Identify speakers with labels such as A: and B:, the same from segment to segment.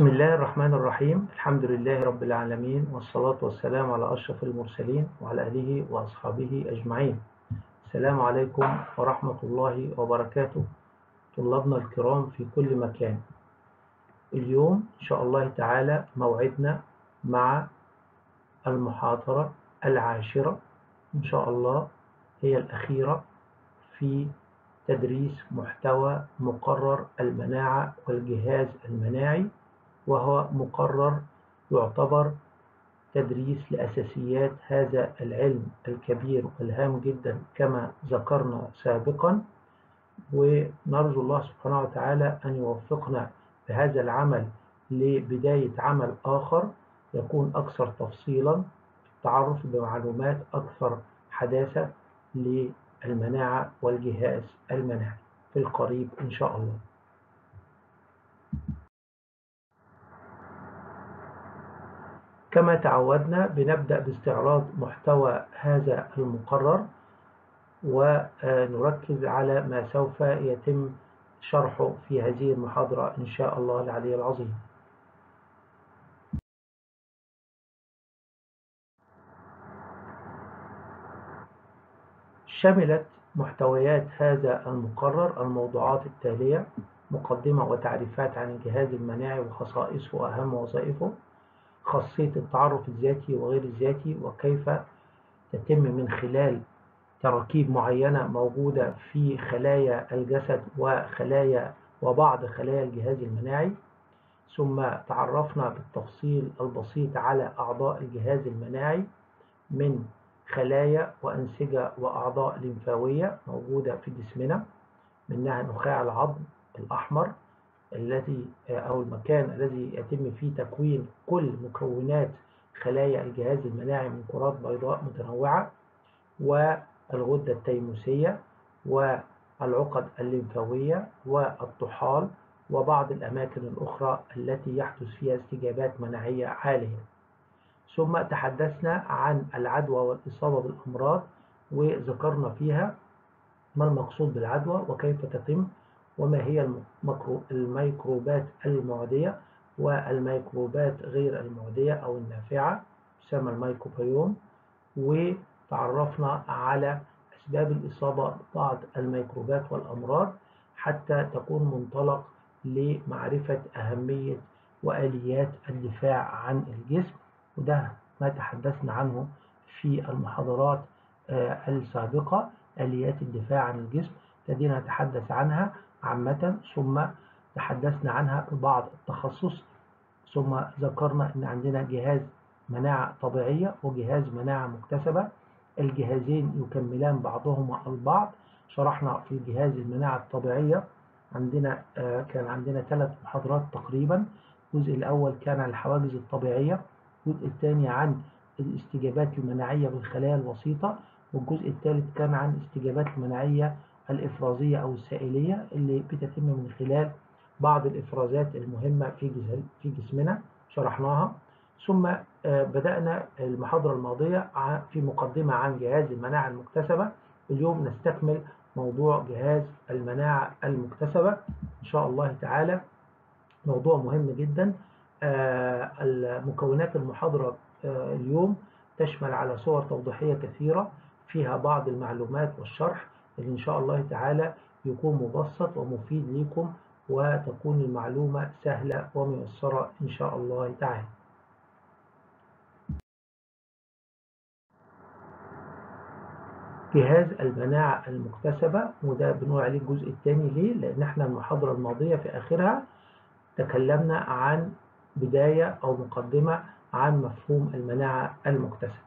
A: بسم الله الرحمن الرحيم الحمد لله رب العالمين والصلاة والسلام على أشرف المرسلين وعلى آله وأصحابه أجمعين السلام عليكم ورحمة الله وبركاته طلابنا الكرام في كل مكان اليوم إن شاء الله تعالى موعدنا مع المحاضرة العاشرة إن شاء الله هي الأخيرة في تدريس محتوى مقرر المناعة والجهاز المناعي وهو مقرر يعتبر تدريس لأساسيات هذا العلم الكبير والهام جدا كما ذكرنا سابقا ونرجو الله سبحانه وتعالى أن يوفقنا بهذا العمل لبداية عمل آخر يكون أكثر تفصيلا التعرف بمعلومات أكثر حداثة للمناعة والجهاز المناعي في القريب إن شاء الله كما تعودنا بنبدأ باستعراض محتوى هذا المقرر ونركز على ما سوف يتم شرحه في هذه المحاضرة إن شاء الله العلي العظيم شملت محتويات هذا المقرر الموضوعات التالية مقدمة وتعريفات عن الجهاز المناعي وخصائصه وأهم وظائفه خاصية التعرف الذاتي وغير الذاتي وكيف تتم من خلال تراكيب معينة موجودة في خلايا الجسد وخلايا وبعض خلايا الجهاز المناعي ثم تعرفنا بالتفصيل البسيط على أعضاء الجهاز المناعي من خلايا وأنسجة وأعضاء لمفاوية موجودة في جسمنا منها نخاع العظم الأحمر الذي أو المكان الذي يتم فيه تكوين كل مكونات خلايا الجهاز المناعي من كرات بيضاء متنوعة والغدة التيموسية والعقد الليمفاوية والطحال وبعض الأماكن الأخرى التي يحدث فيها استجابات مناعية عالية ثم تحدثنا عن العدوى والإصابة بالأمراض وذكرنا فيها ما المقصود بالعدوى وكيف تتم وما هي الميكروبات المعدية والميكروبات غير المعدية أو النافعة تسمى الميكروبيوم وتعرفنا على أسباب الإصابة ببعض الميكروبات والأمراض حتى تكون منطلق لمعرفة أهمية وآليات الدفاع عن الجسم وده ما تحدثنا عنه في المحاضرات السابقة آليات الدفاع عن الجسم ابتدينا نتحدث عنها عامة ثم تحدثنا عنها ببعض التخصص ثم ذكرنا أن عندنا جهاز مناعة طبيعية وجهاز مناعة مكتسبة الجهازين يكملان بعضهما البعض شرحنا في جهاز المناعة الطبيعية عندنا كان عندنا ثلاث محاضرات تقريبا الجزء الأول كان عن الحواجز الطبيعية الجزء الثاني عن الاستجابات المناعية بالخلايا الوسيطة والجزء الثالث كان عن الاستجابات المناعية الإفرازية أو السائلية اللي بتتم من خلال بعض الإفرازات المهمة في في جسمنا شرحناها ثم بدأنا المحاضرة الماضية في مقدمة عن جهاز المناعة المكتسبة اليوم نستكمل موضوع جهاز المناعة المكتسبة إن شاء الله تعالى موضوع مهم جدا مكونات المحاضرة اليوم تشمل على صور توضيحية كثيرة فيها بعض المعلومات والشرح اللي إن شاء الله تعالى يكون مبسط ومفيد لكم وتكون المعلومة سهلة وميسرة إن شاء الله تعالى جهاز المناعة المكتسبة وده بنقول عليه الجزء الثاني ليه؟ لأن احنا المحاضرة الماضية في آخرها تكلمنا عن بداية أو مقدمة عن مفهوم المناعة المكتسبة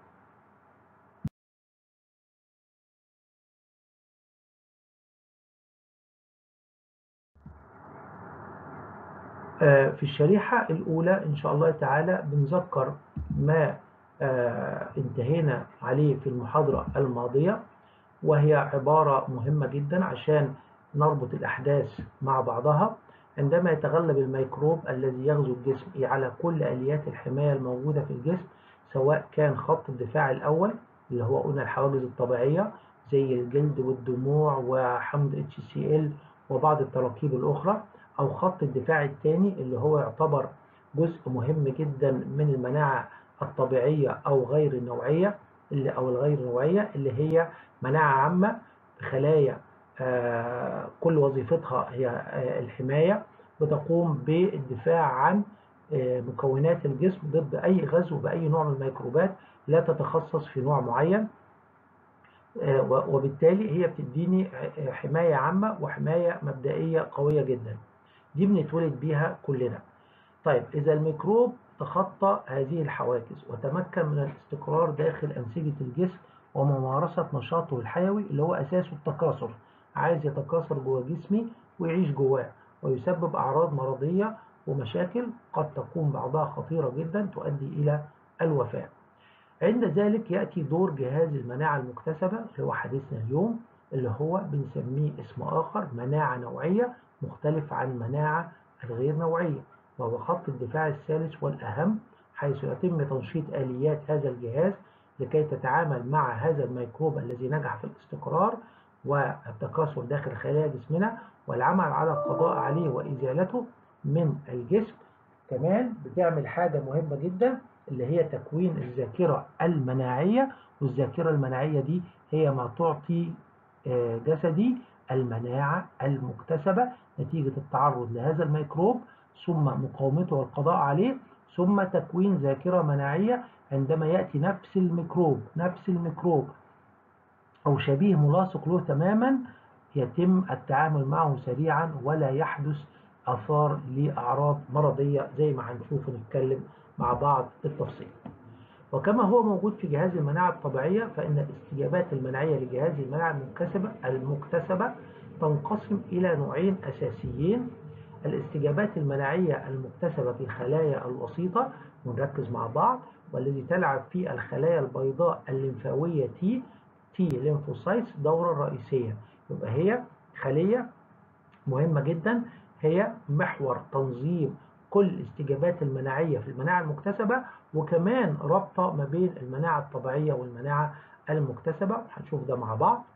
A: في الشريحة الأولى إن شاء الله تعالى بنذكر ما انتهينا عليه في المحاضرة الماضية وهي عبارة مهمة جدا عشان نربط الأحداث مع بعضها عندما يتغلب الميكروب الذي يغزو الجسم على كل آليات الحماية الموجودة في الجسم سواء كان خط الدفاع الأول اللي هو قلنا الحواجز الطبيعية زي الجلد والدموع وحمض HCl وبعض التراكيب الأخرى أو خط الدفاع الثاني اللي هو يعتبر جزء مهم جدا من المناعة الطبيعية أو غير النوعية اللي أو الغير نوعية اللي هي مناعة عامة خلايا آه، كل وظيفتها هي آه، الحماية بتقوم بالدفاع عن آه، مكونات الجسم ضد أي غزو بأي نوع من الميكروبات لا تتخصص في نوع معين وبالتالي هي بتديني حماية عامة وحماية مبدئية قوية جدا دي بنتولد بيها كلنا طيب إذا الميكروب تخطى هذه الحواجز وتمكن من الاستقرار داخل أنسجة الجسم وممارسة نشاطه الحيوي اللي هو أساسه التكاثر عايز يتكاثر جوه جسمي ويعيش جواه ويسبب أعراض مرضية ومشاكل قد تكون بعضها خطيرة جدا تؤدي إلى الوفاة عند ذلك يأتي دور جهاز المناعة المكتسبة اللي هو حديثنا اليوم اللي هو بنسميه اسم آخر مناعة نوعية مختلف عن المناعة الغير نوعية وهو خط الدفاع الثالث والأهم حيث يتم تنشيط آليات هذا الجهاز لكي تتعامل مع هذا الميكروب الذي نجح في الاستقرار والتكاثر داخل خلايا جسمنا والعمل على القضاء عليه وإزالته من الجسم كمان بتعمل حاجة مهمة جدا اللي هي تكوين الذاكرة المناعية والذاكرة المناعية دي هي ما تعطي آه، جسدي المناعة المكتسبة نتيجة التعرض لهذا الميكروب ثم مقاومته والقضاء عليه ثم تكوين ذاكرة مناعية عندما يأتي نفس الميكروب نفس الميكروب أو شبيه ملاصق له تماما يتم التعامل معه سريعا ولا يحدث أثار لأعراض مرضية زي ما هنشوف ونتكلم مع بعض بالتفصيل وكما هو موجود في جهاز المناعة الطبيعية فإن الاستجابات المناعية لجهاز المناعة المكتسبة المكتسبة تنقسم إلى نوعين أساسيين الاستجابات المناعية المكتسبة في الخلايا الوسيطة ونركز مع بعض والذي تلعب في الخلايا البيضاء الليمفاوية تي تي ليمفوسايتس دورة رئيسية يبقى هي خلية مهمة جدا هي محور تنظيم كل الاستجابات المناعية في المناعة المكتسبة وكمان رابطة ما بين المناعة الطبيعية والمناعة المكتسبة هنشوف ده مع بعض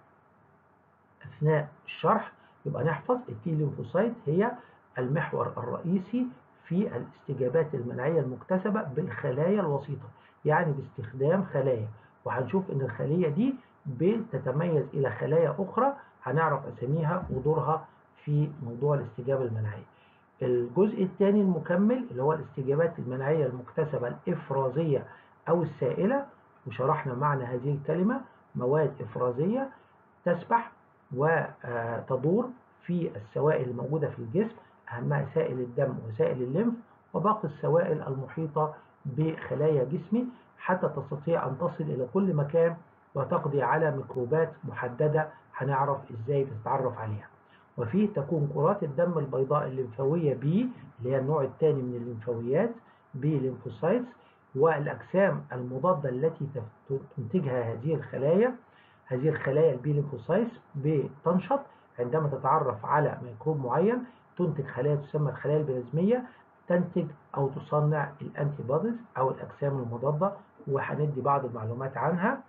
A: أثناء الشرح يبقى نحفظ التي ليمفوسايت هي المحور الرئيسي في الاستجابات المناعية المكتسبة بالخلايا الوسيطة يعني باستخدام خلايا وهنشوف ان الخلية دي بتتميز الى خلايا اخرى هنعرف اساميها ودورها في موضوع الاستجابة المناعية الجزء الثاني المكمل اللي هو الاستجابات المناعية المكتسبة الإفرازية أو السائلة وشرحنا معنى هذه الكلمة مواد إفرازية تسبح وتدور في السوائل الموجودة في الجسم أهمها سائل الدم وسائل الليمف وباقي السوائل المحيطة بخلايا جسمي حتى تستطيع أن تصل إلى كل مكان وتقضي على ميكروبات محددة هنعرف إزاي تتعرف عليها وفيه تكون كرات الدم البيضاء الليمفاوية B اللي هي النوع الثاني من الليمفاويات B ليمفوسايتس والأجسام المضادة التي تنتجها هذه الخلايا هذه الخلايا البي ليمفوسايتس بتنشط عندما تتعرف على ميكروب معين تنتج خلايا تسمى الخلايا البلازمية تنتج أو تصنع الأنتي بوديز أو الأجسام المضادة وهندي بعض المعلومات عنها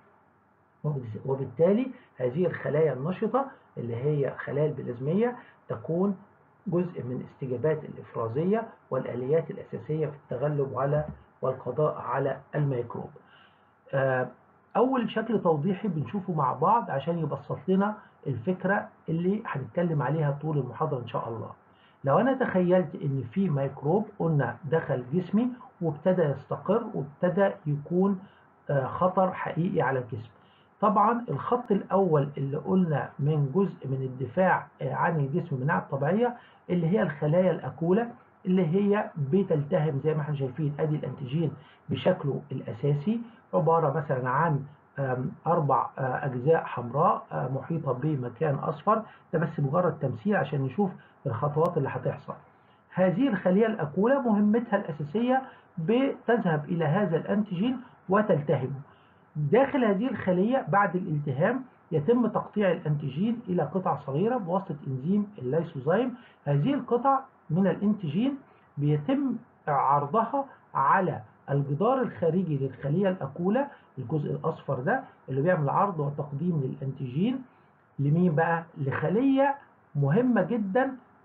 A: وبالتالي هذه الخلايا النشطة اللي هي خلايا البلازمية تكون جزء من استجابات الإفرازية والآليات الأساسية في التغلب على والقضاء على الميكروب آه، أول شكل توضيحي بنشوفه مع بعض عشان يبسط لنا الفكرة اللي هنتكلم عليها طول المحاضرة إن شاء الله لو أنا تخيلت إن في ميكروب قلنا دخل جسمي وابتدى يستقر وابتدى يكون آه، خطر حقيقي على الجسم طبعا الخط الأول اللي قلنا من جزء من الدفاع آه، عن الجسم من الناحية الطبيعية اللي هي الخلايا الأكولة اللي هي بتلتهم زي ما احنا شايفين ادي الانتيجين بشكله الاساسي عباره مثلا عن اربع آه، اجزاء حمراء آه، محيطه بمكان اصفر ده بس مجرد تمثيل عشان نشوف الخطوات اللي هتحصل هذه الخليه الاكوله مهمتها الاساسيه بتذهب الى هذا الانتيجين وتلتهمه داخل هذه الخلية بعد الالتهام يتم تقطيع الأنتيجين إلى قطع صغيرة بواسطة إنزيم الليسوزايم هذه القطع من الأنتيجين بيتم عرضها على الجدار الخارجي للخلية الأكولة الجزء الأصفر ده اللي بيعمل عرض وتقديم للأنتيجين لمين بقى؟ لخلية مهمة جدا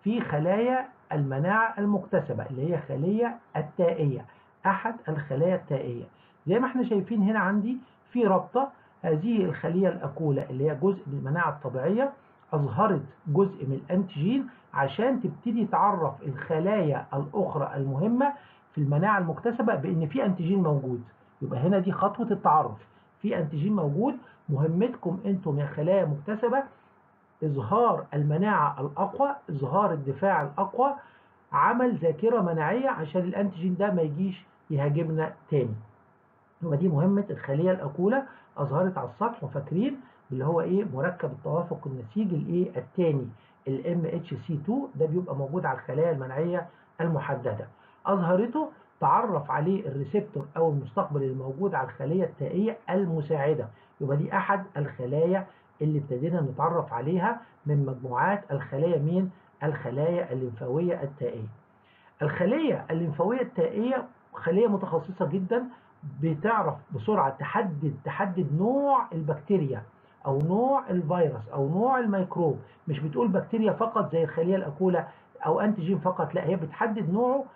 A: في خلايا المناعة المكتسبة اللي هي خلية التائية أحد الخلايا التائية زي ما احنا شايفين هنا عندي في رابطة هذه الخلية الأكولة اللي هي جزء من المناعة الطبيعية أظهرت جزء من الأنتيجين عشان تبتدي تعرف الخلايا الأخرى المهمة في المناعة المكتسبة بأن في أنتيجين موجود يبقى هنا دي خطوة التعرف في أنتيجين موجود مهمتكم أنتم يا خلايا مكتسبة إظهار المناعة الأقوى إظهار الدفاع الأقوى عمل ذاكرة مناعية عشان الأنتيجين ده ما يجيش يهاجمنا تاني يبقى دي مهمة الخلية الأكولة أظهرت على السطح وفاكرين اللي هو إيه مركب التوافق النسيجي الإيه التاني ال MHC2 ده بيبقى موجود على الخلايا المناعية المحددة أظهرته تعرف عليه الريسبتور أو المستقبل الموجود على الخلية التائية المساعدة يبقى دي أحد الخلايا اللي ابتدينا نتعرف عليها من مجموعات الخلايا مين؟ الخلايا الليمفاوية التائية. الخلية الليمفاوية التائية خلية متخصصة جدا بتعرف بسرعة تحدد تحدد نوع البكتيريا أو نوع الفيروس أو نوع الميكروب مش بتقول بكتيريا فقط زي الخلية الأكولة أو أنتيجين فقط لا هي بتحدد نوعه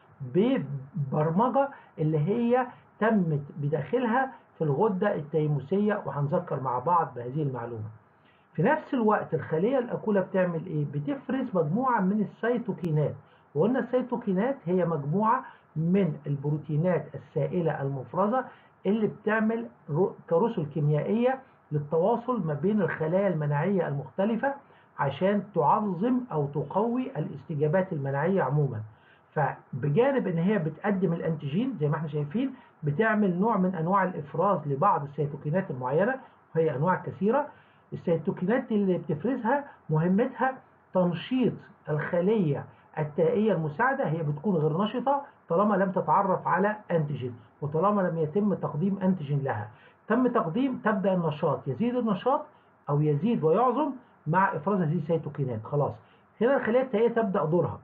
A: ببرمجة اللي هي تمت بداخلها في الغدة التيموسية وهنذكر مع بعض بهذه المعلومة. في نفس الوقت الخلية الأكولة بتعمل إيه؟ بتفرز مجموعة من السيتوكينات وقلنا السيتوكينات هي مجموعة من البروتينات السائلة المفرزة اللي بتعمل كرسل كيميائية للتواصل ما بين الخلايا المناعية المختلفة عشان تعظم أو تقوي الاستجابات المناعية عموما فبجانب ان هي بتقدم الانتيجين زي ما احنا شايفين بتعمل نوع من انواع الافراز لبعض السيتوكينات المعينه وهي انواع كثيره السيتوكينات اللي بتفرزها مهمتها تنشيط الخليه التائيه المساعده هي بتكون غير نشطه طالما لم تتعرف على انتيجين وطالما لم يتم تقديم انتيجين لها تم تقديم تبدا النشاط يزيد النشاط او يزيد ويعظم مع افراز هذه السيتوكينات خلاص هنا الخليه التائيه تبدا دورها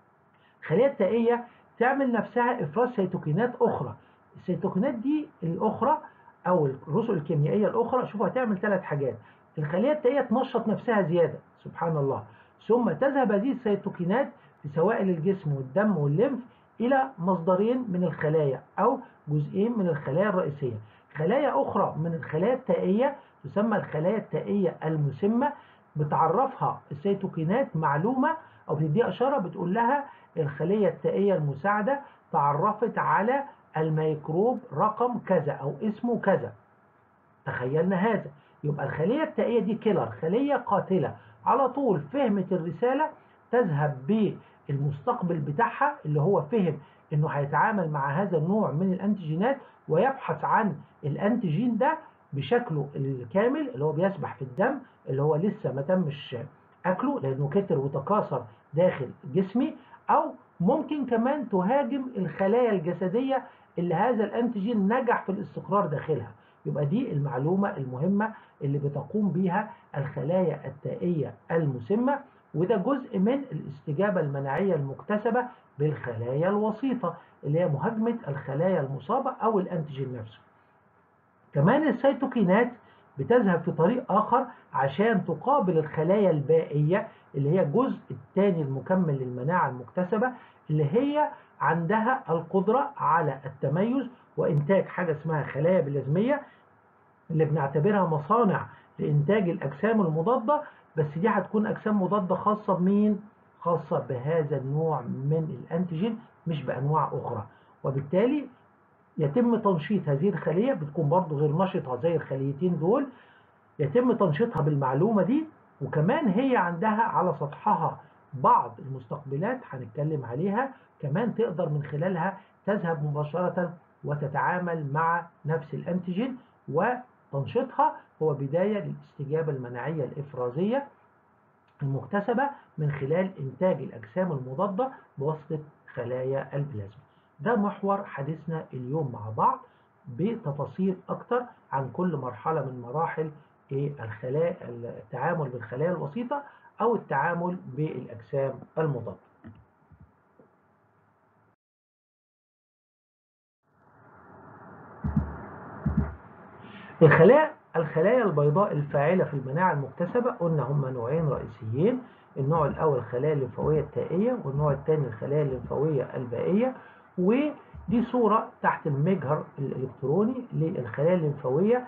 A: الخليه التائيه تعمل نفسها افراز سيتوكينات اخرى السيتوكينات دي الاخرى او الرسل الكيميائيه الاخرى شوفوا هتعمل ثلاث حاجات الخليه التائيه تنشط نفسها زياده سبحان الله ثم تذهب هذه السيتوكينات في سوائل الجسم والدم والليمف الى مصدرين من الخلايا او جزئين من الخلايا الرئيسيه خلايا اخرى من الخلايا التائيه تسمى الخلايا التائيه المسمه بتعرفها السيتوكينات معلومه او بتديها اشاره بتقول لها الخليه التائيه المساعده تعرفت على الميكروب رقم كذا او اسمه كذا تخيلنا هذا يبقى الخليه التائيه دي كيلر خليه قاتله على طول فهمت الرساله تذهب بالمستقبل بتاعها اللي هو فهم انه هيتعامل مع هذا النوع من الانتيجينات ويبحث عن الانتيجين ده بشكله الكامل اللي هو بيسبح في الدم اللي هو لسه ما تمش اكله لانه كتر وتكاثر داخل جسمي او ممكن كمان تهاجم الخلايا الجسديه اللي هذا الانتيجين نجح في الاستقرار داخلها يبقى دي المعلومه المهمه اللي بتقوم بيها الخلايا التائيه المسمه وده جزء من الاستجابه المناعيه المكتسبه بالخلايا الوسيطه اللي هي مهاجمه الخلايا المصابه او الانتيجين نفسه كمان السيتوكينات بتذهب في طريق آخر عشان تقابل الخلايا البائية اللي هي الجزء الثاني المكمل للمناعة المكتسبة اللي هي عندها القدرة على التميز وإنتاج حاجة اسمها خلايا بلازمية اللي بنعتبرها مصانع لإنتاج الأجسام المضادة بس دي هتكون أجسام مضادة خاصة بمين؟ خاصة بهذا النوع من الأنتيجين مش بأنواع أخرى وبالتالي يتم تنشيط هذه الخلية بتكون برضو غير نشطة زي الخليتين دول يتم تنشيطها بالمعلومة دي وكمان هي عندها على سطحها بعض المستقبلات هنتكلم عليها كمان تقدر من خلالها تذهب مباشرة وتتعامل مع نفس الأنتيجين وتنشيطها هو بداية للاستجابة المناعية الإفرازية المكتسبة من خلال إنتاج الأجسام المضادة بواسطة خلايا البلازما ده محور حديثنا اليوم مع بعض بتفاصيل أكتر عن كل مرحلة من مراحل الخلايا التعامل بالخلايا الوسيطة أو التعامل بالأجسام المضادة. الخلايا الخلايا البيضاء الفاعلة في المناعة المكتسبة قلنا هم نوعين رئيسيين النوع الأول الخلايا الليمفاوية التائية والنوع الثاني الخلايا الليمفاوية البائية ودي صورة تحت المجهر الإلكتروني للخلايا الليمفاوية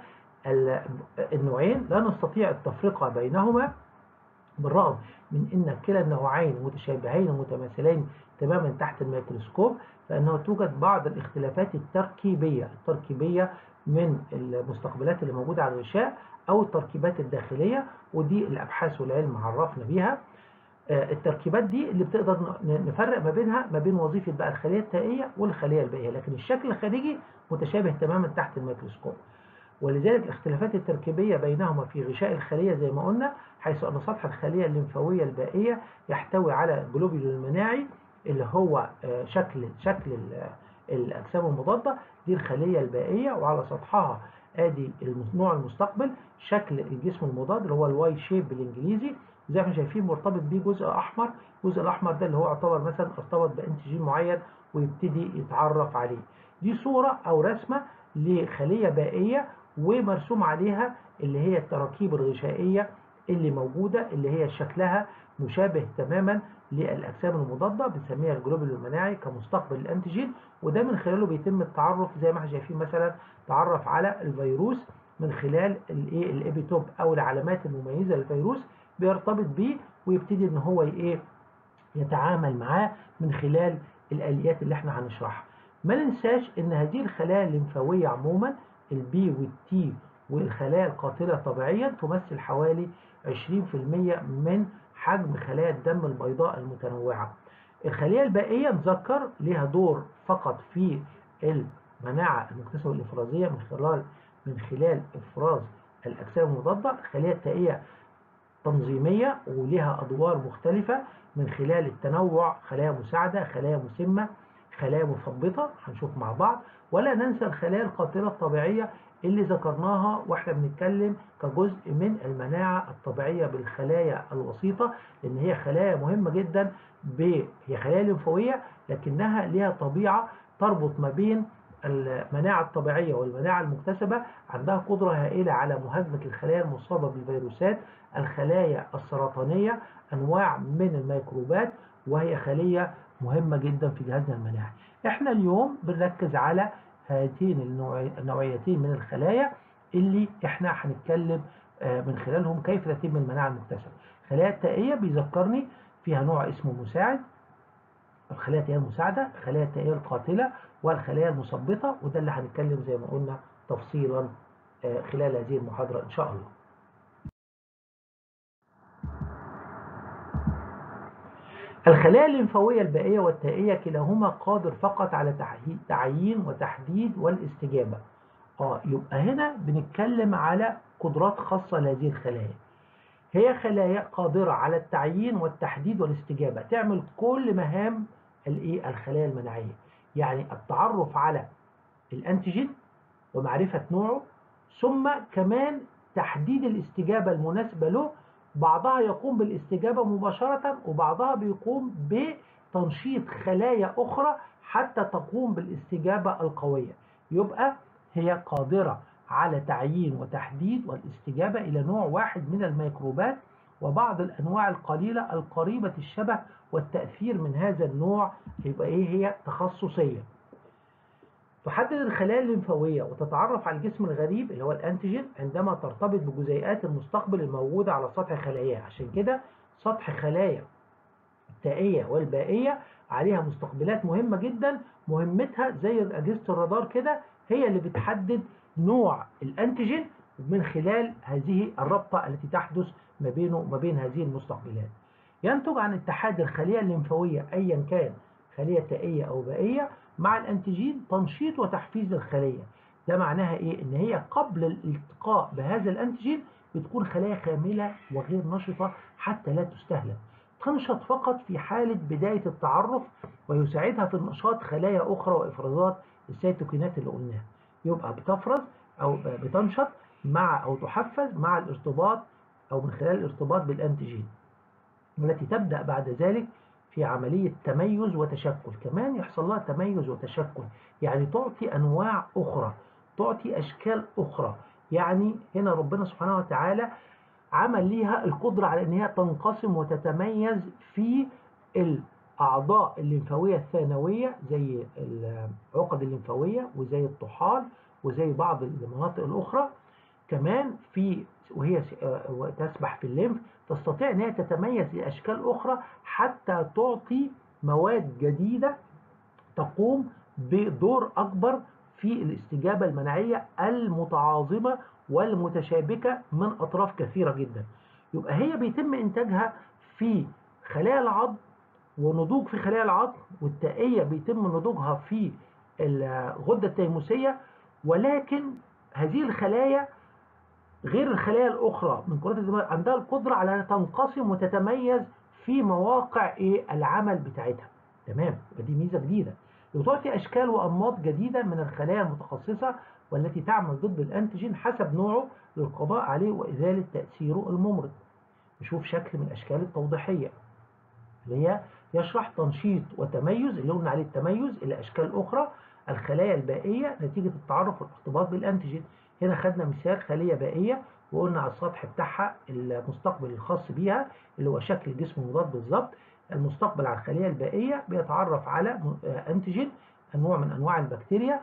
A: النوعين لا نستطيع التفرقة بينهما بالرغم من أن كلا النوعين متشابهين ومتماثلين تماما تحت الميكروسكوب فإنه توجد بعض الاختلافات التركيبية التركيبية من المستقبلات اللي موجودة على الغشاء أو التركيبات الداخلية ودي الأبحاث والعلم عرفنا بيها التركيبات دي اللي بتقدر نفرق ما بينها ما بين وظيفة بقى الخلية التائية والخلية البائية لكن الشكل الخارجي متشابه تماما تحت الميكروسكوب ولذلك الاختلافات التركيبية بينهما في غشاء الخلية زي ما قلنا حيث أن سطح الخلية الليمفاوية البائية يحتوي على الجلوبيول المناعي اللي هو شكل شكل الأجسام المضادة دي الخلية البائية وعلى سطحها ادي النوع المستقبل شكل الجسم المضاد اللي هو الواي شيب بالانجليزي زي ما شايفين مرتبط بيه جزء احمر الجزء الاحمر ده اللي هو يعتبر مثلا ارتبط بانتيجين معين ويبتدي يتعرف عليه دي صورة او رسمة لخلية بائية ومرسوم عليها اللي هي التراكيب الغشائية اللي موجودة اللي هي شكلها مشابه تماما للأجسام المضادة بنسميها الجلوبول المناعي كمستقبل الأنتيجين وده من خلاله بيتم التعرف زي ما احنا شايفين مثلا تعرف على الفيروس من خلال الايه الابيتوب او العلامات المميزه للفيروس بيرتبط بيه ويبتدي ان هو ايه يتعامل معاه من خلال الاليات اللي احنا هنشرحها ما ننساش ان هذه الخلايا الليمفاويه عموما البي والتي والخلايا القاتله طبيعيا تمثل حوالي 20% من حجم خلايا الدم البيضاء المتنوعه الخلية البائية نذكر لها دور فقط في المناعة المكتسبة الإفرازية من خلال من خلال إفراز الأجسام المضادة الخلية التائية تنظيمية ولها أدوار مختلفة من خلال التنوع خلايا مساعدة خلايا مسمة خلايا مثبطة هنشوف مع بعض ولا ننسى الخلايا القاتلة الطبيعية اللي ذكرناها واحنا بنتكلم كجزء من المناعة الطبيعية بالخلايا الوسيطة لأن هي خلايا مهمة جدا هي خلايا ليمفاوية لكنها لها طبيعة تربط ما بين المناعة الطبيعية والمناعة المكتسبة عندها قدرة هائلة على مهاجمة الخلايا المصابة بالفيروسات الخلايا السرطانية أنواع من الميكروبات وهي خلية مهمة جدا في جهازنا المناعي احنا اليوم بنركز على هاتين النوعيتين من الخلايا اللي احنا هنتكلم من خلالهم كيف تتم المناعة المكتسبة الخلايا التائية بيذكرني فيها نوع اسمه مساعد الخلايا التائية المساعدة الخلايا التائية القاتلة والخلايا المثبطة وده اللي هنتكلم زي ما قلنا تفصيلا خلال هذه المحاضرة إن شاء الله الخلايا الليمفاوية البائية والتائية كلاهما قادر فقط على تعيين وتحديد والاستجابة اه يبقى هنا بنتكلم على قدرات خاصة لهذه الخلايا هي خلايا قادرة على التعيين والتحديد والاستجابة تعمل كل مهام الايه الخلايا المناعية يعني التعرف على الانتيجين ومعرفة نوعه ثم كمان تحديد الاستجابة المناسبة له بعضها يقوم بالاستجابة مباشرة وبعضها بيقوم بتنشيط خلايا أخرى حتى تقوم بالاستجابة القوية يبقى هي قادرة على تعيين وتحديد والاستجابة إلى نوع واحد من الميكروبات وبعض الأنواع القليلة القريبة الشبه والتأثير من هذا النوع يبقى إيه هي تخصصية تحدد الخلايا الليمفاوية وتتعرف على الجسم الغريب اللي هو الأنتيجين عندما ترتبط بجزيئات المستقبل الموجودة على سطح خلاياها عشان كده سطح خلايا التائية والبائية عليها مستقبلات مهمة جدا مهمتها زي أجهزة الرادار كده هي اللي بتحدد نوع الأنتيجين من خلال هذه الرابطة التي تحدث ما بينه وما بين هذه المستقبلات ينتج عن اتحاد الخلية الليمفاوية أيا كان خلية تائية أو بائية مع الأنتيجين تنشيط وتحفيز الخلية ده معناها إيه؟ إن هي قبل الالتقاء بهذا الأنتيجين بتكون خلايا كاملة وغير نشطة حتى لا تستهلك تنشط فقط في حالة بداية التعرف ويساعدها في النشاط خلايا أخرى وإفرازات السيتوكينات اللي قلناها يبقى بتفرز أو بتنشط مع أو تحفز مع الارتباط أو من خلال الارتباط بالأنتيجين والتي تبدأ بعد ذلك في عملية تميز وتشكل كمان يحصل لها تميز وتشكل يعني تعطي أنواع أخرى تعطي أشكال أخرى يعني هنا ربنا سبحانه وتعالى عمل ليها القدرة على ان هي تنقسم وتتميز في الأعضاء الليمفاوية الثانوية زي العقد الليمفاوية وزي الطحال وزي بعض المناطق الأخرى كمان في وهي تسبح في الليمف تستطيع ان هي تتميز لأشكال أخرى حتى تعطي مواد جديدة تقوم بدور أكبر في الاستجابة المناعية المتعاظمة والمتشابكة من أطراف كثيرة جدا يبقى هي بيتم إنتاجها في خلايا العظم ونضوج في خلايا العظم والتائية بيتم نضوجها في الغدة التيموسية ولكن هذه الخلايا غير الخلايا الأخرى من كرات الدماغ عندها القدرة على أن تنقسم وتتميز في مواقع إيه العمل بتاعتها تمام ودي ميزة جديدة وتعطي أشكال وأنماط جديدة من الخلايا المتخصصة والتي تعمل ضد الأنتيجين حسب نوعه للقضاء عليه وإزالة تأثيره الممرض نشوف شكل من الأشكال التوضيحية اللي هي يشرح تنشيط وتميز اللي قلنا عليه التميز إلى أشكال أخرى الخلايا البائية نتيجة التعرف والارتباط بالأنتيجين هنا خدنا مثال خلية بائية وقلنا على السطح بتاعها المستقبل الخاص بيها اللي هو شكل الجسم المضاد بالظبط المستقبل على الخلية البائية بيتعرف على أنتيجين نوع من أنواع البكتيريا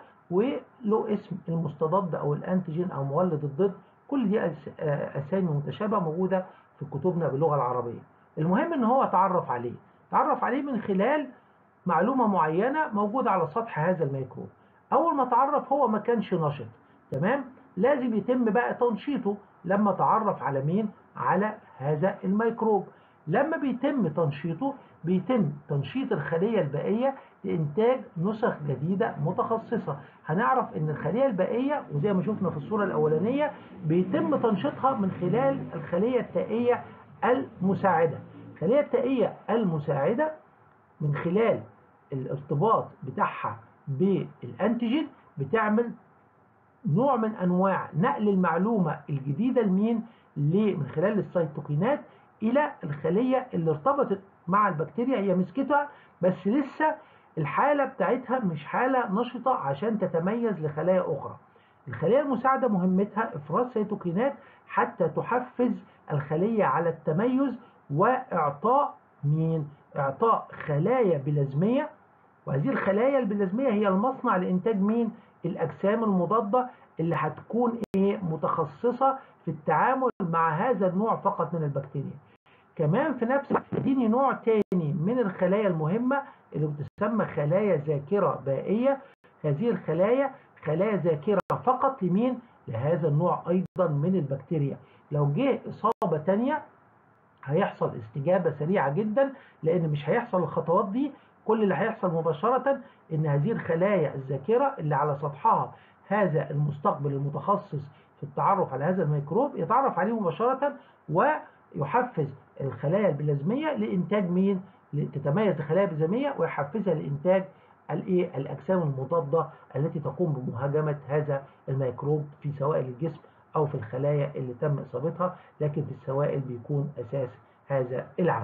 A: وله اسم المستضد أو الأنتيجين أو مولد الضد كل دي أسامي متشابهة موجودة في كتبنا باللغة العربية المهم ان هو تعرف عليه تعرف عليه من خلال معلومة معينة موجودة على سطح هذا الميكروب اول ما تعرف هو ما كانش نشط تمام لازم يتم بقى تنشيطه لما تعرف على مين على هذا الميكروب لما بيتم تنشيطه بيتم تنشيط الخلية البائية لإنتاج نسخ جديدة متخصصة هنعرف ان الخلية البائية وزي ما شفنا في الصورة الأولانية بيتم تنشيطها من خلال الخلية التائية المساعدة الخلية التائية المساعدة من خلال الارتباط بتاعها بالانتيجين بتعمل نوع من انواع نقل المعلومة الجديدة لمين من خلال السيتوكينات الى الخلية اللي ارتبطت مع البكتيريا هي مسكتها بس لسه الحالة بتاعتها مش حالة نشطة عشان تتميز لخلايا اخرى الخلية المساعدة مهمتها افراز سيتوكينات حتى تحفز الخلية على التميز واعطاء مين اعطاء خلايا بلازمية وهذه الخلايا البلازمية هي المصنع لإنتاج مين الأجسام المضادة اللي هتكون إيه متخصصة في التعامل مع هذا النوع فقط من البكتيريا كمان في نفس تديني نوع تاني من الخلايا المهمة اللي بتسمى خلايا ذاكرة بائية هذه الخلايا خلايا ذاكرة فقط لمين لهذا النوع أيضا من البكتيريا لو جه إصابة تانية هيحصل استجابة سريعة جدا لأن مش هيحصل الخطوات دي كل اللي هيحصل مباشرة إن هذه الخلايا الذاكرة اللي على سطحها هذا المستقبل المتخصص في التعرف على هذا الميكروب يتعرف عليه مباشرة ويحفز الخلايا البلازمية لإنتاج مين؟ تتميز الخلايا البلازمية ويحفزها لإنتاج الايه الاجسام المضاده التي تقوم بمهاجمه هذا الميكروب في سوائل الجسم او في الخلايا اللي تم اصابتها لكن في السوائل بيكون اساس هذا العمل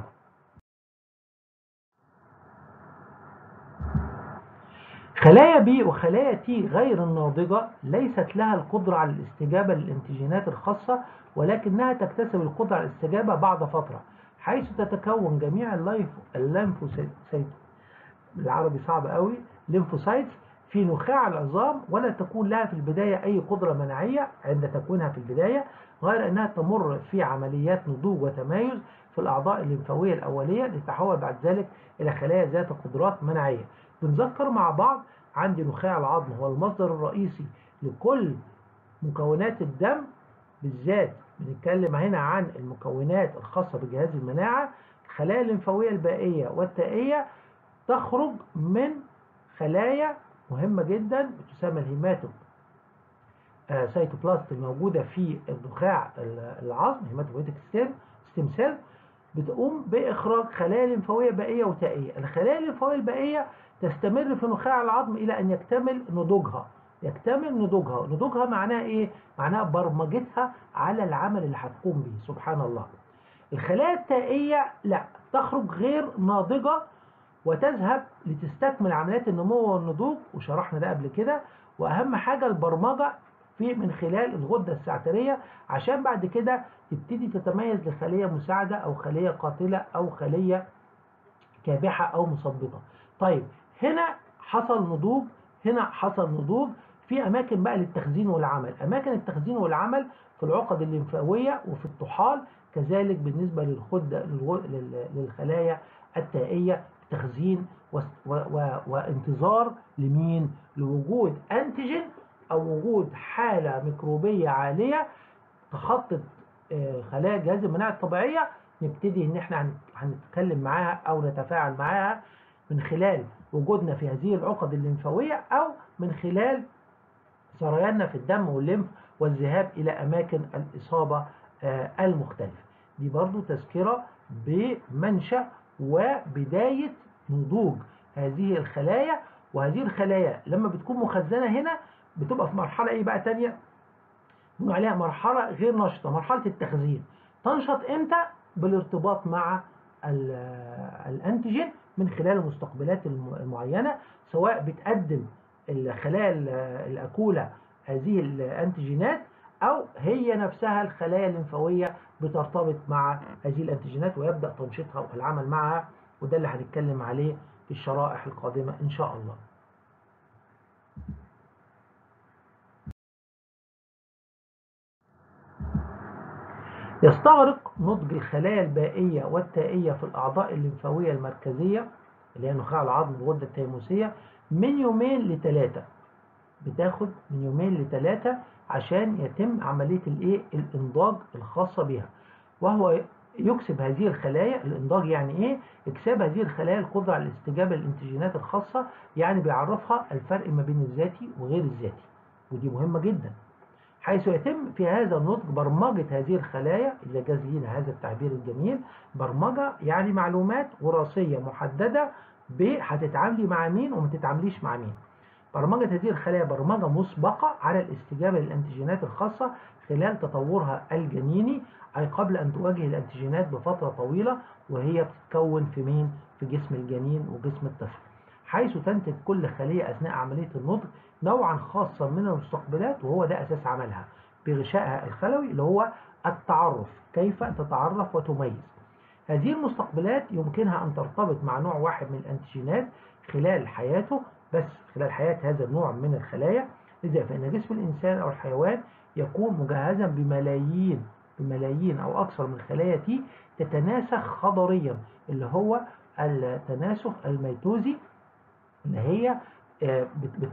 A: خلايا بي وخلايا تي غير الناضجة ليست لها القدرة على الاستجابة للانتيجينات الخاصة ولكنها تكتسب القدرة على الاستجابة بعد فترة حيث تتكون جميع اللايف الليمفوسيت العربي صعب قوي ليمفوسايتس في نخاع العظام ولا تكون لها في البداية أي قدرة مناعية عند تكوينها في البداية غير أنها تمر في عمليات نضوج وتمايز في الأعضاء الليمفاوية الأولية لتتحول بعد ذلك إلى خلايا ذات قدرات مناعية بنذكر مع بعض عندي نخاع العظم هو المصدر الرئيسي لكل مكونات الدم بالذات بنتكلم هنا عن المكونات الخاصة بجهاز المناعة الخلايا الليمفاوية البائية والتائية تخرج من خلايا مهمة جدا بتسمى الهيماتو آه سيتوبلاست الموجودة في النخاع العظم هيماتوبويتك ستيم ستيم سيل بتقوم بإخراج خلايا لمفاوية بائية وتائية الخلايا الليمفاوية البائية تستمر في نخاع العظم إلى أن يكتمل نضوجها يكتمل نضوجها نضوجها معناها إيه؟ معناها برمجتها على العمل اللي هتقوم به سبحان الله الخلايا التائية لا تخرج غير ناضجة وتذهب لتستكمل عمليات النمو والنضوج وشرحنا ده قبل كده واهم حاجة البرمجة في من خلال الغدة السعترية عشان بعد كده تبتدي تتميز لخلية مساعدة أو خلية قاتلة أو خلية كابحة أو مثبطة طيب هنا حصل نضوج هنا حصل نضوج في أماكن بقى للتخزين والعمل أماكن التخزين والعمل في العقد الليمفاوية وفي الطحال كذلك بالنسبة للخدة للخلايا التائية تخزين وانتظار لمين لوجود أنتيجين أو وجود حالة ميكروبية عالية تخطط آه، خلايا جهاز المناعة الطبيعية نبتدي ان احنا هنتكلم معاها او نتفاعل معاها من خلال وجودنا في هذه العقد الليمفاوية او من خلال سرياننا في الدم والليمف والذهاب الى اماكن الاصابة آه، المختلفة دي برضو تذكرة بمنشأ وبداية نضوج هذه الخلايا وهذه الخلايا لما بتكون مخزنة هنا بتبقى في مرحلة ايه بقى تانية بنقول عليها مرحلة غير نشطة مرحلة التخزين تنشط امتى بالارتباط مع الانتيجين من خلال المستقبلات المعينة سواء بتقدم الخلايا الأكولة هذه الانتيجينات أو هي نفسها الخلايا الليمفاوية بترتبط مع هذه الانتيجينات ويبدأ تنشيطها والعمل معها وده اللي هنتكلم عليه في الشرائح القادمة إن شاء الله يستغرق نضج الخلايا البائية والتائية في الأعضاء الليمفاوية المركزية اللي هي نخاع العظم والغدة التيموسية من يومين لثلاثة بتاخد من يومين لثلاثة عشان يتم عملية الايه الانضاج الخاصة بها وهو يكسب هذه الخلايا الانضاج يعني ايه اكساب هذه الخلايا القدرة على الاستجابة للانتيجينات الخاصة يعني بيعرفها الفرق ما بين الذاتي وغير الذاتي ودي مهمة جدا حيث يتم في هذا النضج برمجة هذه الخلايا إذا جاز لنا هذا التعبير الجميل برمجة يعني معلومات وراثية محددة هتتعاملي مع مين وما تتعامليش مع مين برمجة هذه الخلايا برمجة مسبقة على الاستجابة للأنتيجينات الخاصة خلال تطورها الجنيني أي قبل أن تواجه الأنتيجينات بفترة طويلة وهي بتتكون في مين؟ في جسم الجنين وجسم الطفل حيث تنتج كل خلية أثناء عملية النضج نوعا خاصا من المستقبلات وهو ده أساس عملها بغشائها الخلوي اللي هو التعرف كيف تتعرف وتميز هذه المستقبلات يمكنها أن ترتبط مع نوع واحد من الأنتيجينات خلال حياته بس خلال حياة هذا النوع من الخلايا لذا فإن جسم الإنسان أو الحيوان يكون مجهزا بملايين بملايين أو أكثر من خلايا تي تتناسخ خضريا اللي هو التناسخ الميتوزي اللي هي آه،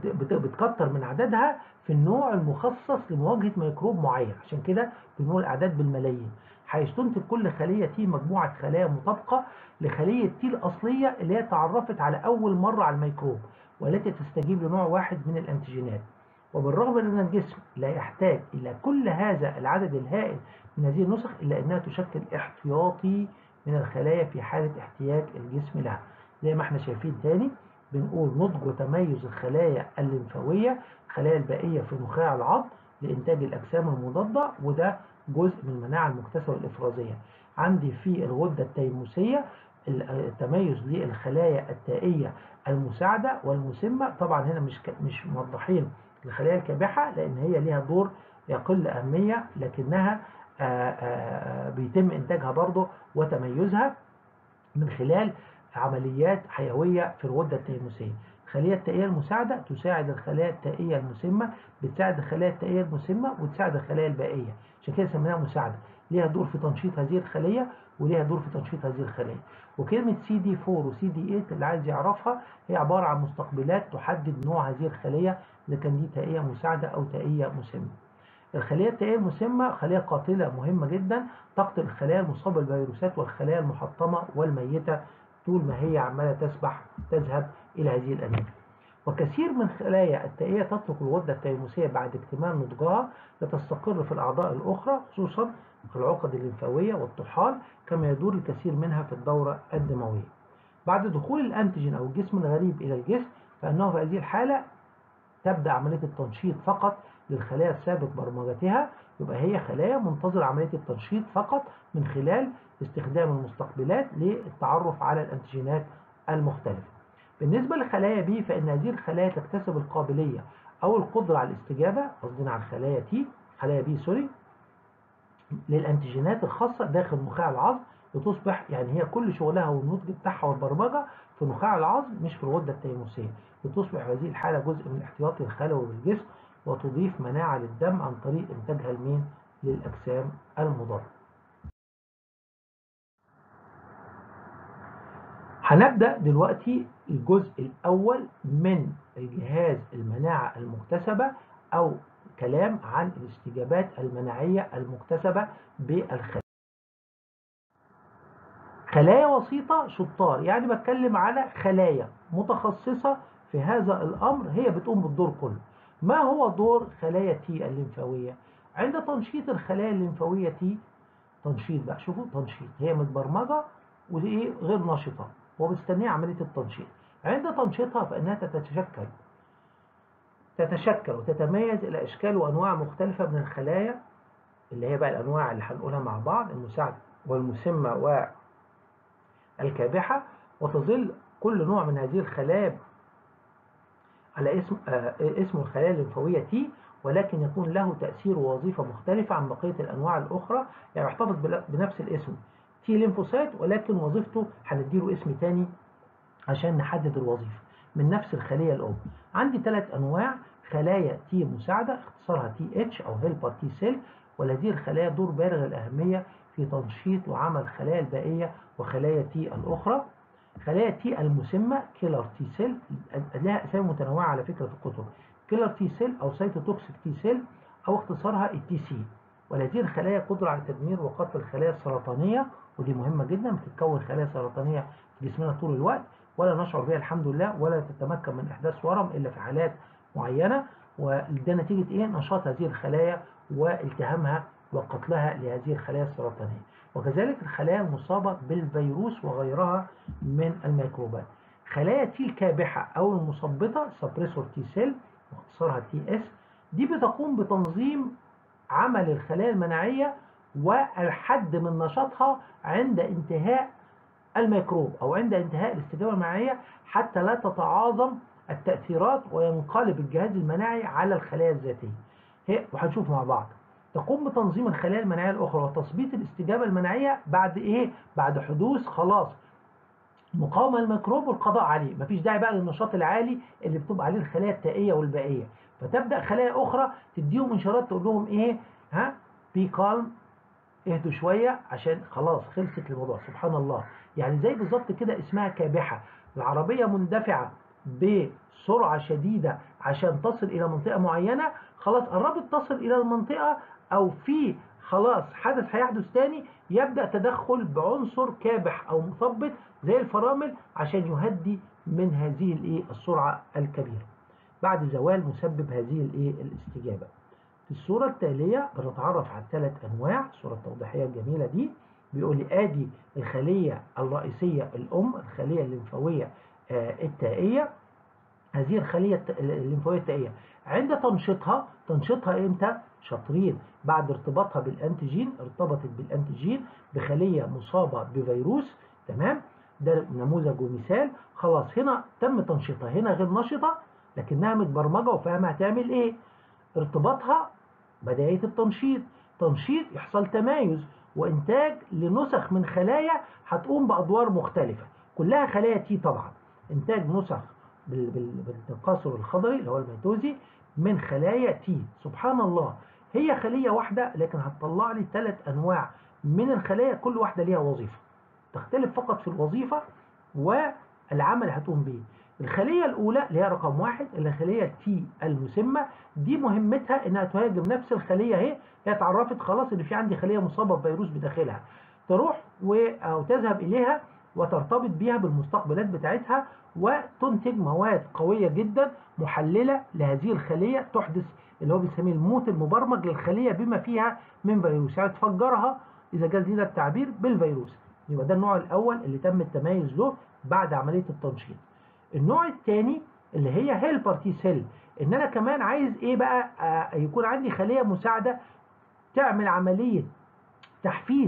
A: بتكتر من عددها في النوع المخصص لمواجهة ميكروب معين عشان كده بنقول الأعداد بالملايين حيث تنتج كل خلية تي مجموعة خلايا مطابقة لخلية تي الأصلية اللي هي تعرفت على أول مرة على الميكروب والتي تستجيب لنوع واحد من الأنتيجينات وبالرغم من أن الجسم لا يحتاج إلى كل هذا العدد الهائل من هذه النسخ إلا أنها تشكل احتياطي من الخلايا في حالة احتياج الجسم لها زي ما احنا شايفين تاني بنقول نضج وتميز الخلايا الليمفاوية الخلايا البائية في نخاع العظم لإنتاج الأجسام المضادة وده جزء من المناعة المكتسبة الإفرازية عندي في الغدة التيموسية التميز للخلايا التائية المساعدة والمسمة طبعا هنا مش مش موضحين الخلايا الكابحة لأن هي ليها دور يقل أهمية لكنها بيتم إنتاجها برضه وتميزها من خلال عمليات حيوية في الغدة التيموسية الخلية التائية المساعدة تساعد الخلايا التائية المسمة بتساعد الخلايا التائية المسمة وتساعد الخلايا البائية عشان كده سميناها مساعدة ليها دور في تنشيط هذه الخلية وليها دور في تنشيط هذه الخلية وكلمة سي دي 4 وسي دي 8 اللي عايز يعرفها هي عبارة عن مستقبلات تحدد نوع هذه الخلية إذا كان دي تائية مساعدة أو تائية مسمة الخلية التائية المسمة خلية قاتلة مهمة جدا تقتل الخلايا المصابة بالفيروسات والخلايا المحطمة والميتة طول ما هي عمالة تسبح تذهب إلى هذه الأماكن وكثير من خلايا التائية تترك الغدة التيموسية بعد اكتمال نضجها لتستقر في الأعضاء الأخرى خصوصا في العقد الليمفاوية والطحال كما يدور الكثير منها في الدورة الدموية بعد دخول الأنتيجين أو الجسم الغريب إلى الجسم فإنه في هذه الحالة تبدأ عملية التنشيط فقط للخلايا السابق برمجتها يبقى هي خلايا منتظرة عملية التنشيط فقط من خلال استخدام المستقبلات للتعرف على الأنتيجينات المختلفة بالنسبة لخلايا بي فإن هذه الخلايا تكتسب القابلية أو القدرة على الاستجابة قصدنا على الخلايا تي خلايا بي سوري للأنتيجينات الخاصة داخل نخاع العظم وتصبح يعني هي كل شغلها والنضج بتاعها والبرمجة في نخاع العظم مش في الغدة التيموسية وتصبح هذه الحالة جزء من الاحتياطي الخلوي بالجسم وتضيف مناعة للدم عن طريق إنتاجها لمين؟ للأجسام المضادة. هنبدأ دلوقتي الجزء الأول من الجهاز المناعة المكتسبة أو كلام عن الاستجابات المناعية المكتسبة بالخلايا. خلايا وسيطة شطار يعني بتكلم على خلايا متخصصة في هذا الأمر هي بتقوم بالدور كله ما هو دور خلايا تي الليمفاوية عند تنشيط الخلايا الليمفاوية تي تنشيط بقى شوفوا تنشيط هي متبرمجة ودي غير نشطة ومستنية عملية التنشيط عند تنشيطها فإنها تتشكل تتشكل وتتميز إلى أشكال وأنواع مختلفة من الخلايا اللي هي بقى الأنواع اللي هنقولها مع بعض المساعدة والمسمة والكابحة وتظل كل نوع من هذه الخلايا على اسم آه اسم الخلايا الليمفاوية تي ولكن يكون له تأثير ووظيفة مختلفة عن بقية الأنواع الأخرى يعني يحتفظ بنفس الاسم تي ليمفوسايت ولكن وظيفته هنديله اسم تاني عشان نحدد الوظيفة من نفس الخلية الأم عندي ثلاث أنواع خلايا تي مساعدة اختصارها تي اتش أو هيلبر تي سيل وهذه الخلايا دور بالغ الأهمية في تنشيط وعمل الخلايا البائية وخلايا تي الأخرى خلايا تي المسمى كيلر تي سيل لها اسامي متنوعه على فكره في الكتب كيلر تي سيل او سيتوتوكسيك تي سيل او اختصارها التي سي وهذه الخلايا قدره على تدمير وقتل الخلايا السرطانيه ودي مهمه جدا بتتكون خلايا سرطانيه في جسمنا طول الوقت ولا نشعر بها الحمد لله ولا تتمكن من احداث ورم الا في حالات معينه وده نتيجه ايه نشاط هذه الخلايا والتهامها وقتلها لهذه الخلايا السرطانيه وكذلك الخلايا المصابة بالفيروس وغيرها من الميكروبات خلايا تي الكابحة أو المثبطة سبريسور تي سيل واختصارها تي اس دي بتقوم بتنظيم عمل الخلايا المناعية والحد من نشاطها عند انتهاء الميكروب أو عند انتهاء الاستجابة المناعية حتى لا تتعاظم التأثيرات وينقلب الجهاز المناعي على الخلايا الذاتية هي وهنشوف مع بعض تقوم بتنظيم الخلايا المناعية الأخرى وتثبيت الاستجابة المناعية بعد إيه؟ بعد حدوث خلاص مقاومة الميكروب والقضاء عليه مفيش داعي بقى للنشاط العالي اللي بتبقى عليه الخلايا التائية والبائية فتبدأ خلايا أخرى تديهم إشارات تقول لهم إيه؟ ها؟ بي كالم اهدوا شوية عشان خلاص خلصت الموضوع سبحان الله يعني زي بالظبط كده اسمها كابحة العربية مندفعة بسرعة شديدة عشان تصل إلى منطقة معينة خلاص قربت تصل إلى المنطقة أو في خلاص حدث هيحدث تاني يبدأ تدخل بعنصر كابح أو مثبط زي الفرامل عشان يهدي من هذه الايه السرعة الكبيرة بعد زوال مسبب هذه الايه الاستجابة في الصورة التالية بنتعرف على ثلاث أنواع الصورة التوضيحية الجميلة دي بيقول لي آدي الخلية الرئيسية الأم الخلية الليمفاوية آه التائية هذه الخلية الليمفاوية التائية عند تنشيطها تنشيطها امتى؟ شاطرين بعد ارتباطها بالانتيجين ارتبطت بالانتيجين بخلية مصابة بفيروس تمام ده نموذج ومثال خلاص هنا تم تنشيطها هنا غير نشطة لكنها متبرمجة وفاهمة هتعمل ايه ارتباطها بداية التنشيط تنشيط يحصل تمايز وانتاج لنسخ من خلايا هتقوم بادوار مختلفة كلها خلايا تي طبعا انتاج نسخ بالتكاثر الخضري اللي هو الميتوزي من خلايا تي سبحان الله هي خلية واحدة لكن هتطلع لي ثلاث أنواع من الخلايا كل واحدة ليها وظيفة تختلف فقط في الوظيفة والعمل اللي هتقوم به الخلية الأولى اللي هي رقم واحد اللي هي خلية تي المسمة دي مهمتها إنها تهاجم نفس الخلية اهي هي اتعرفت خلاص إن في عندي خلية مصابة بفيروس بداخلها تروح و... أو تذهب إليها وترتبط بيها بالمستقبلات بتاعتها وتنتج مواد قوية جدا محللة لهذه الخلية تحدث اللي هو بيسميه الموت المبرمج للخلية بما فيها من فيروس يعني تفجرها إذا جاز لنا التعبير بالفيروس يبقى ده النوع الأول اللي تم التميز له بعد عملية التنشيط النوع الثاني اللي هي هيلبر تي سيل ان انا كمان عايز ايه بقى آه يكون عندي خلية مساعدة تعمل عملية تحفيز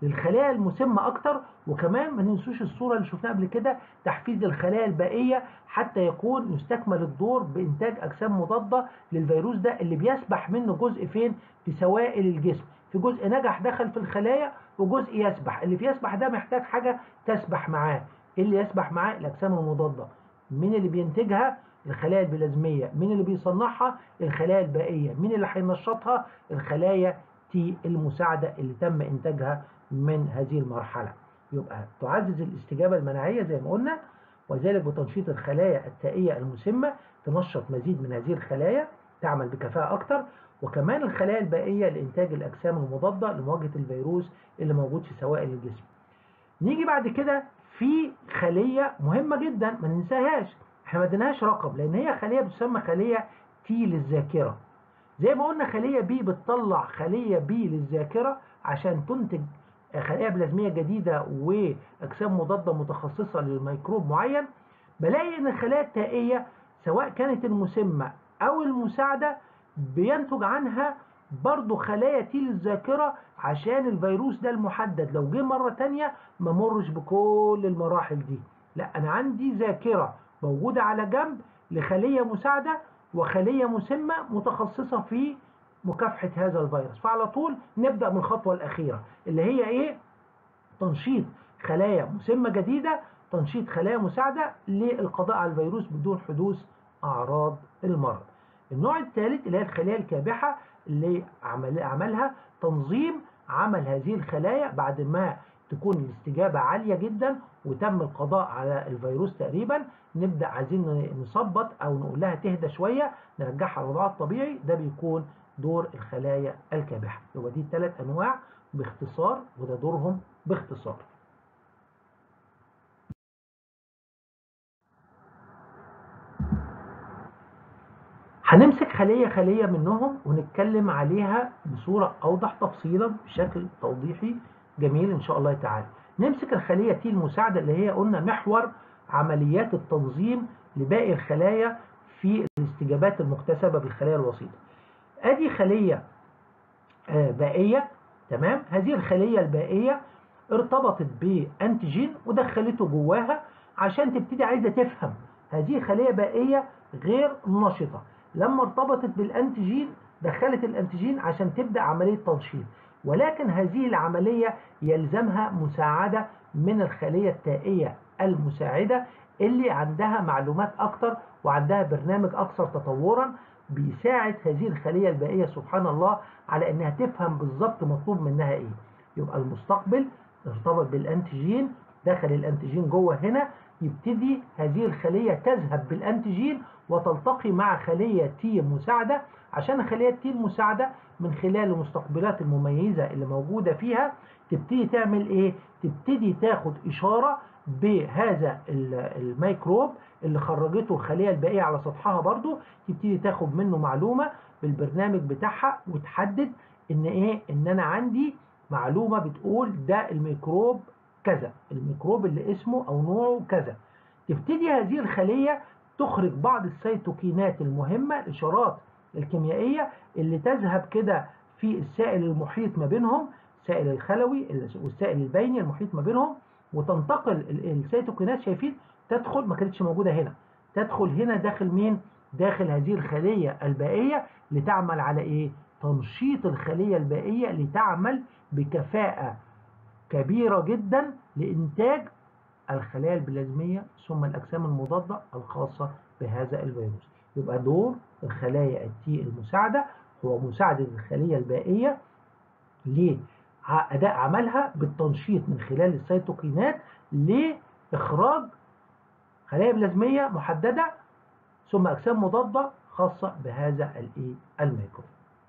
A: للخلايا المسمة أكتر وكمان ما ننسوش الصورة اللي شفناها قبل كده تحفيز الخلايا البائية حتى يكون يستكمل الدور بإنتاج أجسام مضادة للفيروس ده اللي بيسبح منه جزء فين في سوائل الجسم في جزء نجح دخل في الخلايا وجزء يسبح اللي في يسبح ده محتاج حاجة تسبح معاه إيه اللي يسبح معاه الأجسام المضادة مين اللي بينتجها الخلايا البلازمية مين اللي بيصنعها الخلايا البائية مين اللي هينشطها الخلايا تي المساعدة اللي تم إنتاجها من هذه المرحلة يبقى تعزز الاستجابة المناعية زي ما قلنا وذلك بتنشيط الخلايا التائية المسمة تنشط مزيد من هذه الخلايا تعمل بكفاءة أكتر وكمان الخلايا البائية لإنتاج الأجسام المضادة لمواجهة الفيروس اللي موجود في سوائل الجسم نيجي بعد كده في خلية مهمة جدا ما ننساهاش احنا ما اديناهاش رقم لان هي خلية بتسمى خلية تي للذاكرة زي ما قلنا خلية بي بتطلع خلية بي للذاكرة عشان تنتج خلايا بلازمية جديدة وأجسام مضادة متخصصة للميكروب معين بلاقي إن الخلايا التائية سواء كانت المسمة أو المساعدة بينتج عنها برضو خلايا تي للذاكرة عشان الفيروس ده المحدد لو جه مرة تانية ما مرش بكل المراحل دي لا أنا عندي ذاكرة موجودة على جنب لخلية مساعدة وخلية مسمة متخصصة في مكافحة هذا الفيروس فعلى طول نبدأ من الخطوة الأخيرة اللي هي إيه؟ تنشيط خلايا مسمة جديدة تنشيط خلايا مساعدة للقضاء على الفيروس بدون حدوث أعراض المرض النوع الثالث اللي هي الخلايا الكابحة اللي عمل عملها تنظيم عمل هذه الخلايا بعد ما تكون الاستجابة عالية جدا وتم القضاء على الفيروس تقريبا نبدأ عايزين نثبط أو نقول لها تهدى شوية نرجعها لوضعها الطبيعي ده بيكون دور الخلايا الكابحة يبقى دي ثلاث أنواع باختصار وده دورهم باختصار هنمسك خلية خلية منهم ونتكلم عليها بصورة أوضح تفصيلا بشكل توضيحي جميل إن شاء الله تعالى نمسك الخلية تي المساعدة اللي هي قلنا محور عمليات التنظيم لباقي الخلايا في الاستجابات المكتسبة بالخلايا الوسيطة ادي خلية بائية تمام هذه الخلية البائية ارتبطت بانتيجين ودخلته جواها عشان تبتدي عايزة تفهم هذه خلية بائية غير نشطة لما ارتبطت بالانتيجين دخلت الانتيجين عشان تبدأ عملية تنشيط ولكن هذه العملية يلزمها مساعدة من الخلية التائية المساعدة اللي عندها معلومات أكتر وعندها برنامج أكثر تطورا بيساعد هذه الخلية البائية سبحان الله على أنها تفهم بالظبط مطلوب منها إيه يبقى المستقبل ارتبط بالأنتيجين دخل الأنتيجين جوه هنا يبتدي هذه الخلية تذهب بالأنتيجين وتلتقي مع خلية تي مساعدة عشان خلية تي المساعدة من خلال المستقبلات المميزة اللي موجودة فيها تبتدي تعمل إيه؟ تبتدي تاخد إشارة بهذا الميكروب اللي خرجته الخلية البائية على سطحها برضو تبتدي تاخد منه معلومة بالبرنامج بتاعها وتحدد ان ايه ان انا عندي معلومة بتقول ده الميكروب كذا الميكروب اللي اسمه او نوعه كذا تبتدي هذه الخلية تخرج بعض السيتوكينات المهمة الاشارات الكيميائية اللي تذهب كده في السائل المحيط ما بينهم السائل الخلوي والسائل البيني المحيط ما بينهم وتنتقل السيتوكينات شايفين تدخل ما كانتش موجودة هنا تدخل هنا داخل مين داخل هذه الخلية البائية لتعمل على ايه تنشيط الخلية البائية لتعمل بكفاءة كبيرة جدا لإنتاج الخلايا البلازمية ثم الأجسام المضادة الخاصة بهذا الفيروس يبقى دور الخلايا التي المساعدة هو مساعدة الخلية البائية لأداء عملها بالتنشيط من خلال السيتوكينات لإخراج خلايا بلازمية محددة ثم أجسام مضادة خاصة بهذا الميكروب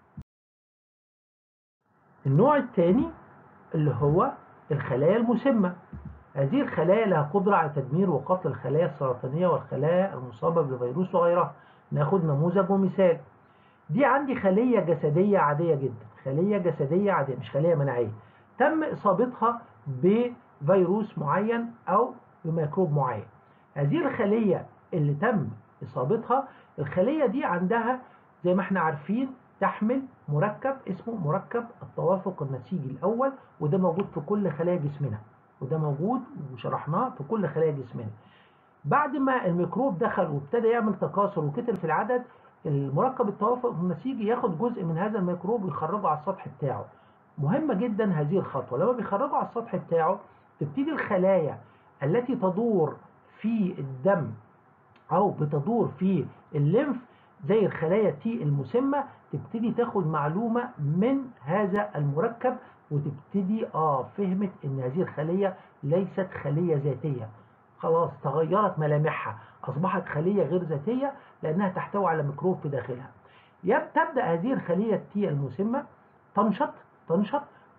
A: النوع الثاني اللي هو الخلايا المسمة هذه الخلايا لها قدرة على تدمير وقتل الخلايا السرطانية والخلايا المصابة بالفيروس وغيرها ناخد نموذج ومثال دي عندي خلية جسدية عادية جدا خلية جسدية عادية مش خلية مناعية تم إصابتها بفيروس معين أو بميكروب معين هذه الخلية اللي تم إصابتها الخلية دي عندها زي ما احنا عارفين تحمل مركب اسمه مركب التوافق النسيجي الأول وده موجود في كل خلايا جسمنا وده موجود وشرحناه في كل خلايا جسمنا بعد ما الميكروب دخل وابتدى يعمل تكاثر وكتر في العدد المركب التوافق النسيجي ياخد جزء من هذا الميكروب ويخرجه على السطح بتاعه مهمة جدا هذه الخطوة لما بيخرجه على السطح بتاعه تبتدي الخلايا التي تدور في الدم أو بتدور في الليمف زي الخلايا تي المسمة تبتدي تاخد معلومة من هذا المركب وتبتدي اه فهمت ان هذه الخلية ليست خلية ذاتية خلاص تغيرت ملامحها اصبحت خلية غير ذاتية لانها تحتوي على ميكروب في داخلها تبدأ هذه الخلية التي المسمة تنشط تنشط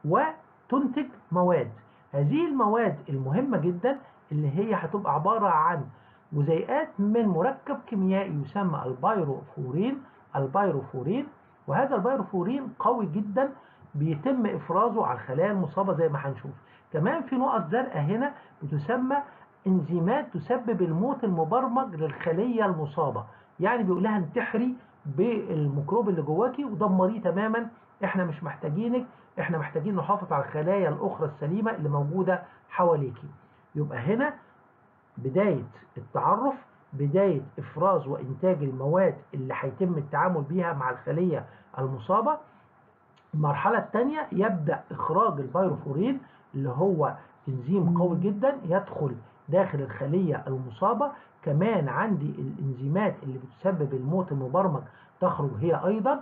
A: وتنتج مواد هذه المواد المهمة جدا اللي هي هتبقى عبارة عن جزيئات من مركب كيميائي يسمى البيروفورين البيروفورين وهذا البيروفورين قوي جدا بيتم افرازه على الخلايا المصابه زي ما هنشوف كمان في نقط زرقاء هنا بتسمى انزيمات تسبب الموت المبرمج للخليه المصابه يعني بيقول لها انتحري بالميكروب اللي جواكي ودمريه تماما احنا مش محتاجينك احنا محتاجين نحافظ على الخلايا الاخرى السليمه اللي موجوده حواليكي يبقى هنا بدايه التعرف بداية إفراز وإنتاج المواد اللي هيتم التعامل بيها مع الخلية المصابة المرحلة الثانية يبدأ إخراج البيروفورين اللي هو إنزيم قوي جدا يدخل داخل الخلية المصابة كمان عندي الإنزيمات اللي بتسبب الموت المبرمج تخرج هي أيضا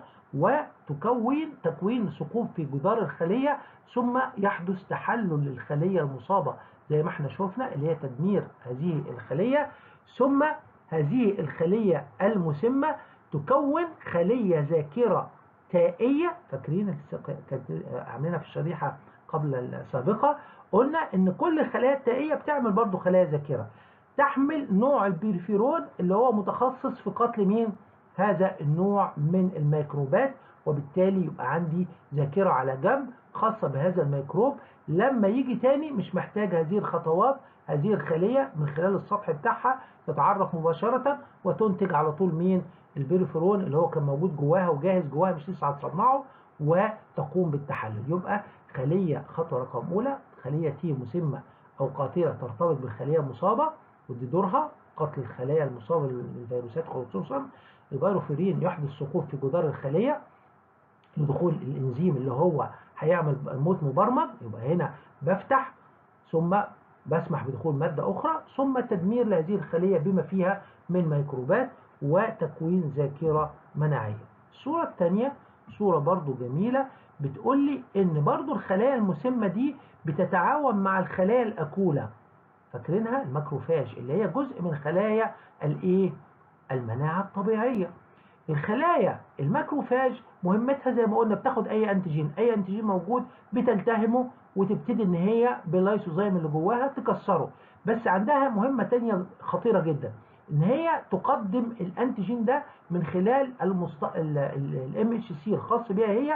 A: وتكون تكوين ثقوب في جدار الخلية ثم يحدث تحلل للخلية المصابة زي ما احنا شفنا اللي هي تدمير هذه الخلية ثم هذه الخلية المسمة تكون خلية ذاكرة تائية فاكرين كانت عاملينها في الشريحة قبل السابقة قلنا ان كل الخلايا التائية بتعمل برضو خلايا ذاكرة تحمل نوع البيرفيرون اللي هو متخصص في قتل مين هذا النوع من الميكروبات وبالتالي يبقى عندي ذاكرة على جنب خاصة بهذا الميكروب لما يجي تاني مش محتاج هذه الخطوات هذه الخلية من خلال السطح بتاعها تتعرف مباشرة وتنتج على طول مين البيرفرون اللي هو كان موجود جواها وجاهز جواها مش لسه هتصنعه وتقوم بالتحلل يبقى خلية خطوة رقم أولى خلية تي مسمة أو قاتلة ترتبط بالخلية المصابة ودي دورها قتل الخلايا المصابة للفيروسات خصوصا البيروفيرين يحدث ثقوب في جدار الخلية لدخول الانزيم اللي هو هيعمل موت مبرمج يبقى هنا بفتح ثم بسمح بدخول مادة أخرى ثم تدمير لهذه الخلية بما فيها من ميكروبات وتكوين ذاكرة مناعية الصورة الثانية صورة برضو جميلة بتقول لي ان برضو الخلايا المسمة دي بتتعاون مع الخلايا الأكولة فاكرينها الماكروفاج اللي هي جزء من خلايا الايه المناعة الطبيعية الخلايا الماكروفاج مهمتها زي ما قلنا بتاخد اي انتيجين اي انتيجين موجود بتلتهمه وتبتدي ان هي باللايسوزايم اللي جواها تكسره بس عندها مهمة تانية خطيرة جدا ان هي تقدم الانتيجين ده من خلال المست... الام اتش سي الخاص بها هي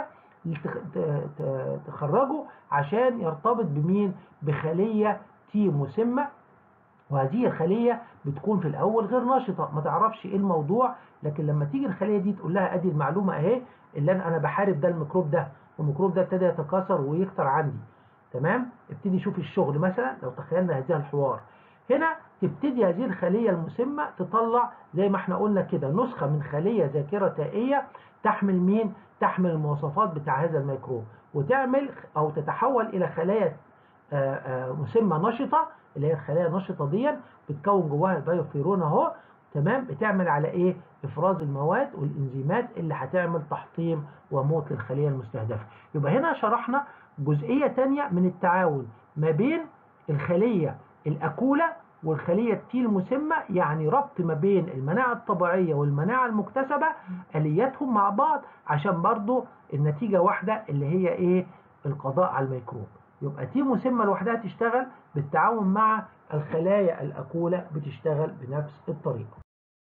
A: تخرجه عشان يرتبط بمين بخلية تي مسمة وهذه الخلية بتكون في الأول غير نشطة ما تعرفش إيه الموضوع لكن لما تيجي الخلية دي تقول لها أدي المعلومة أهي اللي أنا أنا بحارب ده الميكروب ده والميكروب ده ابتدى يتكاثر ويكتر عندي تمام ابتدي شوف الشغل مثلا لو تخيلنا هذا الحوار هنا تبتدي هذه الخلية المسمة تطلع زي ما احنا قلنا كده نسخة من خلية ذاكرة تائية تحمل مين؟ تحمل المواصفات بتاع هذا الميكروب وتعمل أو تتحول إلى خلايا مسمة نشطة اللي هي الخلايا النشطة دي بتكون جواها البيوفيرون اهو تمام بتعمل على ايه؟ افراز المواد والانزيمات اللي هتعمل تحطيم وموت للخلية المستهدفة يبقى هنا شرحنا جزئية تانية من التعاون ما بين الخلية الأكولة والخلية التي المسمة يعني ربط ما بين المناعة الطبيعية والمناعة المكتسبة آلياتهم مع بعض عشان برضو النتيجة واحدة اللي هي ايه القضاء على الميكروب يبقى تي مسمة لوحدها تشتغل بالتعاون مع الخلايا الأكولة بتشتغل بنفس الطريقة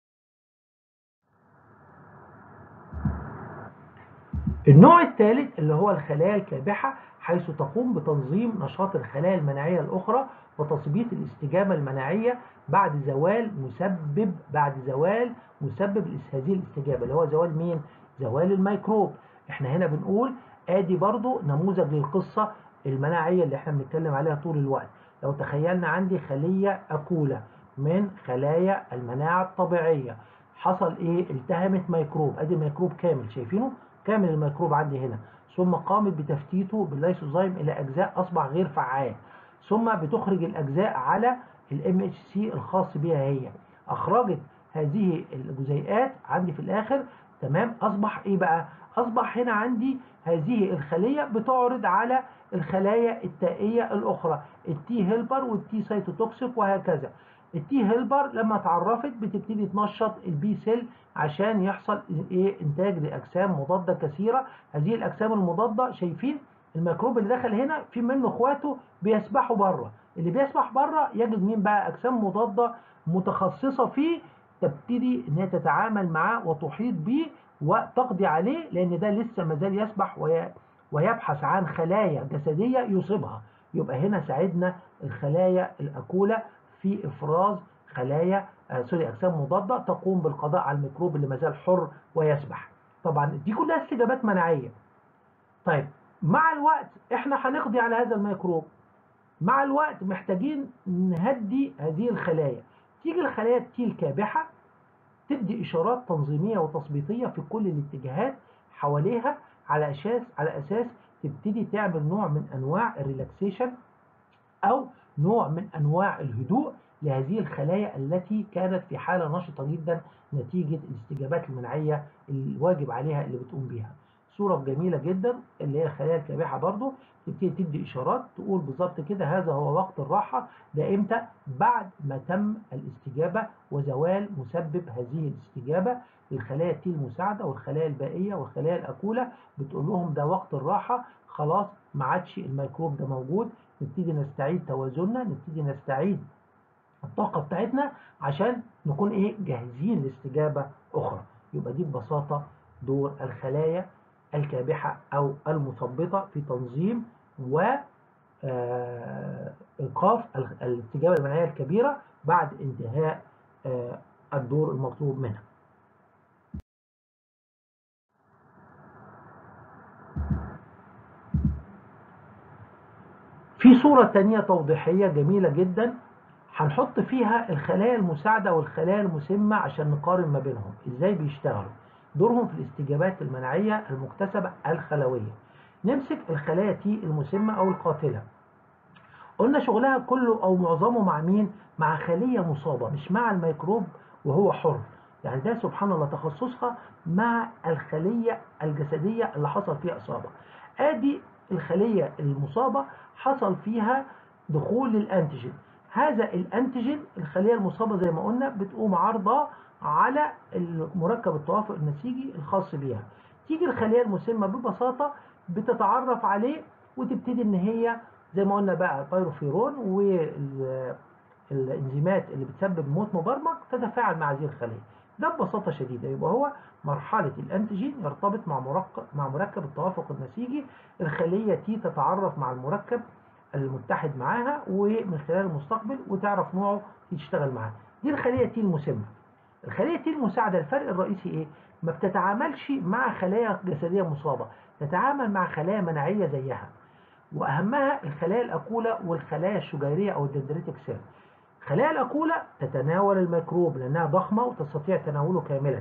A: النوع الثالث اللي هو الخلايا الكابحة حيث تقوم بتنظيم نشاط الخلايا المناعية الأخرى وتثبيط الاستجابة المناعية بعد زوال مسبب بعد زوال مسبب هذه الاستجابة اللي هو زوال مين؟ زوال الميكروب احنا هنا بنقول ادي برضو نموذج للقصة المناعية اللي احنا بنتكلم عليها طول الوقت لو تخيلنا عندي خلية أكولة من خلايا المناعة الطبيعية حصل ايه التهمت ميكروب ادي ميكروب كامل شايفينه كامل الميكروب عندي هنا ثم قامت بتفتيته بالليسوزايم الى اجزاء اصبح غير فعال ثم بتخرج الاجزاء على الام اتش سي الخاص بها هي اخرجت هذه الجزيئات عندي في الاخر تمام اصبح ايه بقى اصبح هنا عندي هذه الخليه بتعرض على الخلايا التائيه الاخرى التي هيلبر والتي سيتوتوكسيك وهكذا التي هيلبر لما اتعرفت بتبتدي تنشط البي سيل عشان يحصل ايه انتاج لاجسام مضاده كثيره هذه الاجسام المضاده شايفين الميكروب اللي دخل هنا في منه اخواته بيسبحوا بره اللي بيسبح بره يجد مين بقى اجسام مضاده متخصصه فيه تبتدي ان هي تتعامل معاه وتحيط به وتقضي عليه لان ده لسه ما زال يسبح ويبحث عن خلايا جسديه يصيبها يبقى هنا ساعدنا الخلايا الاكوله في افراز خلايا آه سوري اجسام مضاده تقوم بالقضاء على الميكروب اللي ما زال حر ويسبح طبعا دي كلها استجابات مناعيه طيب مع الوقت احنا هنقضي على هذا الميكروب مع الوقت محتاجين نهدي هذه الخلايا تيجي الخلايا التي الكابحه تدي اشارات تنظيميه وتثبيطيه في كل الاتجاهات حواليها على اساس على اساس تبتدي تعمل نوع من انواع الريلاكسيشن او نوع من انواع الهدوء لهذه الخلايا التي كانت في حاله نشطه جدا نتيجه الاستجابات المناعيه الواجب عليها اللي بتقوم بيها. صوره جميله جدا اللي هي الخلايا الكابحه برضو تبتدي تدي اشارات تقول بالظبط كده هذا هو وقت الراحه ده امتى؟ بعد ما تم الاستجابه وزوال مسبب هذه الاستجابه للخلايا التي المساعده والخلايا البائيه والخلايا الاكوله بتقول لهم ده وقت الراحه خلاص ما عادش الميكروب ده موجود نبتدي نستعيد توازننا نبتدي نستعيد الطاقة بتاعتنا عشان نكون ايه جاهزين لاستجابة أخرى يبقى دي ببساطة دور الخلايا الكابحة أو المثبطة في تنظيم و إيقاف الاستجابة المناعية الكبيرة بعد انتهاء الدور المطلوب منها في صورة تانية توضيحية جميلة جدا هنحط فيها الخلايا المساعدة والخلايا المسمة عشان نقارن ما بينهم ازاي بيشتغلوا دورهم في الاستجابات المناعية المكتسبة الخلوية نمسك الخلايا تي المسمة او القاتلة قلنا شغلها كله او معظمه مع مين مع خلية مصابة مش مع الميكروب وهو حر يعني ده سبحان الله تخصصها مع الخلية الجسدية اللي حصل فيها إصابة ادي الخلية المصابة حصل فيها دخول للأنتيجين هذا الأنتيجين الخلية المصابة زي ما قلنا بتقوم عارضة على المركب التوافق النسيجي الخاص بيها تيجي الخلية المسمة ببساطة بتتعرف عليه وتبتدي ان هي زي ما قلنا بقى البيروفيرون والانزيمات اللي بتسبب موت مبرمج تتفاعل مع هذه الخلية ده ببساطة شديدة يبقى هو مرحلة الأنتيجين يرتبط مع مركب مع مركب التوافق النسيجي الخلية تي تتعرف مع المركب المتحد معاها ومن خلال المستقبل وتعرف نوعه تشتغل معاه دي الخلية تي المسمة الخلية تي المساعدة الفرق الرئيسي ايه؟ ما بتتعاملش مع خلايا جسدية مصابة تتعامل مع خلايا مناعية زيها وأهمها الخلايا الأكولة والخلايا الشجيرية أو الدندريتك سيل خلايا الأكولة تتناول الميكروب لأنها ضخمة وتستطيع تناوله كاملة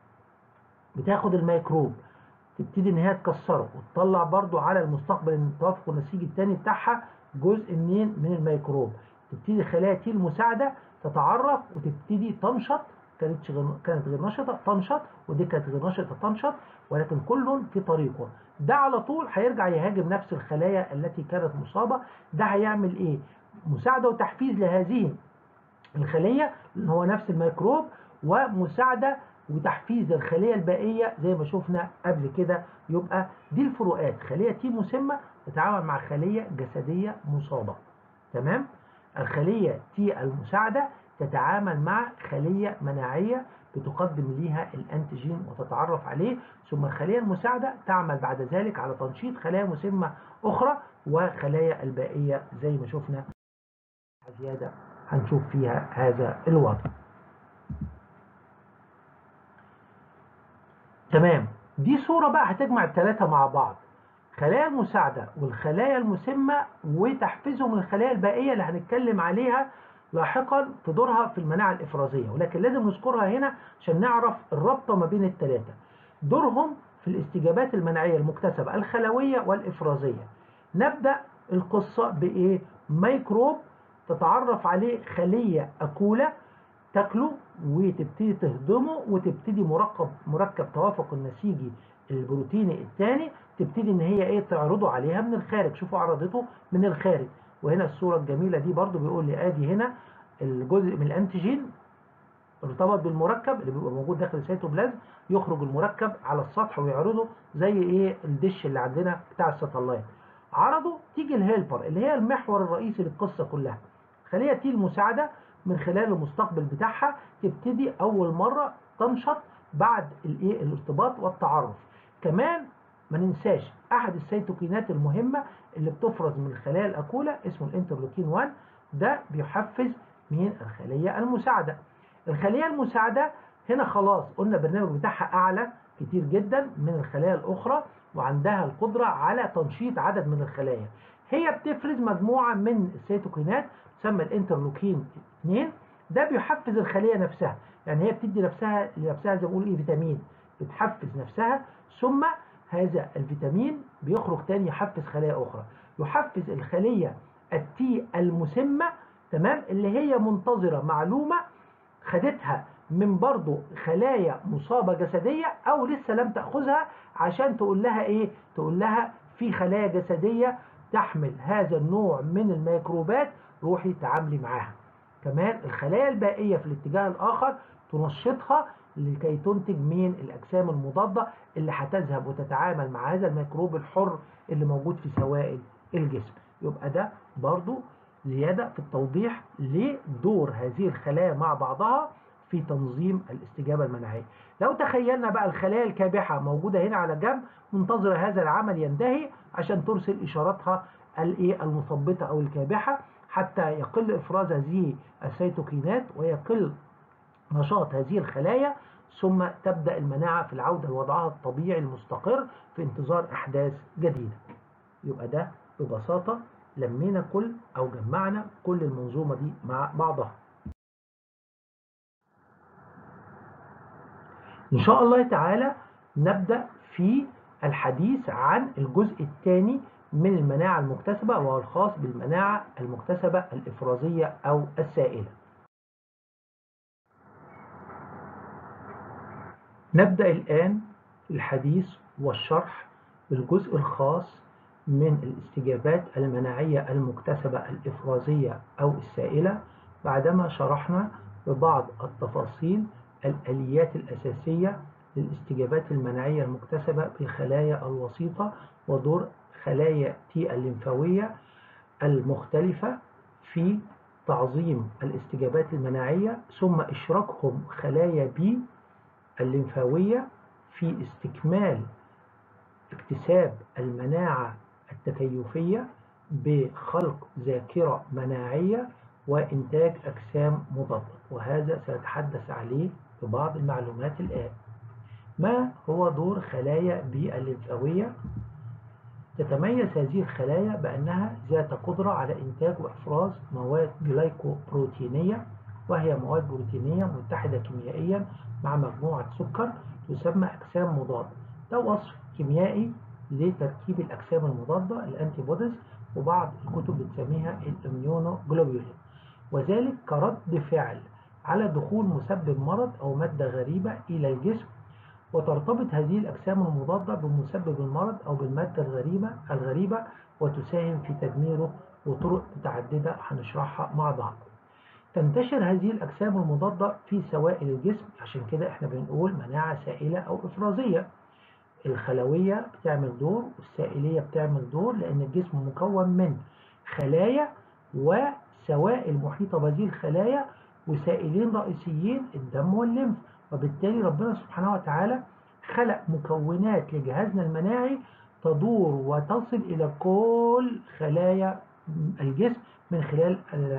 A: بتاخد الميكروب تبتدي ان هي تكسره وتطلع برضو على المستقبل التوافق النسيجي الثاني بتاعها جزء منين من الميكروب تبتدي خلايا تي المساعده تتعرف وتبتدي تنشط كانت غير كانت غير نشطه تنشط ودي كانت غير نشطه تنشط ولكن كل في طريقه ده على طول هيرجع يهاجم نفس الخلايا التي كانت مصابه ده هيعمل ايه مساعده وتحفيز لهذه الخليه اللي هو نفس الميكروب ومساعده وتحفيز الخلية البائية زي ما شفنا قبل كده يبقى دي الفروقات خلية تي مسمة تتعامل مع خلية جسدية مصابة تمام الخلية تي المساعدة تتعامل مع خلية مناعية بتقدم ليها الأنتيجين وتتعرف عليه ثم الخلية المساعدة تعمل بعد ذلك على تنشيط خلايا مسمة أخرى وخلايا البائية زي ما شفنا زيادة هنشوف فيها هذا الوضع تمام دي صورة بقى هتجمع الثلاثة مع بعض خلايا المساعدة والخلايا المسمة وتحفيزهم الخلايا البائية اللي هنتكلم عليها لاحقا في دورها في المناعة الإفرازية ولكن لازم نذكرها هنا عشان نعرف الرابطة ما بين الثلاثة دورهم في الاستجابات المناعية المكتسبة الخلوية والإفرازية نبدأ القصة بإيه؟ ميكروب تتعرف عليه خلية أكولة تاكله وتبتدي تهضمه وتبتدي مركب مركب توافق النسيجي البروتيني الثاني تبتدي ان هي ايه تعرضه عليها من الخارج شوفوا عرضته من الخارج وهنا الصورة الجميلة دي برضو بيقول لي ادي هنا الجزء من الانتيجين ارتبط بالمركب اللي بيبقى موجود داخل السيتوبلازم يخرج المركب على السطح ويعرضه زي ايه الدش اللي عندنا بتاع الساتلايت عرضه تيجي الهيلبر اللي هي المحور الرئيسي للقصة كلها خلية تي المساعدة من خلال المستقبل بتاعها تبتدي أول مرة تنشط بعد الايه الارتباط والتعرف كمان ما ننساش أحد السيتوكينات المهمة اللي بتفرز من الخلايا الأكولة اسمه الانترلوكين 1 ده بيحفز من الخلية المساعدة الخلية المساعدة هنا خلاص قلنا البرنامج بتاعها أعلى كتير جدا من الخلايا الأخرى وعندها القدرة على تنشيط عدد من الخلايا هي بتفرز مجموعة من السيتوكينات تسمى الانترلوكين 2 ده بيحفز الخلية نفسها يعني هي بتدي نفسها لنفسها زي ما بقول ايه فيتامين بتحفز نفسها ثم هذا الفيتامين بيخرج تاني يحفز خلايا أخرى يحفز الخلية التي المسمة تمام اللي هي منتظرة معلومة خدتها من برضو خلايا مصابة جسدية أو لسه لم تأخذها عشان تقول لها إيه؟ تقول لها في خلايا جسدية تحمل هذا النوع من الميكروبات روحي تعاملي معاها كمان الخلايا البائية في الاتجاه الآخر تنشطها لكي تنتج من الأجسام المضادة اللي هتذهب وتتعامل مع هذا الميكروب الحر اللي موجود في سوائل الجسم يبقى ده برضو زيادة في التوضيح لدور هذه الخلايا مع بعضها في تنظيم الاستجابة المناعية لو تخيلنا بقى الخلايا الكابحة موجودة هنا على جنب منتظرة هذا العمل ينتهي عشان ترسل إشاراتها الايه المثبطة أو الكابحة حتى يقل إفراز هذه السيتوكينات ويقل نشاط هذه الخلايا ثم تبدأ المناعة في العودة لوضعها الطبيعي المستقر في انتظار أحداث جديدة يبقى ده ببساطة لمينا كل أو جمعنا كل المنظومة دي مع بعضها إن شاء الله تعالى نبدأ في الحديث عن الجزء الثاني من المناعة المكتسبة وهو الخاص بالمناعة المكتسبة الإفرازية أو السائلة نبدأ الآن الحديث والشرح بالجزء الخاص من الاستجابات المناعية المكتسبة الإفرازية أو السائلة بعدما شرحنا ببعض التفاصيل الآليات الأساسية للاستجابات المناعية المكتسبة بالخلايا الوسيطة ودور خلايا تي الليمفاوية المختلفة في تعظيم الاستجابات المناعية ثم إشراكهم خلايا بي الليمفاوية في استكمال اكتساب المناعة التكيفية بخلق ذاكرة مناعية وإنتاج أجسام مضادة وهذا سنتحدث عليه ببعض المعلومات الآن ما هو دور خلايا بي الليمفاوية تتميز هذه الخلايا بأنها ذات قدرة على إنتاج وإفراز مواد جلايكوبروتينية وهي مواد بروتينية متحدة كيميائيا مع مجموعة سكر تسمى أجسام مضادة ده وصف كيميائي لتركيب الأجسام المضادة الأنتي بوديز وبعض الكتب بتسميها الاميونوجلوبولين وذلك كرد فعل على دخول مسبب مرض أو مادة غريبة إلى الجسم وترتبط هذه الأجسام المضادة بمسبب المرض أو بالمادة الغريبة الغريبة وتساهم في تدميره وطرق متعددة هنشرحها مع بعض. تنتشر هذه الأجسام المضادة في سوائل الجسم عشان كده احنا بنقول مناعة سائلة أو إفرازية. الخلوية بتعمل دور والسائلية بتعمل دور لأن الجسم مكون من خلايا وسوائل محيطة بهذه الخلايا وسائلين رئيسيين الدم والليمف وبالتالي ربنا سبحانه وتعالى خلق مكونات لجهازنا المناعي تدور وتصل إلى كل خلايا الجسم من خلال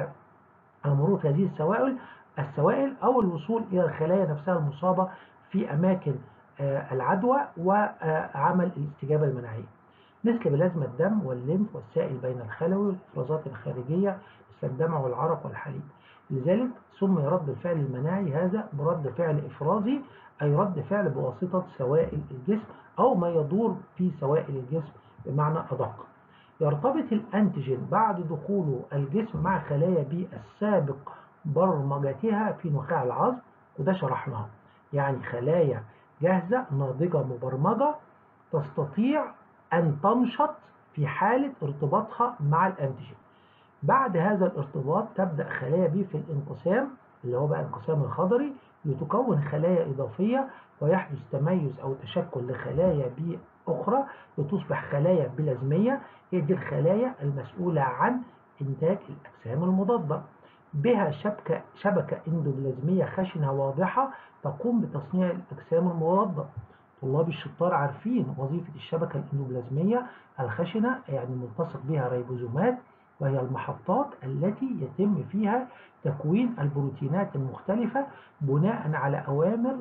A: مرور هذه السوائل السوائل أو الوصول إلى الخلايا نفسها المصابة في أماكن العدوى وعمل الاستجابة المناعية مثل بلازما الدم والليمف والسائل بين الخلوي والإفرازات الخارجية مثل الدمع والعرق والحليب لذلك سمي رد الفعل المناعي هذا برد فعل إفرازي أي رد فعل بواسطة سوائل الجسم أو ما يدور في سوائل الجسم بمعنى أدق يرتبط الأنتيجين بعد دخوله الجسم مع خلايا بي السابق برمجتها في نخاع العظم وده شرحناه يعني خلايا جاهزة ناضجة مبرمجة تستطيع أن تنشط في حالة ارتباطها مع الأنتيجين بعد هذا الارتباط تبدأ خلايا بي في الانقسام اللي هو بقى الانقسام الخضري لتكون خلايا إضافية ويحدث تميز أو تشكل لخلايا بي أخرى لتصبح خلايا بلازمية هي دي الخلايا المسؤولة عن إنتاج الأجسام المضادة بها شبكة, شبكة اندوبلازمية خشنة واضحة تقوم بتصنيع الأجسام المضادة طلاب الشطار عارفين وظيفة الشبكة الاندوبلازمية الخشنة يعني ملتصق بها ريبوزومات وهي المحطات التي يتم فيها تكوين البروتينات المختلفة بناء على أوامر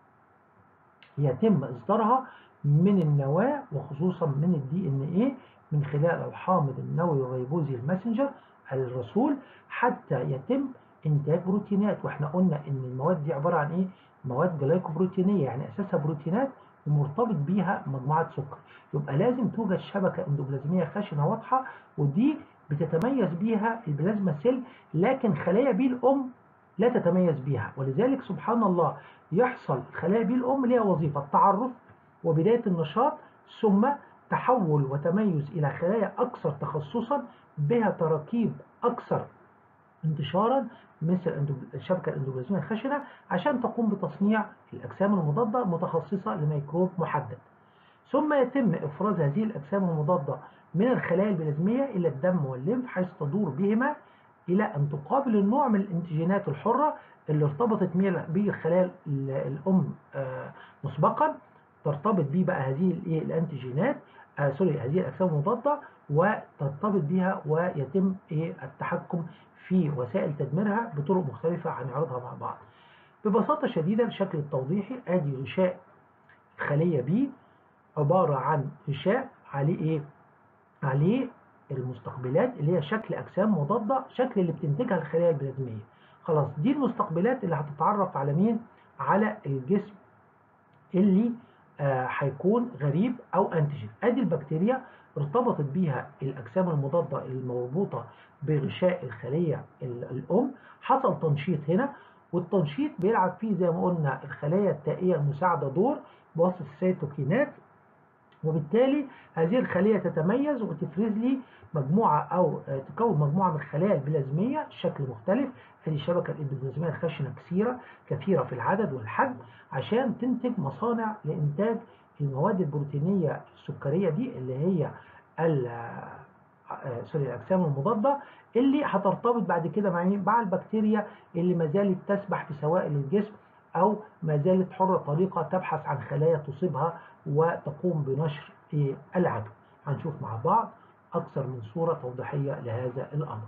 A: يتم إصدارها من النواة وخصوصا من الدي ان ايه من خلال الحامض النووي الريبوزي الماسنجر الرسول حتى يتم انتاج بروتينات واحنا قلنا ان المواد دي عباره عن ايه مواد جلايكوبروتينيه يعني اساسها بروتينات ومرتبط بيها مجموعه سكر يبقى لازم توجد شبكه اندوبلازميه خشنه واضحه ودي بتتميز بيها البلازما سيل لكن خلايا بي الام لا تتميز بيها ولذلك سبحان الله يحصل خلايا بي الام ليها وظيفه التعرف وبدايه النشاط ثم تحول وتميز إلى خلايا أكثر تخصصا بها تراكيب أكثر انتشارا مثل الشبكة الاندوبلازمية الخشنة عشان تقوم بتصنيع الأجسام المضادة متخصصة لميكروب محدد ثم يتم إفراز هذه الأجسام المضادة من الخلايا البلازمية إلى الدم والليمف حيث تدور بهما إلى أن تقابل النوع من الانتيجينات الحرة اللي ارتبطت بالخلايا الأم مسبقا ترتبط بيه بقى هذه الانتيجينات آه سوري هذه الأجسام المضادة وترتبط بها ويتم إيه التحكم في وسائل تدميرها بطرق مختلفة هنعرضها مع بعض. ببساطة شديدة الشكل التوضيحي ادي غشاء خلية بي عبارة عن غشاء عليه ايه؟ عليه المستقبلات اللي هي شكل أجسام مضادة شكل اللي بتنتجها الخلايا البلازمية. خلاص دي المستقبلات اللي هتتعرف على مين؟ على الجسم اللي هيكون آه غريب او انتيجين ادي البكتيريا ارتبطت بيها الاجسام المضاده المربوطه بغشاء الخليه الام حصل تنشيط هنا والتنشيط بيلعب فيه زي ما قلنا الخلايا التائيه المساعده دور بواسطه السيتوكينات وبالتالي هذه الخليه تتميز وتفرز لي مجموعه او تكون مجموعه من الخلايا البلازميه شكل مختلف هذه الشبكه البلازميه الخشنه كثيره كثيره في العدد والحجم عشان تنتج مصانع لانتاج المواد البروتينيه السكريه دي اللي هي سوري الاجسام المضاده اللي هترتبط بعد كده مع مع البكتيريا اللي ما زالت تسبح في سوائل الجسم او ما زالت حره طريقه تبحث عن خلايا تصيبها وتقوم بنشر العدو هنشوف مع بعض اكثر من صوره توضيحيه لهذا الامر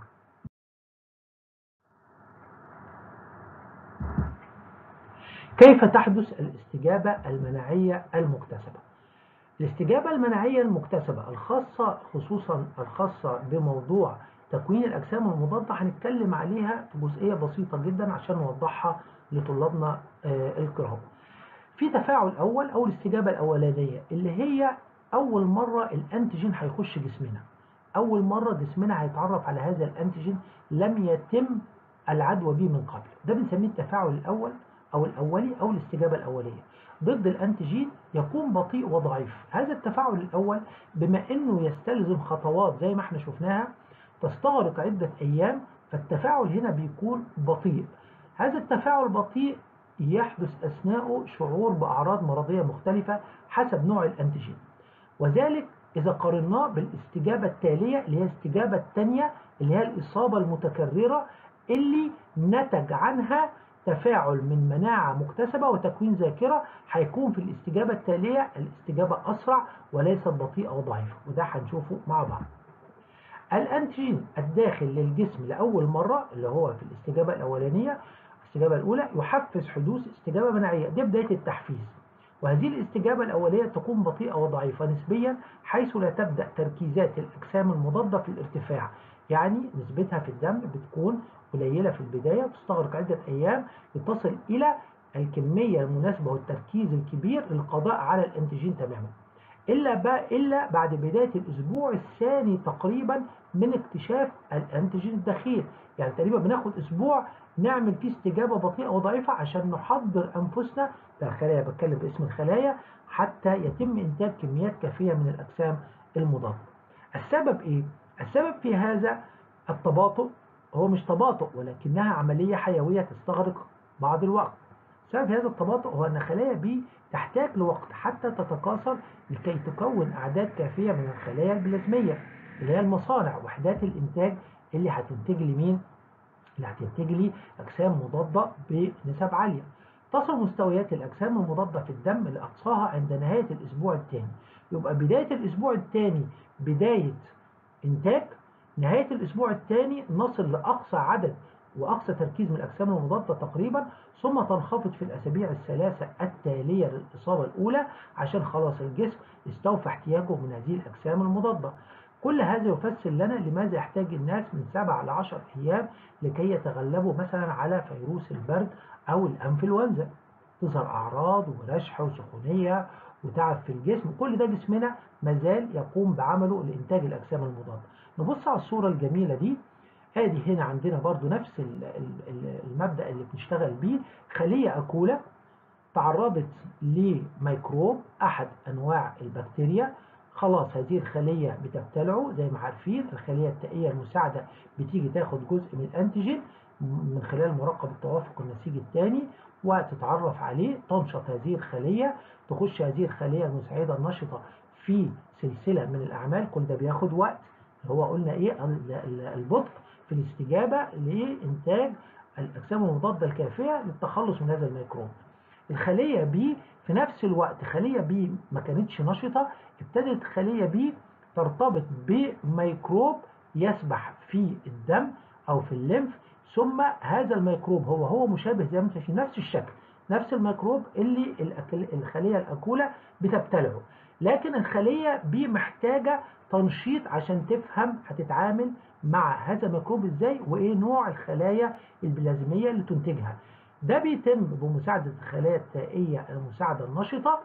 A: كيف تحدث الاستجابة المناعية المكتسبة؟ الاستجابة المناعية المكتسبة الخاصة خصوصا الخاصة بموضوع تكوين الأجسام المضادة هنتكلم عليها في جزئية بسيطة جدا عشان نوضحها لطلابنا الكرام. في تفاعل أول أو الاستجابة الأولانية اللي هي أول مرة الأنتيجين هيخش جسمنا. أول مرة جسمنا هيتعرف على هذا الأنتيجين لم يتم العدوى به من قبل. ده بنسميه التفاعل الأول أو الأولي أو الاستجابة الأولية ضد الأنتيجين يكون بطيء وضعيف هذا التفاعل الأول بما أنه يستلزم خطوات زي ما احنا شفناها تستغرق عدة أيام فالتفاعل هنا بيكون بطيء هذا التفاعل بطيء يحدث أثناءه شعور بأعراض مرضية مختلفة حسب نوع الأنتيجين وذلك إذا قارناه بالاستجابة التالية اللي هي الاستجابة الثانية اللي هي الإصابة المتكررة اللي نتج عنها تفاعل من مناعة مكتسبة وتكوين ذاكرة هيكون في الاستجابة التالية الاستجابة أسرع وليست بطيئة وضعيفة وده هنشوفه مع بعض. الأنتيجين الداخل للجسم لأول مرة اللي هو في الاستجابة الأولانية الاستجابة الأولى يحفز حدوث استجابة مناعية دي بداية التحفيز وهذه الاستجابة الأولية تكون بطيئة وضعيفة نسبيا حيث لا تبدأ تركيزات الأجسام المضادة في الارتفاع يعني نسبتها في الدم بتكون قليلة في البداية وتستغرق عدة أيام لتصل إلى الكمية المناسبة والتركيز الكبير للقضاء على الأنتيجين تماما إلا, إلا بعد بداية الأسبوع الثاني تقريبا من اكتشاف الأنتيجين الدخيل يعني تقريبا بناخد أسبوع نعمل فيه استجابة بطيئة وضعيفة عشان نحضر أنفسنا ده الخلايا بتكلم باسم الخلايا حتى يتم إنتاج كميات كافية من الأجسام المضادة السبب إيه؟ السبب في هذا التباطؤ هو مش تباطؤ ولكنها عملية حيوية تستغرق بعض الوقت سبب هذا التباطؤ هو أن خلايا بي تحتاج لوقت حتى تتكاثر لكي تكون أعداد كافية من الخلايا البلازمية اللي هي المصانع وحدات الإنتاج اللي هتنتج لي مين؟ اللي هتنتج لي أجسام مضادة بنسب عالية تصل مستويات الأجسام المضادة في الدم لأقصاها عند نهاية الأسبوع الثاني يبقى بداية الأسبوع الثاني بداية إنتاج نهاية الأسبوع الثاني نصل لأقصى عدد وأقصى تركيز من الأجسام المضادة تقريبا ثم تنخفض في الأسابيع الثلاثة التالية للإصابة الأولى عشان خلاص الجسم استوفى احتياجه من هذه الأجسام المضادة كل هذا يفسر لنا لماذا يحتاج الناس من 7 ل 10 أيام لكي يتغلبوا مثلا على فيروس البرد أو الأنفلونزا تظهر أعراض ورشح وسخونية وتعب في الجسم كل ده جسمنا مازال يقوم بعمله لإنتاج الأجسام المضادة نبص على الصورة الجميلة دي ادي هنا عندنا برضو نفس المبدأ اللي بنشتغل بيه خلية أكولة تعرضت لميكروب أحد أنواع البكتيريا خلاص هذه الخلية بتبتلعه زي ما عارفين الخلية التائية المساعدة بتيجي تاخد جزء من الأنتيجين من خلال مراقبة توافق النسيج الثاني وتتعرف عليه تنشط هذه الخلية تخش هذه الخلية المساعدة النشطة في سلسلة من الأعمال كل ده بياخد وقت هو قلنا إيه البطء في الاستجابة لإنتاج الأجسام المضادة الكافية للتخلص من هذا الميكروب الخلية بي في نفس الوقت خلية بي ما كانتش نشطة ابتدت خلية بي ترتبط بميكروب يسبح في الدم أو في الليمف ثم هذا الميكروب هو هو مشابه زي ما انت في نفس الشكل نفس الميكروب اللي الخلية الأكولة بتبتلعه لكن الخلية بي محتاجة تنشيط عشان تفهم هتتعامل مع هذا الميكروب ازاي وايه نوع الخلايا البلازمية اللي تنتجها ده بيتم بمساعدة الخلايا التائية المساعدة النشطة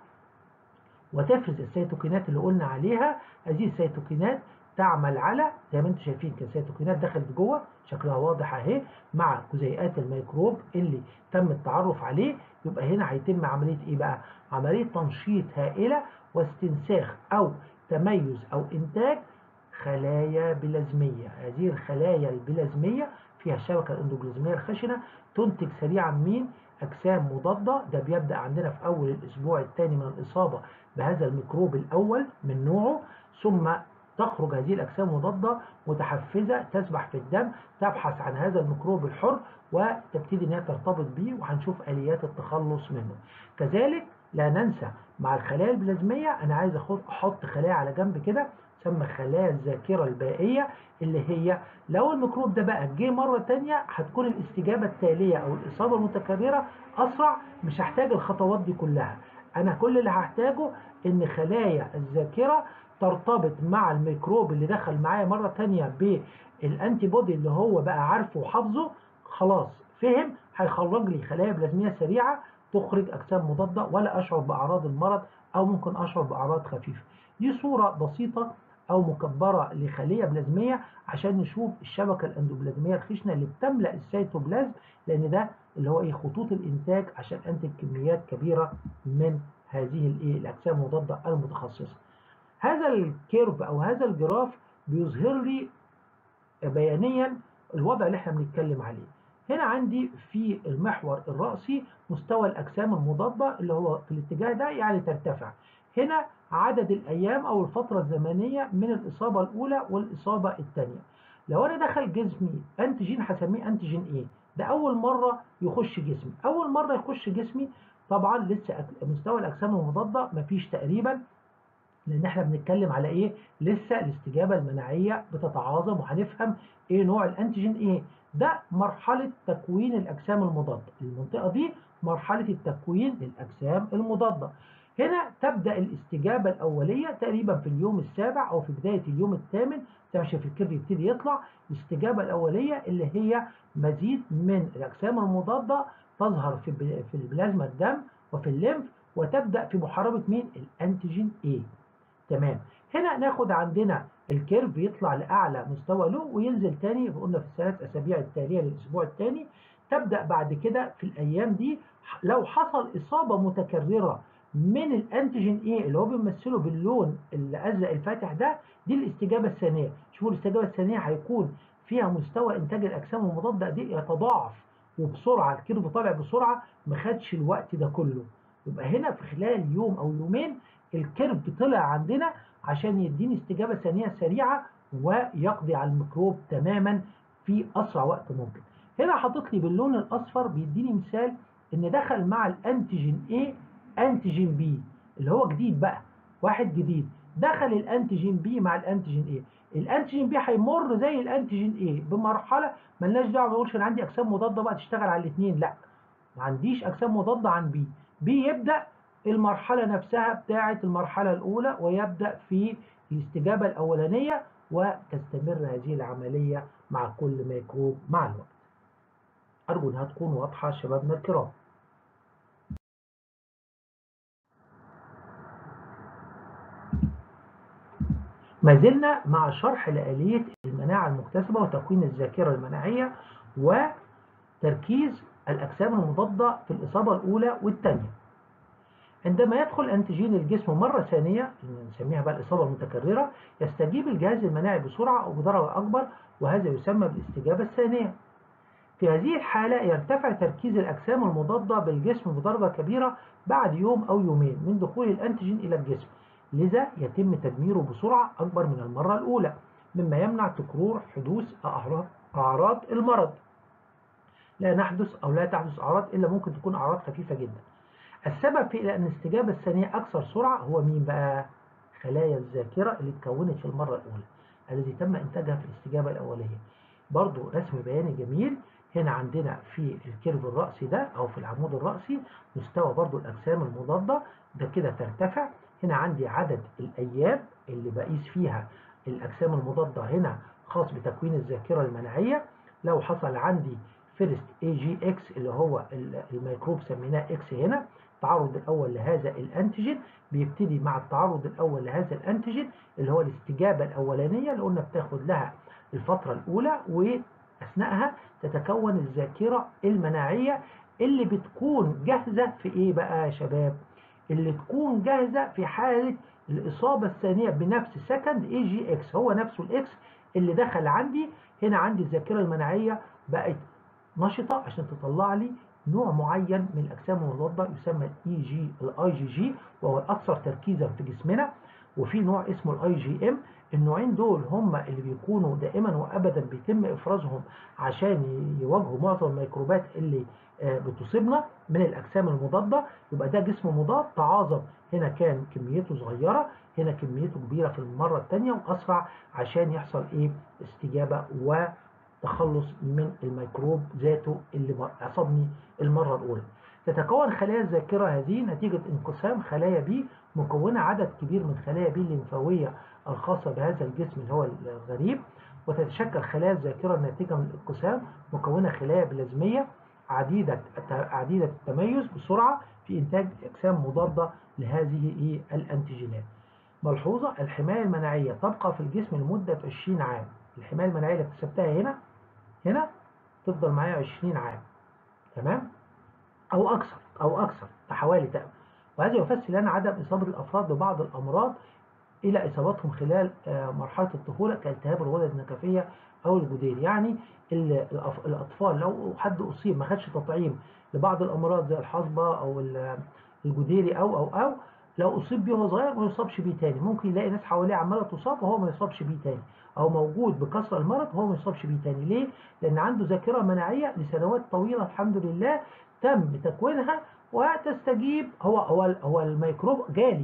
A: وتفرز السيتوكينات اللي قلنا عليها هذه السيتوكينات تعمل على زي ما انتم شايفين كده السيتوكينات دخلت جوه شكلها واضح اهي مع جزيئات الميكروب اللي تم التعرف عليه يبقى هنا هيتم عمليه ايه بقى؟ عمليه تنشيط هائله واستنساخ او تميز او انتاج خلايا بلازميه هذه الخلايا البلازميه فيها الشبكه الاندوبلازميه الخشنه تنتج سريعا مين؟ أجسام مضادة ده بيبدأ عندنا في أول الأسبوع الثاني من الإصابة بهذا الميكروب الأول من نوعه ثم تخرج هذه الأجسام المضادة متحفزة تسبح في الدم تبحث عن هذا الميكروب الحر وتبتدي أنها ترتبط به وهنشوف آليات التخلص منه كذلك لا ننسى مع الخلايا البلازمية أنا عايز أحط خلايا على جنب كده تسمى خلايا الذاكرة البائية اللي هي لو الميكروب ده بقى جه مرة تانية هتكون الاستجابة التالية أو الإصابة المتكررة أسرع مش هحتاج الخطوات دي كلها أنا كل اللي هحتاجه إن خلايا الذاكرة ترتبط مع الميكروب اللي دخل معايا مرة تانية بالأنتي بودي اللي هو بقى عارفه وحافظه خلاص فهم هيخرج لي خلايا بلازمية سريعة تخرج أجسام مضادة ولا أشعر بأعراض المرض أو ممكن أشعر بأعراض خفيفة دي صورة بسيطة أو مكبرة لخلية بلازمية عشان نشوف الشبكة الأندوبلازمية الخشنة اللي بتملأ السيتوبلازم لأن ده اللي هو إيه خطوط الإنتاج عشان أنتج كميات كبيرة من هذه الإيه الأجسام المضادة المتخصصة. هذا الكيرف أو هذا الجراف بيظهر لي بيانيا الوضع اللي احنا بنتكلم عليه. هنا عندي في المحور الرأسي مستوى الأجسام المضادة اللي هو في الاتجاه ده يعني ترتفع. هنا عدد الأيام أو الفترة الزمنية من الإصابة الأولى والإصابة الثانية لو أنا دخل جسمي أنتيجين هسميه أنتيجين إيه ده أول مرة يخش جسمي أول مرة يخش جسمي طبعا لسه مستوى الأجسام المضادة مفيش تقريبا لأن احنا بنتكلم على إيه لسه الاستجابة المناعية بتتعاظم وهنفهم إيه نوع الأنتيجين إيه ده مرحلة تكوين الأجسام المضادة المنطقة دي مرحلة التكوين للأجسام المضادة هنا تبدأ الاستجابة الأولية تقريبا في اليوم السابع أو في بداية اليوم الثامن تمشي في الكيرف يبتدي يطلع الاستجابة الأولية اللي هي مزيد من الأجسام المضادة تظهر في في البلازما الدم وفي الليمف وتبدأ في محاربة مين؟ الأنتيجين A تمام هنا ناخد عندنا الكيرف يطلع لأعلى مستوى له وينزل تاني قلنا في الثلاث أسابيع التالية للأسبوع الثاني تبدأ بعد كده في الأيام دي لو حصل إصابة متكررة من الانتيجين ايه اللي هو بيمثله باللون الازرق الفاتح ده دي الاستجابه الثانيه شوفوا الاستجابه الثانيه هيكون فيها مستوى انتاج الاجسام المضاده دي يتضاعف وبسرعه الكيرف طالع بسرعه ما خدش الوقت ده كله يبقى هنا في خلال يوم او يومين الكيرف طلع عندنا عشان يديني استجابه ثانيه سريعه ويقضي على الميكروب تماما في اسرع وقت ممكن هنا حاطط لي باللون الاصفر بيديني مثال ان دخل مع الانتيجين ايه انتيجين بي اللي هو جديد بقى واحد جديد دخل الانتيجين بي مع الانتيجين ايه الانتيجين بي هيمر زي الانتيجين ايه بمرحله ملناش دعوه ما نقولش انا عندي اجسام مضاده بقى تشتغل على الاثنين لا ما عنديش اجسام مضاده عن بي بي يبدا المرحله نفسها بتاعه المرحله الاولى ويبدا في الاستجابه الاولانيه وتستمر هذه العمليه مع كل ميكروب مع الوقت ارجو انها تكون واضحه شبابنا الكرام ما زلنا مع شرح لآلية المناعة المكتسبة وتكوين الذاكرة المناعية وتركيز الأجسام المضادة في الإصابة الأولى والثانية. عندما يدخل أنتيجين الجسم مرة ثانية نسميها بقى الإصابة المتكررة يستجيب الجهاز المناعي بسرعة أو بدرجة أكبر وهذا يسمى بالاستجابة الثانية. في هذه الحالة يرتفع تركيز الأجسام المضادة بالجسم بدرجة كبيرة بعد يوم أو يومين من دخول الأنتيجين إلى الجسم. لذا يتم تدميره بسرعة أكبر من المرة الأولى مما يمنع تكرار حدوث أعراض المرض لا نحدث أو لا تحدث أعراض إلا ممكن تكون أعراض خفيفة جدا السبب في أن الاستجابة الثانية أكثر سرعة هو مين بقى؟ خلايا الذاكرة اللي اتكونت في المرة الأولى التي تم إنتاجها في الاستجابة الأولية برضو رسم بياني جميل هنا عندنا في الكيرف الرأسي ده أو في العمود الرأسي مستوى برضو الأجسام المضادة ده كده ترتفع هنا عندي عدد الأيام اللي بقيس فيها الأجسام المضادة هنا خاص بتكوين الذاكرة المناعية لو حصل عندي فيرست اي جي اكس اللي هو الميكروب سميناه اكس هنا التعرض الأول لهذا الأنتيجين بيبتدي مع التعرض الأول لهذا الأنتيجين اللي هو الاستجابة الأولانية اللي قلنا بتاخد لها الفترة الأولى وأثناءها تتكون الذاكرة المناعية اللي بتكون جاهزة في إيه بقى يا شباب؟ اللي تكون جاهزة في حالة الإصابة الثانية بنفس سكند اي جي اكس هو نفسه الاكس اللي دخل عندي هنا عندي الذاكرة المناعية بقت نشطة عشان تطلع لي نوع معين من الأجسام المضادة يسمى الاي جي الاي جي جي وهو الأكثر تركيزا في جسمنا وفي نوع اسمه الاي جي ام النوعين دول هم اللي بيكونوا دائما وابدا بيتم افرازهم عشان يواجهوا معظم الميكروبات اللي بتصيبنا من الاجسام المضاده يبقى ده جسم مضاد تعاظم هنا كان كميته صغيره هنا كميته كبيره في المره الثانيه واسرع عشان يحصل ايه استجابه وتخلص من الميكروب ذاته اللي اصابني المره الاولى تتكون خلايا الذاكره هذه نتيجه انقسام خلايا بي مكونه عدد كبير من خلايا بي الليمفاويه الخاصه بهذا الجسم اللي هو الغريب وتتشكل خلايا الذاكره ناتجه من الانقسام مكونه خلايا بلازميه عديدة عديدة التميز بسرعة في إنتاج أجسام مضادة لهذه الأنتيجينات. ملحوظة الحماية المناعية تبقى في الجسم لمدة 20 عام. الحماية المناعية اللي اكتسبتها هنا هنا تفضل معايا 20 عام. تمام؟ أو أكثر أو أكثر حوالي تقريبا. وهذا يفسر لنا عدم إصابة الأفراد ببعض الأمراض إلى إصابتهم خلال مرحلة الطفولة كالتهاب الغدد النكفية أو الجدير يعني الأطفال لو حد أصيب ما خدش تطعيم لبعض الأمراض زي الحصبة أو الجديري أو أو أو لو أصيب بيه وهو صغير ما يصابش بيه تاني ممكن يلاقي ناس حواليه عمالة تصاب وهو ما يصابش بيه تاني أو موجود بكثرة المرض وهو ما يصابش بيه تاني ليه؟ لأن عنده ذاكرة مناعية لسنوات طويلة الحمد لله تم تكوينها وتستجيب هو هو هو الميكروب جالي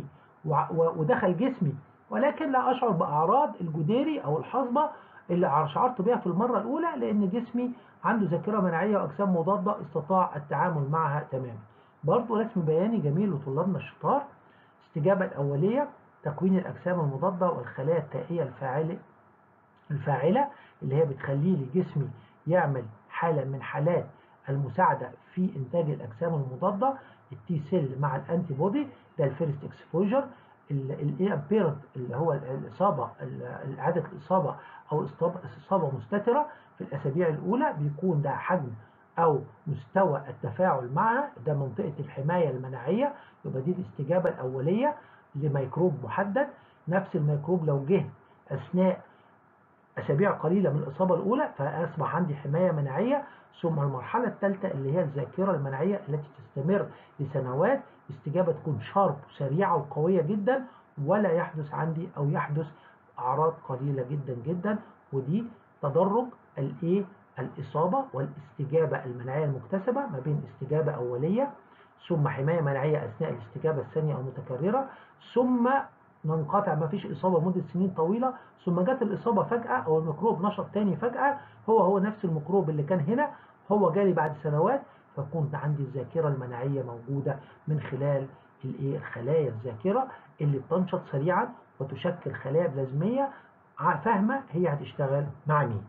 A: ودخل جسمي ولكن لا أشعر بأعراض الجديري أو الحصبة اللي شعرت بها في المرة الأولى لأن جسمي عنده ذاكرة مناعية وأجسام مضادة استطاع التعامل معها تماما. برضه رسم بياني جميل لطلابنا الشطار الاستجابة الأولية تكوين الأجسام المضادة والخلايا التائية الفاعلة الفاعلة اللي هي بتخليه لجسمي يعمل حالة من حالات المساعدة في إنتاج الأجسام المضادة التي سيل مع الأنتي بودي ده الفيرست اكسبوجر الابيرنت اللي هو الإصابة إعادة الإصابة أو إصابة مستترة في الأسابيع الأولى بيكون ده حجم أو مستوى التفاعل معها ده منطقة الحماية المناعية يبقى دي الاستجابة الأولية لميكروب محدد نفس الميكروب لو جه أثناء أسابيع قليلة من الإصابة الأولى فأصبح عندي حماية مناعية ثم المرحلة الثالثة اللي هي الذاكرة المناعية التي تستمر لسنوات استجابة تكون شارب سريعة وقوية جدا ولا يحدث عندي أو يحدث أعراض قليلة جدا جدا ودي تدرج الإيه الإصابة والاستجابة المناعية المكتسبة ما بين استجابة أولية ثم حماية مناعية أثناء الاستجابة الثانية أو متكررة ثم ننقطع ما فيش إصابة مدة سنين طويلة ثم جت الإصابة فجأة أو الميكروب نشط تاني فجأة هو هو نفس الميكروب اللي كان هنا هو جالي بعد سنوات فكون عندي الذاكرة المناعية موجودة من خلال الايه الخلايا الذاكرة اللي بتنشط سريعا وتشكل خلايا بلازمية فاهمة هي هتشتغل مع مين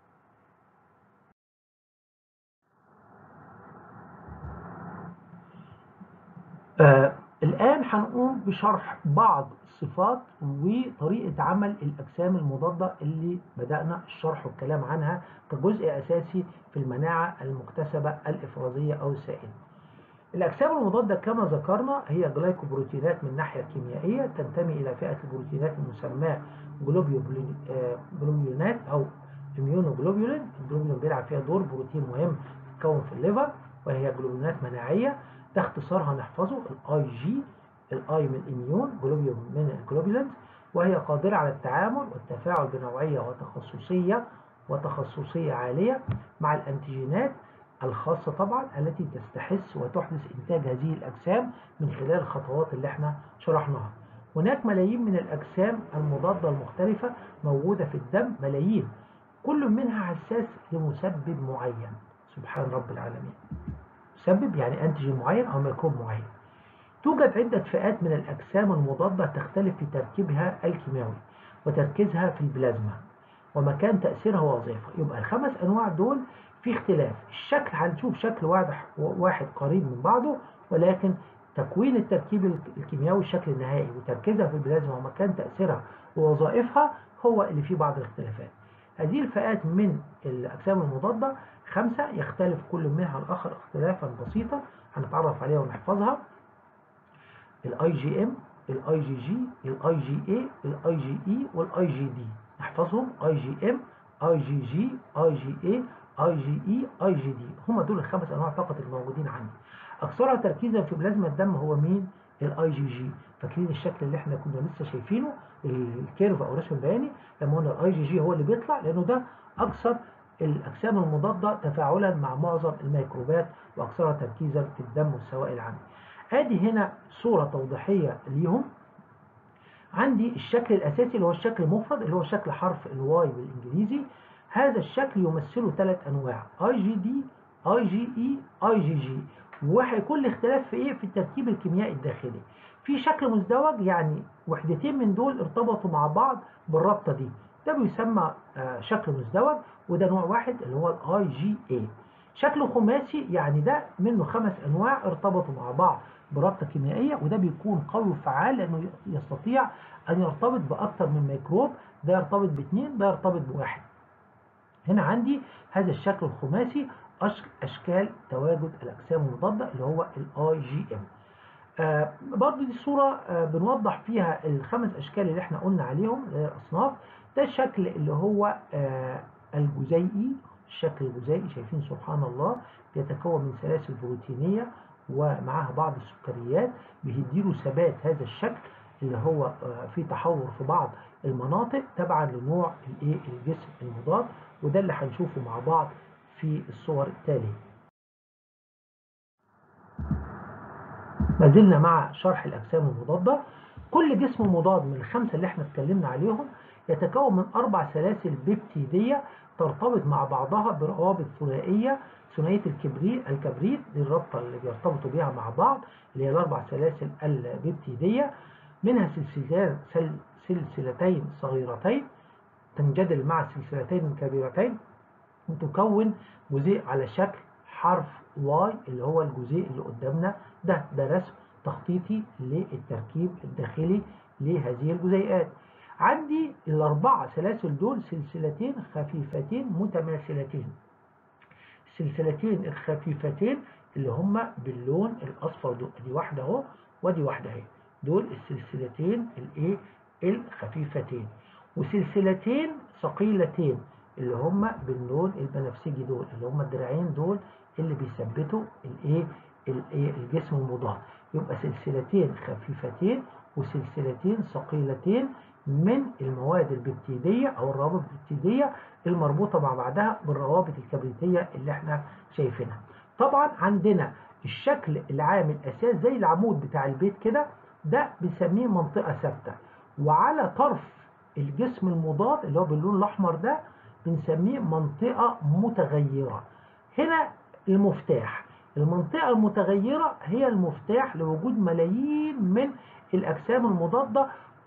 A: آه الآن هنقوم بشرح بعض الصفات وطريقة عمل الأجسام المضادة اللي بدأنا الشرح والكلام عنها كجزء أساسي في المناعة المكتسبة الإفرازية أو السائلة. الأجسام المضادة كما ذكرنا هي جلايكوبروتينات من الناحية الكيميائية تنتمي إلى فئة البروتينات المسماة جلوبيولينات أو immunoglobulin الجلوبيولين بيلعب فيها دور بروتين مهم بيتكون في الليفر وهي جلوبيولينات مناعية ده اختصارها نحفظه الاي جي الاي من الاميون جلوبيول من الجلوبولينز وهي قادرة على التعامل والتفاعل بنوعية وتخصصية وتخصصية عالية مع الانتيجينات الخاصة طبعا التي تستحث وتحدث إنتاج هذه الأجسام من خلال الخطوات اللي احنا شرحناها هناك ملايين من الأجسام المضادة المختلفة موجودة في الدم ملايين كل منها حساس لمسبب معين سبحان رب العالمين مسبب يعني أنتيجين معين أو ميكروب معين توجد عدة فئات من الأجسام المضادة تختلف في تركيبها الكيميائي وتركيزها في البلازما ومكان تأثيرها ووظيفة يبقى الخمس أنواع دول في اختلاف الشكل هنشوف شكل واضح واحد قريب من بعضه ولكن تكوين التركيب الكيميائي الشكل النهائي وتركيزها في البلازما ومكان تأثيرها ووظائفها هو اللي فيه بعض الاختلافات هذه الفئات من الأجسام المضادة خمسة يختلف كل منها عن الآخر اختلافا بسيطا هنتعرف عليها ونحفظها الاي جي ام الاي جي جي الاي جي اي الاي جي اي والاي جي دي نحفظهم اي جي ام اي جي جي اي جي اي اي جي اي اي جي دي هم دول الخمس انواع فقط الموجودين عندي اكثرها تركيزا في بلازما الدم هو مين الاي جي جي فاكرين الشكل اللي احنا كنا لسه شايفينه الكيرف او رسم بياني لما قلنا الاي جي جي هو اللي بيطلع لانه ده اكثر الأجسام المضادة تفاعلا مع معظم الميكروبات وأكثرها تركيزا في الدم والسوائل العامة. ادي هنا صورة توضيحية ليهم عندي الشكل الأساسي اللي هو الشكل المفرد اللي هو شكل حرف الواي بالإنجليزي هذا الشكل يمثله ثلاث أنواع اي جي دي اي جي اي اي جي جي وهيكون الاختلاف في ايه في التركيب الكيميائي الداخلي في شكل مزدوج يعني وحدتين من دول ارتبطوا مع بعض بالرابطة دي ده بيسمى شكل مزدوج وده نوع واحد اللي هو الاي جي اي شكله خماسي يعني ده منه خمس انواع ارتبطوا مع بعض برابطه كيميائيه وده بيكون قوي وفعال لانه يستطيع ان يرتبط باكثر من ميكروب ده يرتبط باثنين ده يرتبط بواحد هنا عندي هذا الشكل الخماسي اشكال تواجد الاجسام المضاده اللي هو الاي جي ام آه برضه دي الصوره آه بنوضح فيها الخمس اشكال اللي احنا قلنا عليهم اللي هي الاصناف ده الشكل اللي هو آه الجزيئي الشكل الجزيئي شايفين سبحان الله بيتكون من سلاسل بروتينية ومعها بعض السكريات بيديله ثبات هذا الشكل اللي هو في تحور في بعض المناطق تبعا لنوع الايه الجسم المضاد وده اللي هنشوفه مع بعض في الصور التالية ما زلنا مع شرح الأجسام المضادة كل جسم مضاد من الخمسة اللي احنا اتكلمنا عليهم يتكون من أربع سلاسل بيبتيدية ترتبط مع بعضها بروابط ثنائية ثنائيه الكبريت الكبريت دي الرابطه اللي بيرتبطوا بيها مع بعض اللي هي الاربع سلاسل البيبتيديه منها سلسلتان سلسلتين صغيرتين تنجدل مع سلسلتين كبيرتين وتكون جزيء على شكل حرف واي اللي هو الجزيء اللي قدامنا ده ده رسم تخطيطي للتركيب الداخلي لهذه الجزيئات عندي الأربعة سلاسل دول سلسلتين خفيفتين متماثلتين السلسلتين الخفيفتين اللي هما باللون الأصفر دول دي واحدة اهو ودي واحدة اهي دول السلسلتين الايه الخفيفتين وسلسلتين ثقيلتين اللي هما باللون البنفسجي دول اللي هما الدراعين دول اللي بيثبتوا الايه الايه الجسم المضاد يبقى سلسلتين خفيفتين وسلسلتين ثقيلتين من المواد البكتيرية أو الروابط البكتيرية المربوطة مع بعضها بالروابط الكبريتية اللي احنا شايفينها طبعا عندنا الشكل العام الأساس زي العمود بتاع البيت كده ده بنسميه منطقة ثابتة وعلى طرف الجسم المضاد اللي هو باللون الأحمر ده بنسميه منطقة متغيرة هنا المفتاح المنطقة المتغيرة هي المفتاح لوجود ملايين من الأجسام المضادة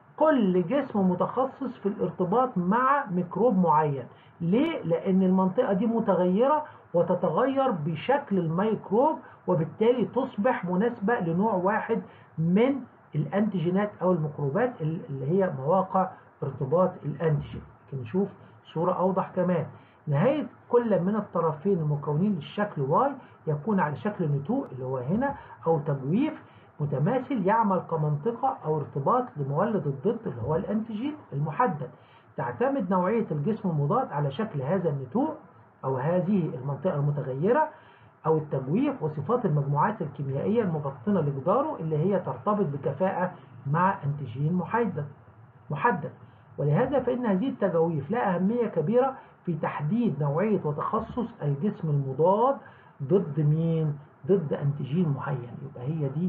A: كل جسم متخصص في الارتباط مع ميكروب معين ليه؟ لأن المنطقة دي متغيرة وتتغير بشكل الميكروب وبالتالي تصبح مناسبة لنوع واحد من الأنتيجينات أو الميكروبات اللي هي مواقع ارتباط الأنتيجين نشوف صورة أوضح كمان نهاية كل من الطرفين المكونين للشكل واي يكون على شكل نتوء اللي هو هنا أو تجويف متماثل يعمل كمنطقة أو ارتباط لمولد الضد اللي هو الأنتيجين المحدد تعتمد نوعية الجسم المضاد على شكل هذا النتوء أو هذه المنطقة المتغيرة أو التجويف وصفات المجموعات الكيميائية المبطنة لجداره اللي هي ترتبط بكفاءة مع أنتيجين محدد محدد ولهذا فإن هذه التجاويف لها أهمية كبيرة في تحديد نوعية وتخصص الجسم المضاد ضد مين؟ ضد أنتيجين معين يبقى هي دي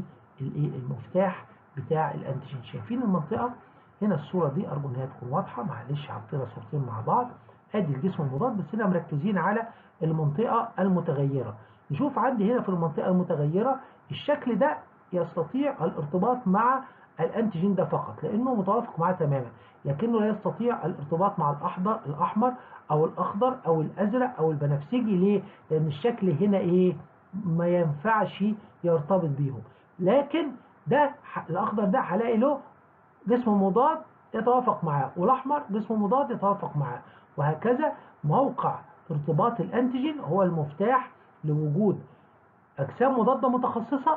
A: المفتاح بتاع الأنتيجين شايفين المنطقة؟ هنا الصورة دي أرجو إنها تكون واضحة معلش حطينا صورتين مع بعض أدي الجسم المضاد بس هنا مركزين على المنطقة المتغيرة نشوف عندي هنا في المنطقة المتغيرة الشكل ده يستطيع الارتباط مع الانتيجين ده فقط لانه متوافق معاه تماما لكنه لا يستطيع الارتباط مع الاحمر الاحمر او الاخضر او الازرق او البنفسجي ليه لان الشكل هنا ايه ما ينفعش يرتبط بيهم لكن ده الاخضر ده هلاقي له جسم مضاد يتوافق معاه والاحمر جسم مضاد يتوافق معاه وهكذا موقع ارتباط الانتيجين هو المفتاح لوجود اجسام مضاده متخصصه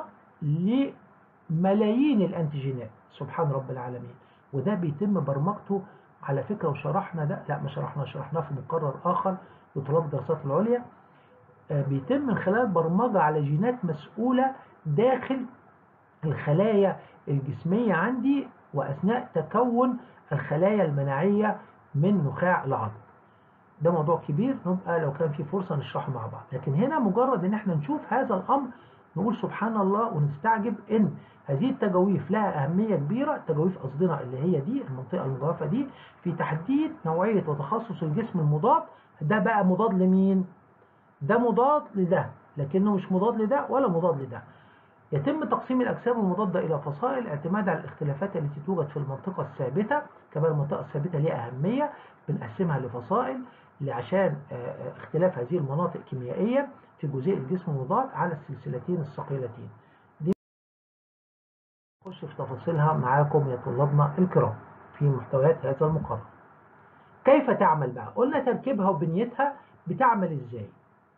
A: لملايين الانتيجينات سبحان رب العالمين وده بيتم برمجته على فكره وشرحنا ده لا ما شرحنا شرحناه في مقرر اخر لطلاب الدراسات العليا بيتم من خلال برمجه على جينات مسؤوله داخل الخلايا الجسميه عندي واثناء تكون الخلايا المناعيه من نخاع العظم ده موضوع كبير نبقى لو كان في فرصة نشرحه مع بعض لكن هنا مجرد ان احنا نشوف هذا الامر نقول سبحان الله ونستعجب ان هذه التجاويف لها اهمية كبيرة تجاويف قصدنا اللي هي دي المنطقة المجوفة دي في تحديد نوعية وتخصص الجسم المضاد ده بقى مضاد لمين ده مضاد لده لكنه مش مضاد لده ولا مضاد لده يتم تقسيم الأجسام المضادة إلى فصائل اعتمادا على الاختلافات التي توجد في المنطقة الثابتة كمان المنطقة الثابتة ليها أهمية بنقسمها لفصائل عشان اختلاف هذه المناطق كيميائيا في جزيء الجسم المضاد على السلسلتين الثقيلتين دي نخش في تفاصيلها معاكم يا طلابنا الكرام في محتويات هذا المقرر كيف تعمل بقى قلنا تركيبها وبنيتها بتعمل ازاي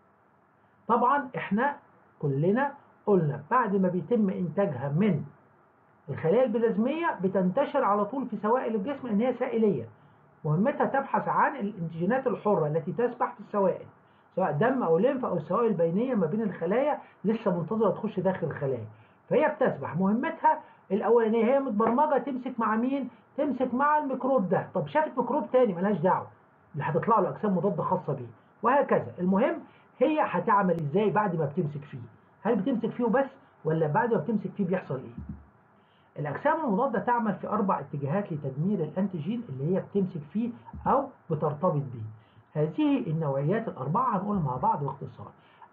A: طبعا احنا كلنا قلنا بعد ما بيتم انتاجها من الخلايا البلازميه بتنتشر على طول في سوائل الجسم ان هي سائليه مهمتها تبحث عن الانتيجينات الحرة التي تسبح في السوائل سواء دم أو ليمف أو السوائل البينية ما بين الخلايا لسه منتظرة تخش داخل الخلايا فهي بتسبح مهمتها الأولانية هي متبرمجة تمسك مع مين؟ تمسك مع الميكروب ده طب شافت ميكروب تاني ملهاش دعوة اللي هتطلع له أجسام مضادة خاصة بيه وهكذا المهم هي هتعمل إزاي بعد ما بتمسك فيه هل بتمسك فيه بس ولا بعد ما بتمسك فيه بيحصل إيه؟ الأجسام المضادة تعمل في أربع اتجاهات لتدمير الأنتيجين اللي هي بتمسك فيه أو بترتبط به. هذه النوعيات الأربعة هنقول مع بعض باختصار.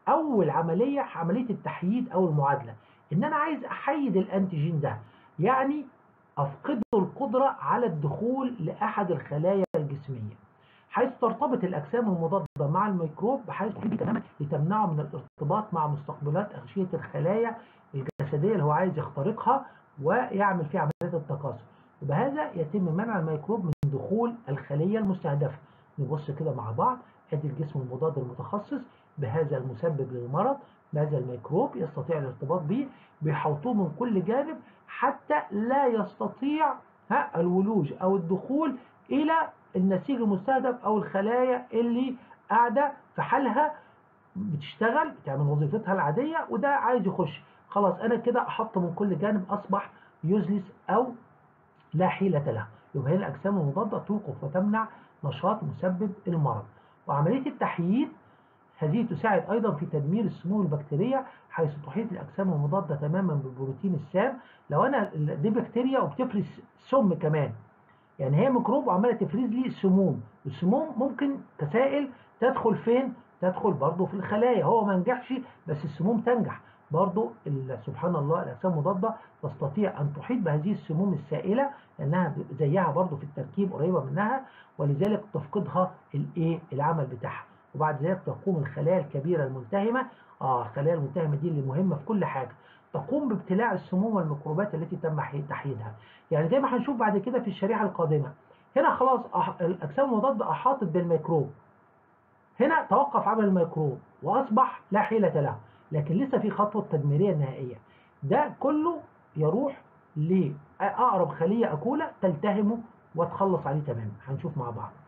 A: اول عمليه عمليه التحييد او المعادله ان انا عايز احيد الانتيجين ده يعني افقده القدره على الدخول لاحد الخلايا الجسميه حيث ترتبط الاجسام المضاده مع الميكروب بحيث تماما لتمنعه من الارتباط مع مستقبلات اغشيه الخلايا الجسديه اللي هو عايز يخترقها ويعمل فيها عمليه التكاثر وبهذا يتم منع الميكروب من دخول الخليه المستهدفه نبص كده مع بعض ادي الجسم المضاد المتخصص بهذا المسبب للمرض بهذا الميكروب يستطيع الارتباط به بيحوطوه من كل جانب حتى لا يستطيع ها الولوج او الدخول الى النسيج المستهدف او الخلايا اللي قاعده في حالها بتشتغل بتعمل وظيفتها العاديه وده عايز يخش خلاص انا كده احط من كل جانب اصبح يوزلس او لا حيله له يبقى هنا الاجسام المضاده توقف وتمنع نشاط مسبب المرض وعمليه التحييد هذه تساعد أيضا في تدمير السموم البكتيرية حيث تحيط الأجسام المضادة تماما بالبروتين السام لو أنا دي بكتيريا وبتفرز سم كمان يعني هي ميكروب وعمالة تفرز لي سموم السموم ممكن كسائل تدخل فين؟ تدخل برضه في الخلايا هو ما نجحش بس السموم تنجح برضه سبحان الله الأجسام المضادة تستطيع أن تحيط بهذه السموم السائلة لأنها زيها برضه في التركيب قريبة منها ولذلك تفقدها الإيه؟ العمل بتاعها وبعد ذلك تقوم الخلايا الكبيرة الملتهمة اه الخلايا الملتهمة دي اللي مهمة في كل حاجة تقوم بابتلاع السموم والميكروبات التي تم تحييدها يعني زي ما هنشوف بعد كده في الشريحة القادمة هنا خلاص الأجسام المضادة أحاطت بالميكروب هنا توقف عمل الميكروب وأصبح لا حيلة له لكن لسه في خطوة تدميرية نهائية ده كله يروح لأقرب خلية أكولة تلتهمه وتخلص عليه تماما هنشوف مع بعض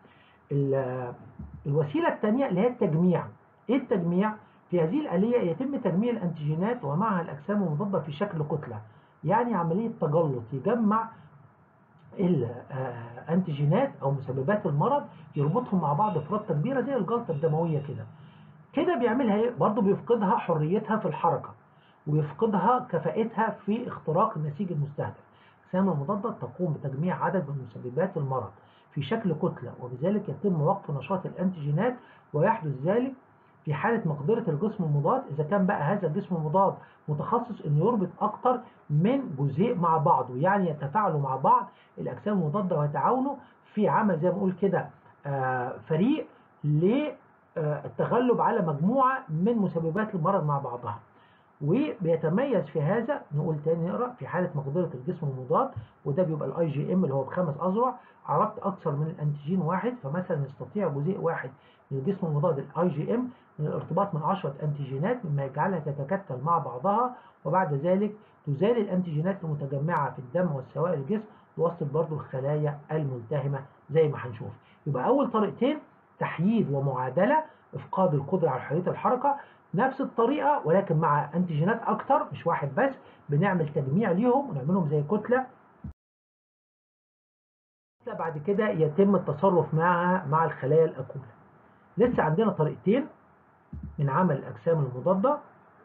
A: الوسيلة الثانية اللي هي التجميع ايه التجميع؟ في هذه الآلية يتم تجميع الأنتيجينات ومعها الأجسام المضادة في شكل كتلة يعني عملية تجلط يجمع الأنتيجينات أو مسببات المرض يربطهم مع بعض في ربطة كبيرة زي الجلطة الدموية كده كده بيعملها ايه؟ برضه بيفقدها حريتها في الحركة ويفقدها كفاءتها في اختراق النسيج المستهدف الأجسام المضادة تقوم بتجميع عدد من مسببات المرض في شكل كتلة وبذلك يتم وقف نشاط الأنتيجينات ويحدث ذلك في حالة مقدرة الجسم المضاد إذا كان بقى هذا الجسم المضاد متخصص إنه يربط أكتر من جزيء مع بعضه يعني يتفاعلوا مع بعض الأجسام المضادة ويتعاونوا في عمل زي ما بقول كده فريق للتغلب على مجموعة من مسببات المرض مع بعضها وبيتميز في هذا نقول تاني نقرا في حاله مقدره الجسم المضاد وده بيبقى الاي جي ام اللي هو بخمس اذرع عرضت اكثر من الانتيجين واحد فمثلا يستطيع جزيء واحد من الجسم المضاد الاي جي ام من الارتباط من 10 انتيجينات مما يجعلها تتكتل مع بعضها وبعد ذلك تزال الانتيجينات المتجمعه في الدم والسوائل الجسم توصل برضو الخلايا الملتهمه زي ما هنشوف يبقى اول طريقتين تحييد ومعادله افقاد القدره على حريه الحركه نفس الطريقة ولكن مع انتيجينات أكتر مش واحد بس بنعمل تجميع ليهم ونعملهم زي كتلة بعد كده يتم التصرف معها مع الخلايا الأكولة لسه عندنا طريقتين من عمل الأجسام المضادة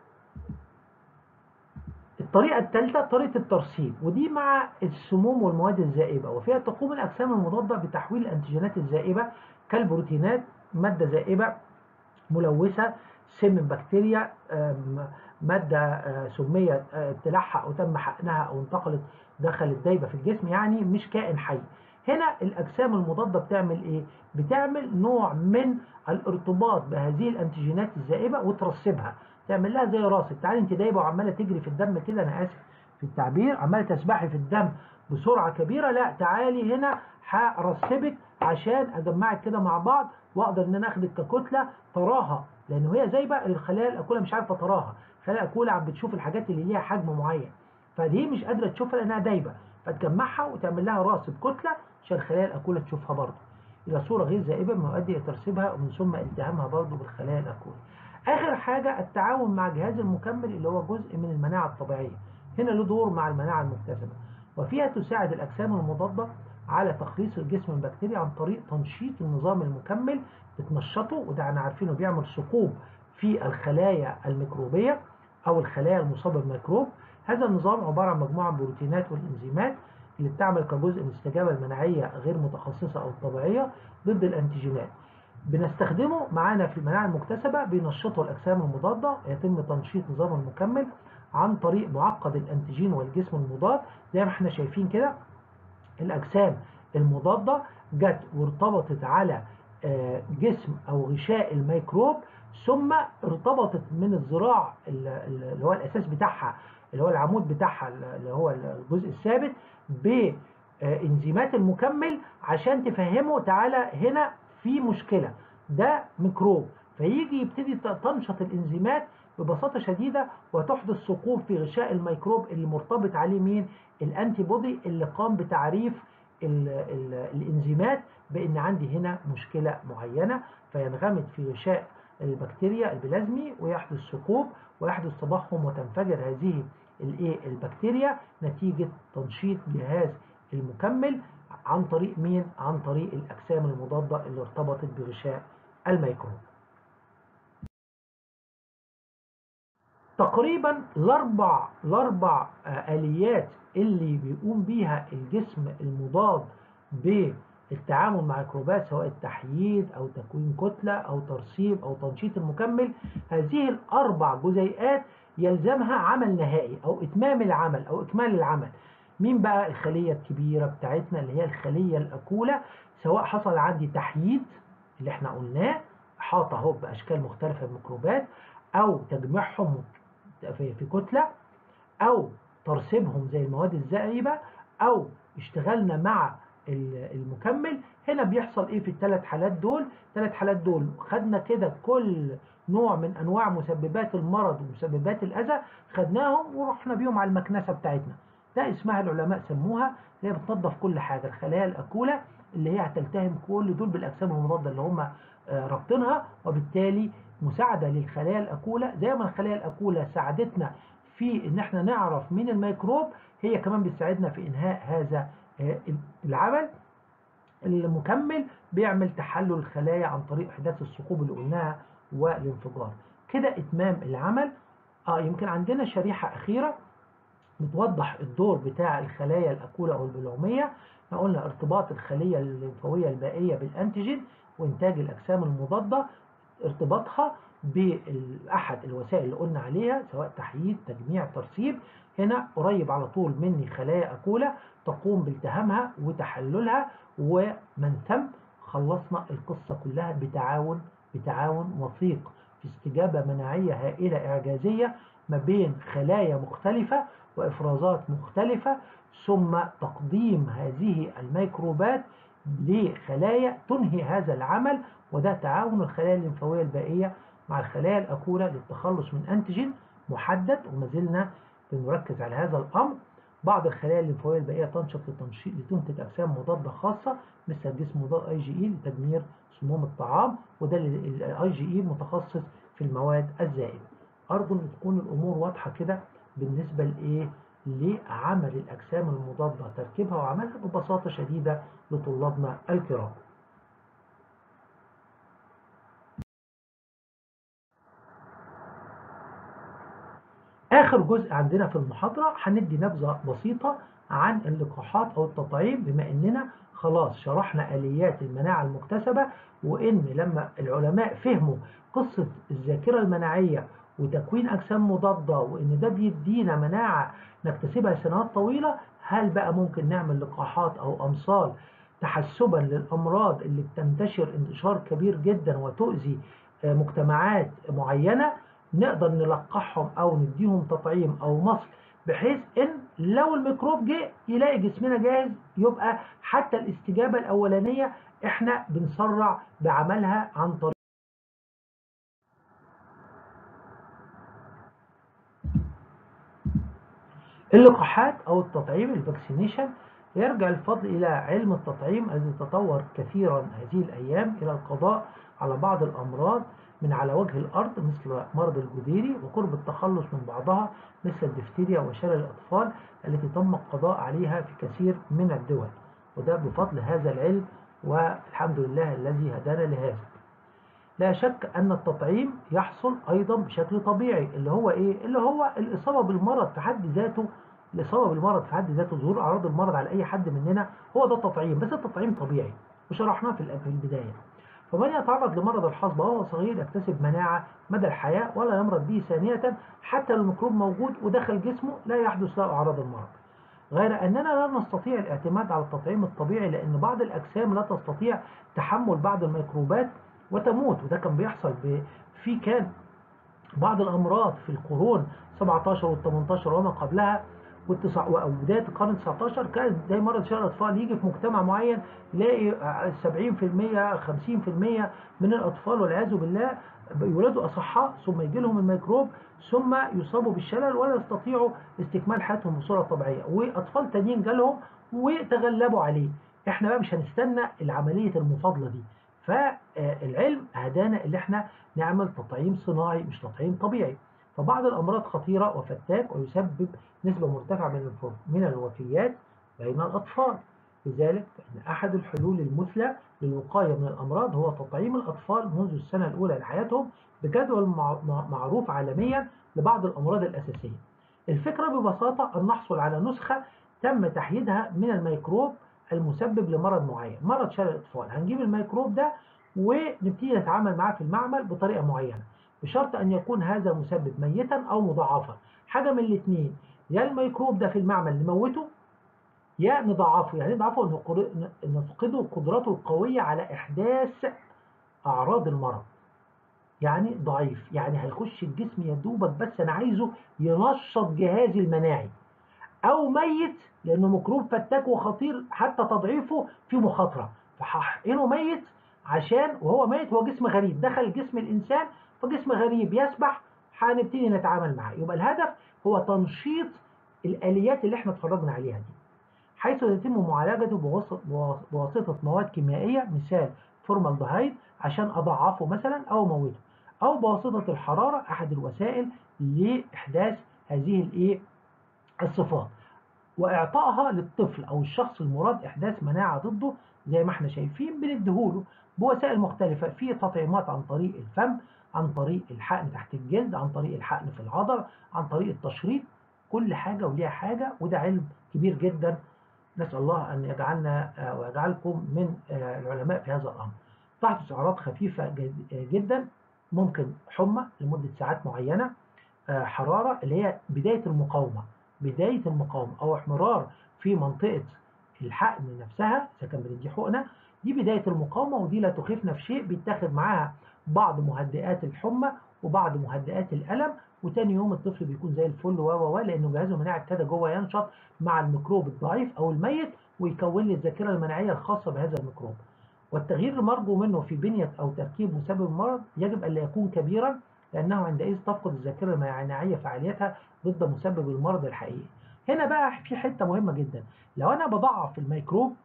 A: الطريقة الثالثة طريقة الترسيب ودي مع السموم والمواد الزائبة وفيها تقوم الأجسام المضادة بتحويل الأنتيجينات الزائبة كالبروتينات مادة زائبة ملوثة سم بكتيريا مادة سمية تلحق أو تم حقنها أو انتقلت دخلت دايبة في الجسم يعني مش كائن حي هنا الأجسام المضادة بتعمل إيه؟ بتعمل نوع من الارتباط بهذه الأنتيجينات الزائبة وترسبها تعمل لها زي راسك تعالي انت دايبة وعمالة تجري في الدم كده أنا آسف في التعبير عمالة تسبحي في الدم بسرعة كبيرة لا تعالي هنا هرسبك عشان أجمعك كده مع بعض وأقدر إن أنا أخدك ككتلة تراها لان هي زي بقى الخلايا الاكوله مش عارفه تراها الخلايا الاكوله عم بتشوف الحاجات اللي ليها حجم معين فدي مش قادره تشوفها لانها دايبه فتجمعها وتعمل لها راسب كتله عشان الخلايا الاكوله تشوفها برضه الى صوره غير زائبه مما يؤدي الى ترسيبها ومن ثم التهامها برضه بالخلايا الاكوله اخر حاجه التعاون مع جهاز المكمل اللي هو جزء من المناعه الطبيعيه هنا له دور مع المناعه المكتسبه وفيها تساعد الاجسام المضاده على تخليص الجسم من البكتيريا عن طريق تنشيط النظام المكمل بتنشطه وده احنا عارفينه بيعمل ثقوب في الخلايا الميكروبية أو الخلايا المصابة بميكروب هذا النظام عبارة عن مجموعة من البروتينات والإنزيمات اللي بتعمل كجزء من الاستجابة المناعية غير متخصصة أو الطبيعية ضد الأنتيجينات بنستخدمه معانا في المناعة المكتسبة بينشطه الأجسام المضادة يتم تنشيط نظام المكمل عن طريق معقد الأنتيجين والجسم المضاد زي ما احنا شايفين كده الأجسام المضادة جت وارتبطت على جسم أو غشاء الميكروب ثم ارتبطت من الذراع اللي هو الأساس بتاعها اللي هو العمود بتاعها اللي هو الجزء الثابت بإنزيمات المكمل عشان تفهمه تعالى هنا في مشكلة ده ميكروب فيجي يبتدي تنشط الإنزيمات ببساطة شديدة وتحدث ثقوب في غشاء الميكروب اللي مرتبط عليه مين الانتي بودي اللي قام بتعريف ال ال الانزيمات بان عندي هنا مشكلة معينة فينغمس في غشاء البكتيريا البلازمي ويحدث ثقوب ويحدث تضخم وتنفجر هذه الايه البكتيريا نتيجة تنشيط جهاز المكمل عن طريق مين عن طريق الاجسام المضادة اللي ارتبطت بغشاء الميكروب تقريبا الاربع الاربع اليات اللي بيقوم بيها الجسم المضاد بالتعامل مع الميكروبات سواء التحييد او تكوين كتله او ترسيب او تنشيط المكمل هذه الاربع جزيئات يلزمها عمل نهائي او اتمام العمل او اكمال العمل مين بقى الخليه الكبيره بتاعتنا اللي هي الخليه الاكوله سواء حصل عندي تحييد اللي احنا قلناه احاطه اهو باشكال مختلفه من الميكروبات او تجميعهم في كتله او ترسيبهم زي المواد الزائبه او اشتغلنا مع المكمل هنا بيحصل ايه في الثلاث حالات دول الثلاث حالات دول خدنا كده كل نوع من انواع مسببات المرض ومسببات الاذى خدناهم ورحنا بيهم على المكنسه بتاعتنا ده اسمها العلماء سموها اللي هي بتنظف كل حاجه الخلايا الاكوله اللي هي هتلتهم كل دول بالاجسام المضاده اللي هم رابطينها وبالتالي مساعده للخلايا الاكوله زي ما الخلايا الاكوله ساعدتنا في ان احنا نعرف مين الميكروب هي كمان بتساعدنا في انهاء هذا العمل المكمل بيعمل تحلل الخلايا عن طريق احداث الثقوب اللي قلناها والانفجار كده اتمام العمل اه يمكن عندنا شريحه اخيره بتوضح الدور بتاع الخلايا الاكوله او البلعوميه احنا قلنا ارتباط الخليه الليمفاويه البائيه بالانتيجين وانتاج الاجسام المضاده ارتباطها بأحد الوسائل اللي قلنا عليها سواء تحييد تجميع ترسيب هنا قريب على طول مني خلايا أكولة تقوم بالتهامها وتحللها ومن ثم خلصنا القصة كلها بتعاون بتعاون وثيق في استجابة مناعية هائلة إعجازية ما بين خلايا مختلفة وإفرازات مختلفة ثم تقديم هذه الميكروبات لخلايا تنهي هذا العمل وده تعاون الخلايا الليمفاوية البائية مع الخلايا الأكولة للتخلص من أنتيجين محدد وما زلنا بنركز على هذا الأمر بعض الخلايا الليمفاوية البائية تنشط لتنشيط لتنتج أجسام مضادة خاصة مثل الجسم مضاد اي جي اي لتدمير سموم الطعام وده الاي جي اي متخصص في المواد الزائدة أرجو أن تكون الأمور واضحة كده بالنسبة لإيه لعمل الأجسام المضادة تركيبها وعملها ببساطة شديدة لطلابنا الكرام آخر جزء عندنا في المحاضرة هندي نبذة بسيطة عن اللقاحات أو التطعيم بما إننا خلاص شرحنا آليات المناعة المكتسبة وإن لما العلماء فهموا قصة الذاكرة المناعية وتكوين أجسام مضادة وإن ده بيدينا مناعة نكتسبها سنوات طويلة هل بقى ممكن نعمل لقاحات أو أمصال تحسبا للأمراض اللي بتنتشر انتشار كبير جدا وتؤذي مجتمعات معينة نقدر نلقحهم أو نديهم تطعيم أو مصل بحيث إن لو الميكروب جه يلاقي جسمنا جاهز يبقى حتى الاستجابة الأولانية إحنا بنسرع بعملها عن طريق اللقاحات أو التطعيم الفاكسينيشن يرجع الفضل إلى علم التطعيم الذي تطور كثيرا هذه الأيام إلى القضاء على بعض الأمراض من على وجه الأرض مثل مرض الجديري وقرب التخلص من بعضها مثل الدفتيريا وشلل الأطفال التي تم القضاء عليها في كثير من الدول وده بفضل هذا العلم والحمد لله الذي هدانا لهذا لا شك أن التطعيم يحصل أيضا بشكل طبيعي اللي هو إيه؟ اللي هو الإصابة بالمرض في حد ذاته الإصابة بالمرض في حد ذاته ظهور أعراض المرض على أي حد مننا هو ده التطعيم بس التطعيم طبيعي وشرحناه في البداية فمن يتعرض لمرض الحصبة وهو صغير يكتسب مناعة مدى الحياة ولا يمرض به ثانية حتى لو الميكروب موجود ودخل جسمه لا يحدث له أعراض المرض غير أننا لا نستطيع الاعتماد على التطعيم الطبيعي لأن بعض الأجسام لا تستطيع تحمل بعض الميكروبات وتموت وده كان بيحصل في كان بعض الأمراض في القرون 17 وال 18 وما قبلها والتسع وبداية القرن 19 كانت زي مرض شلل الأطفال يجي في مجتمع معين يلاقي 70% 50% من الأطفال والعياذ بالله يولدوا أصحاء ثم يجي لهم الميكروب ثم يصابوا بالشلل ولا يستطيعوا استكمال حياتهم بصورة طبيعية وأطفال تانيين جالهم وتغلبوا عليه احنا بقى مش هنستنى العملية المفاضلة دي فالعلم هدانا اللي احنا نعمل تطعيم صناعي مش تطعيم طبيعي فبعض الأمراض خطيرة وفتاك ويسبب نسبة مرتفعة من من الوفيات بين الأطفال لذلك فإن أحد الحلول المثلى للوقاية من الأمراض هو تطعيم الأطفال منذ السنة الأولى لحياتهم بجدول معروف عالميا لبعض الأمراض الأساسية الفكرة ببساطة أن نحصل على نسخة تم تحييدها من الميكروب المسبب لمرض معين مرض شلل الأطفال هنجيب الميكروب ده ونبتدي نتعامل معاه في المعمل بطريقة معينة بشرط أن يكون هذا مسبب ميتا أو مضاعفا حاجة من الاثنين يا الميكروب ده في المعمل نموته يا نضعفه يعني نضعفه نفقده قدرته القوية على إحداث أعراض المرض يعني ضعيف يعني هيخش الجسم يا دوبك بس أنا عايزه ينشط جهازي المناعي أو ميت لأنه ميكروب فتاك وخطير حتى تضعيفه في مخاطرة فهحقنه ميت عشان وهو ميت هو جسم غريب دخل جسم الإنسان فجسم غريب يسبح هنبتدي نتعامل معاه يبقى الهدف هو تنشيط الآليات اللي احنا اتفرجنا عليها دي حيث يتم معالجته بواسطة مواد كيميائية مثال فورمالدهيد عشان أضعفه مثلا أو أموته أو بواسطة الحرارة أحد الوسائل لإحداث هذه الإيه الصفات وإعطائها للطفل أو الشخص المراد إحداث مناعة ضده زي ما احنا شايفين بنديهوله بوسائل مختلفة في تطعيمات عن طريق الفم عن طريق الحقن تحت الجلد عن طريق الحقن في العضل عن طريق التشريط كل حاجة وليها حاجة وده علم كبير جدا نسأل الله أن يجعلنا ويجعلكم من العلماء في هذا الأمر تحدث أعراض خفيفة جدا ممكن حمى لمدة ساعات معينة حرارة اللي هي بداية المقاومة بداية المقاومة أو احمرار في منطقة الحقن نفسها إذا كان بندي حقنة دي بداية المقاومة ودي لا تخيفنا في شيء بيتاخد معاها بعض مهدئات الحمى وبعض مهدئات الألم وتاني يوم الطفل بيكون زي الفل و و لانه جهازه المناعي ابتدى جوه ينشط مع الميكروب الضعيف او الميت ويكون لي الذاكره المناعيه الخاصه بهذا الميكروب. والتغيير المرجو منه في بنيه او تركيب مسبب المرض يجب الا يكون كبيرا لانه عندئذ تفقد الذاكره المناعيه فعاليتها ضد مسبب المرض الحقيقي. هنا بقى في حته مهمه جدا لو انا بضعف الميكروب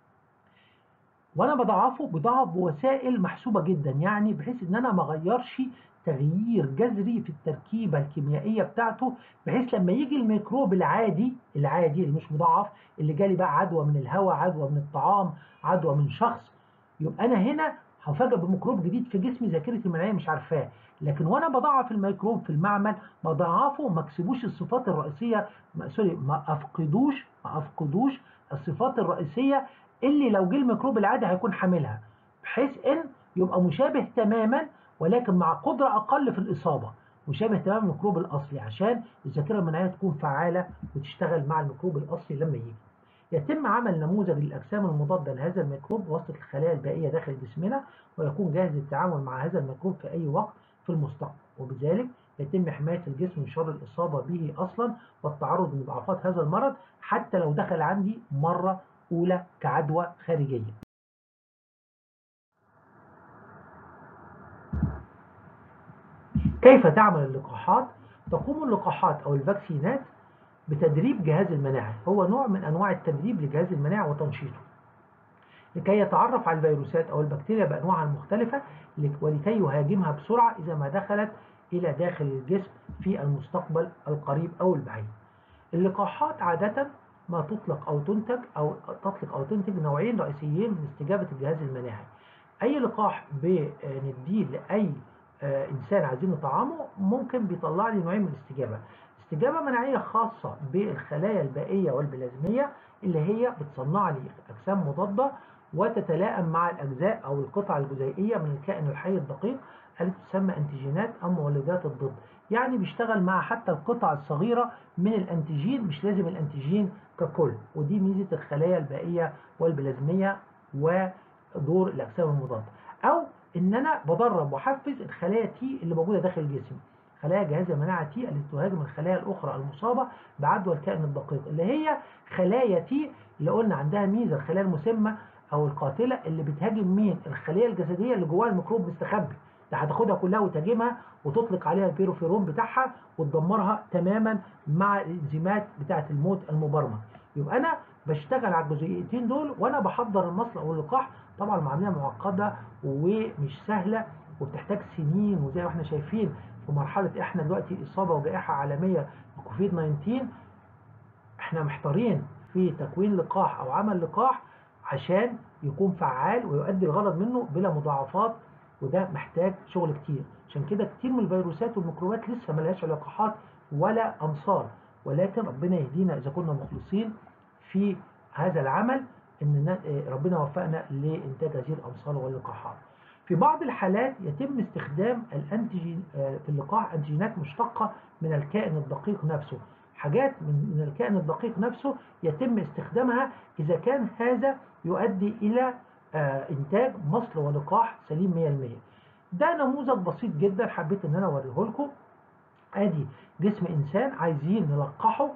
A: وانا بضعفه بضعف بوسائل محسوبه جدا يعني بحيث ان انا ما اغيرش تغيير جذري في التركيبة الكيميائية بتاعته بحيث لما يجي الميكروب العادي العادي اللي مش مضاعف اللي جالي بقى عدوى من الهواء عدوى من الطعام عدوى من شخص يبقى أنا هنا هفاجئ بميكروب جديد في جسمي ذاكرتي المناعية مش عارفاه لكن وانا بضعف الميكروب في المعمل بضعفه ما اكسبوش الصفات الرئيسية ما سوري ما افقدوش ما افقدوش الصفات الرئيسية اللي لو جه الميكروب العادي هيكون حاملها بحيث ان يبقى مشابه تماما ولكن مع قدرة أقل في الإصابة مشابه تماما الميكروب الأصلي عشان الذاكرة المناعية تكون فعالة وتشتغل مع الميكروب الأصلي لما يجي. يتم عمل نموذج للأجسام المضادة لهذا الميكروب بواسطة الخلايا البائية داخل جسمنا ويكون جاهز للتعامل مع هذا الميكروب في أي وقت في المستقبل وبذلك يتم حماية الجسم من شر الإصابة به أصلا والتعرض لمضاعفات هذا المرض حتى لو دخل عندي مرة أولى كعدوى خارجية. كيف تعمل اللقاحات؟ تقوم اللقاحات أو الفاكسينات بتدريب جهاز المناعة هو نوع من أنواع التدريب لجهاز المناعة وتنشيطه لكي يتعرف على الفيروسات أو البكتيريا بأنواعها المختلفة ولكي يهاجمها بسرعة إذا ما دخلت إلى داخل الجسم في المستقبل القريب أو البعيد اللقاحات عادة ما تطلق أو تنتج أو تطلق أو تنتج نوعين رئيسيين من استجابة الجهاز المناعي أي لقاح بنديه لأي إنسان عايزين نطعمه ممكن بيطلع لي نوعين من الاستجابة استجابة مناعية خاصة بالخلايا البائية والبلازمية اللي هي بتصنع لي أجسام مضادة وتتلائم مع الأجزاء أو القطع الجزيئية من الكائن الحي الدقيق التي تسمى أنتيجينات أو مولدات الضد يعني بيشتغل مع حتى القطع الصغيرة من الأنتيجين مش لازم الأنتيجين ككل ودي ميزة الخلايا البائية والبلازمية ودور الأجسام المضادة أو إن أنا بدرب وأحفز الخلايا تي اللي موجودة داخل الجسم خلايا جهاز المناعة تي التي تهاجم الخلايا الأخرى المصابة بعدوى الكائن الدقيق اللي هي خلايا تي اللي قلنا عندها ميزة الخلايا المسمة أو القاتلة اللي بتهاجم مين الخلية الجسدية اللي جواها الميكروب مستخبي ده هتاخدها كلها وتهاجمها وتطلق عليها البيروفيرون بتاعها وتدمرها تماما مع الانزيمات بتاعة الموت المبرمج يبقى أنا بشتغل على الجزئيتين دول وأنا بحضر المصل أو اللقاح طبعا عملية معقدة ومش سهلة وبتحتاج سنين وزي ما احنا شايفين في مرحلة احنا دلوقتي إصابة وجائحة عالمية بكوفيد 19 احنا محتارين في تكوين لقاح أو عمل لقاح عشان يكون فعال ويؤدي الغرض منه بلا مضاعفات وده محتاج شغل كتير عشان كده كتير من الفيروسات والميكروبات لسه ملهاش لقاحات ولا أمصار ولكن ربنا يهدينا إذا كنا مخلصين في هذا العمل ان ربنا وفقنا لانتاج هذه الامصار واللقاحات. في بعض الحالات يتم استخدام الانتيجين في اللقاح انتيجينات مشتقه من الكائن الدقيق نفسه. حاجات من الكائن الدقيق نفسه يتم استخدامها اذا كان هذا يؤدي الى انتاج مصل ولقاح سليم 100%. ده نموذج بسيط جدا حبيت ان انا اوريه لكم. ادي جسم انسان عايزين نلقحه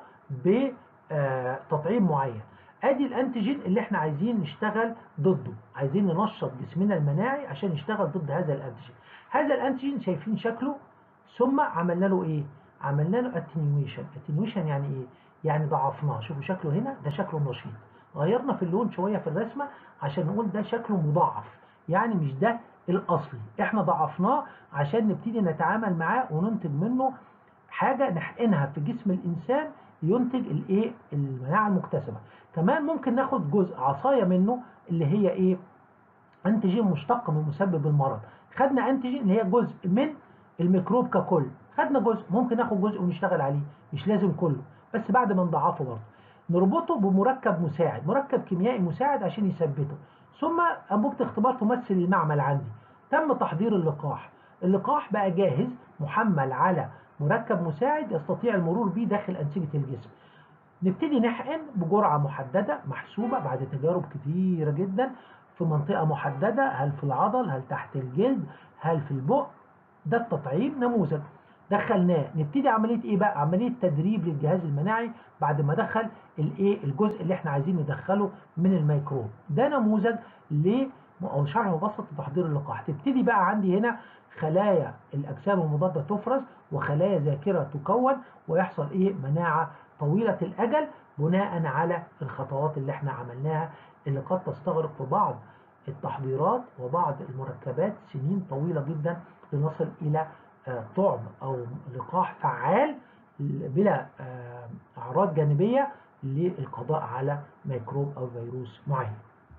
A: بتطعيم معين. ادي الانتيجين اللي احنا عايزين نشتغل ضده عايزين ننشط جسمنا المناعي عشان نشتغل ضد هذا الانتيجين هذا الانتيجين شايفين شكله ثم عملنا له ايه عملنا له اتنيويشن اتنيويشن يعني ايه يعني ضعفناه شوفوا شكله هنا ده شكله نشيط غيرنا في اللون شويه في الرسمه عشان نقول ده شكله مضاعف يعني مش ده الاصلي احنا ضعفناه عشان نبتدي نتعامل معاه وننتج منه حاجه نحقنها في جسم الانسان ينتج الايه المناعه المكتسبه كمان ممكن ناخد جزء عصايه منه اللي هي ايه انتيجين مشتق من مسبب المرض خدنا انتيجين اللي هي جزء من الميكروب ككل خدنا جزء ممكن ناخد جزء ونشتغل عليه مش لازم كله بس بعد ما نضعفه برضه نربطه بمركب مساعد مركب كيميائي مساعد عشان يثبته ثم انبوبه اختبار تمثل المعمل عندي تم تحضير اللقاح اللقاح بقى جاهز محمل على مركب مساعد يستطيع المرور به داخل أنسجة الجسم نبتدي نحقن بجرعة محددة محسوبة بعد تجارب كتيرة جدا في منطقة محددة هل في العضل هل تحت الجلد هل في البق ده التطعيم نموذج دخلناه نبتدي عملية ايه بقى عملية تدريب للجهاز المناعي بعد ما دخل الايه الجزء اللي احنا عايزين ندخله من الميكروب ده نموذج ل او شرح مبسط لتحضير اللقاح تبتدي بقى عندي هنا خلايا الاجسام المضاده تفرز وخلايا ذاكره تكون ويحصل ايه مناعه طويله الاجل بناء على الخطوات اللي احنا عملناها اللي قد تستغرق في بعض التحضيرات وبعض المركبات سنين طويله جدا لنصل الى طعم او لقاح فعال بلا اعراض جانبيه للقضاء على ميكروب او فيروس معين.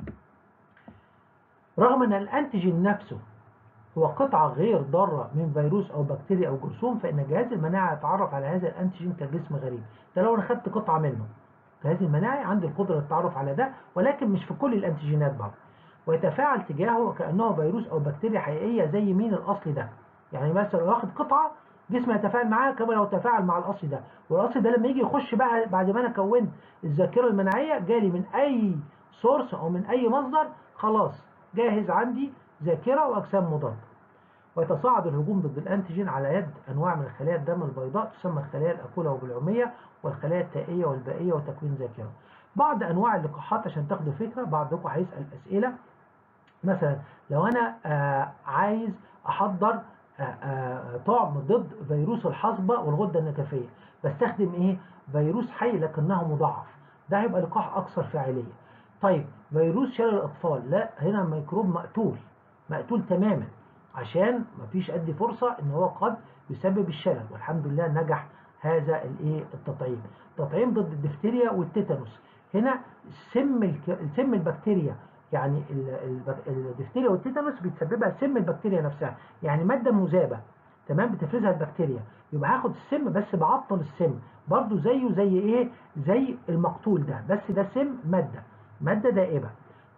A: رغم ان الانتيجين نفسه هو قطعة غير ضارة من فيروس أو بكتيريا أو جرثوم فإن جهاز المناعة يتعرف على هذا الأنتيجين كجسم غريب ده لو أنا خدت قطعة منه جهاز المناعي عنده القدرة للتعرف على ده ولكن مش في كل الأنتيجينات بعض ويتفاعل تجاهه كأنه فيروس أو بكتيريا حقيقية زي مين الأصل ده يعني مثلا لو واخد قطعة جسم يتفاعل معاها كما لو تفاعل مع الأصل ده والأصل ده لما يجي يخش بقى بعد ما أنا كونت الذاكرة المناعية جالي من أي سورس أو من أي مصدر خلاص جاهز عندي ذاكرة وأجسام مضادة ويتصاعد الهجوم ضد الأنتيجين على يد أنواع من خلايا الدم البيضاء تسمى الخلايا الأكولة وبالعمية والخلايا التائية والبائية وتكوين ذاكرة بعض أنواع اللقاحات عشان تاخدوا فكرة بعضكم هيسأل أسئلة مثلا لو أنا آه عايز أحضر آه آه طعم ضد فيروس الحصبة والغدة النكفية بستخدم إيه؟ فيروس حي لكنه مضاعف ده هيبقى لقاح أكثر فاعلية طيب فيروس شلل الأطفال لا هنا ميكروب مقتول مقتول تماما عشان مفيش قد فرصة ان هو قد يسبب الشلل والحمد لله نجح هذا الايه التطعيم تطعيم ضد الدفتيريا والتيتانوس هنا سم الك... سم البكتيريا يعني الدفتيريا والتيتانوس بتسببها سم البكتيريا نفسها يعني مادة مذابة تمام بتفرزها البكتيريا يبقى هاخد السم بس بعطل السم برضو زيه زي ايه زي المقتول ده بس ده سم مادة مادة دائبة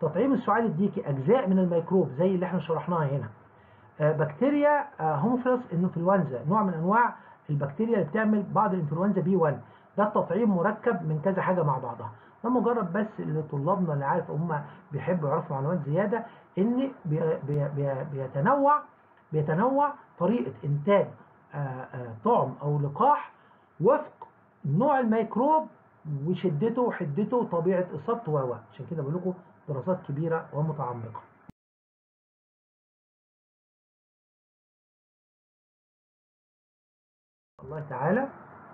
A: تطعيم السعال الديكي أجزاء من الميكروب زي اللي احنا شرحناها هنا آه، بكتيريا آه، هوموفيلس انفلونزا نوع من انواع البكتيريا اللي بتعمل بعض الانفلونزا بي 1 ده التطعيم مركب من كذا حاجه مع بعضها ده مجرد بس لطلابنا اللي عارف هم بيحبوا يعرفوا معلومات زياده ان بي بي بي بيتنوع بيتنوع طريقه انتاج آه، طعم او لقاح وفق نوع الميكروب وشدته وحدته وطبيعه اصابته و عشان كده بقول لكم دراسات كبيره ومتعمقه الله تعالى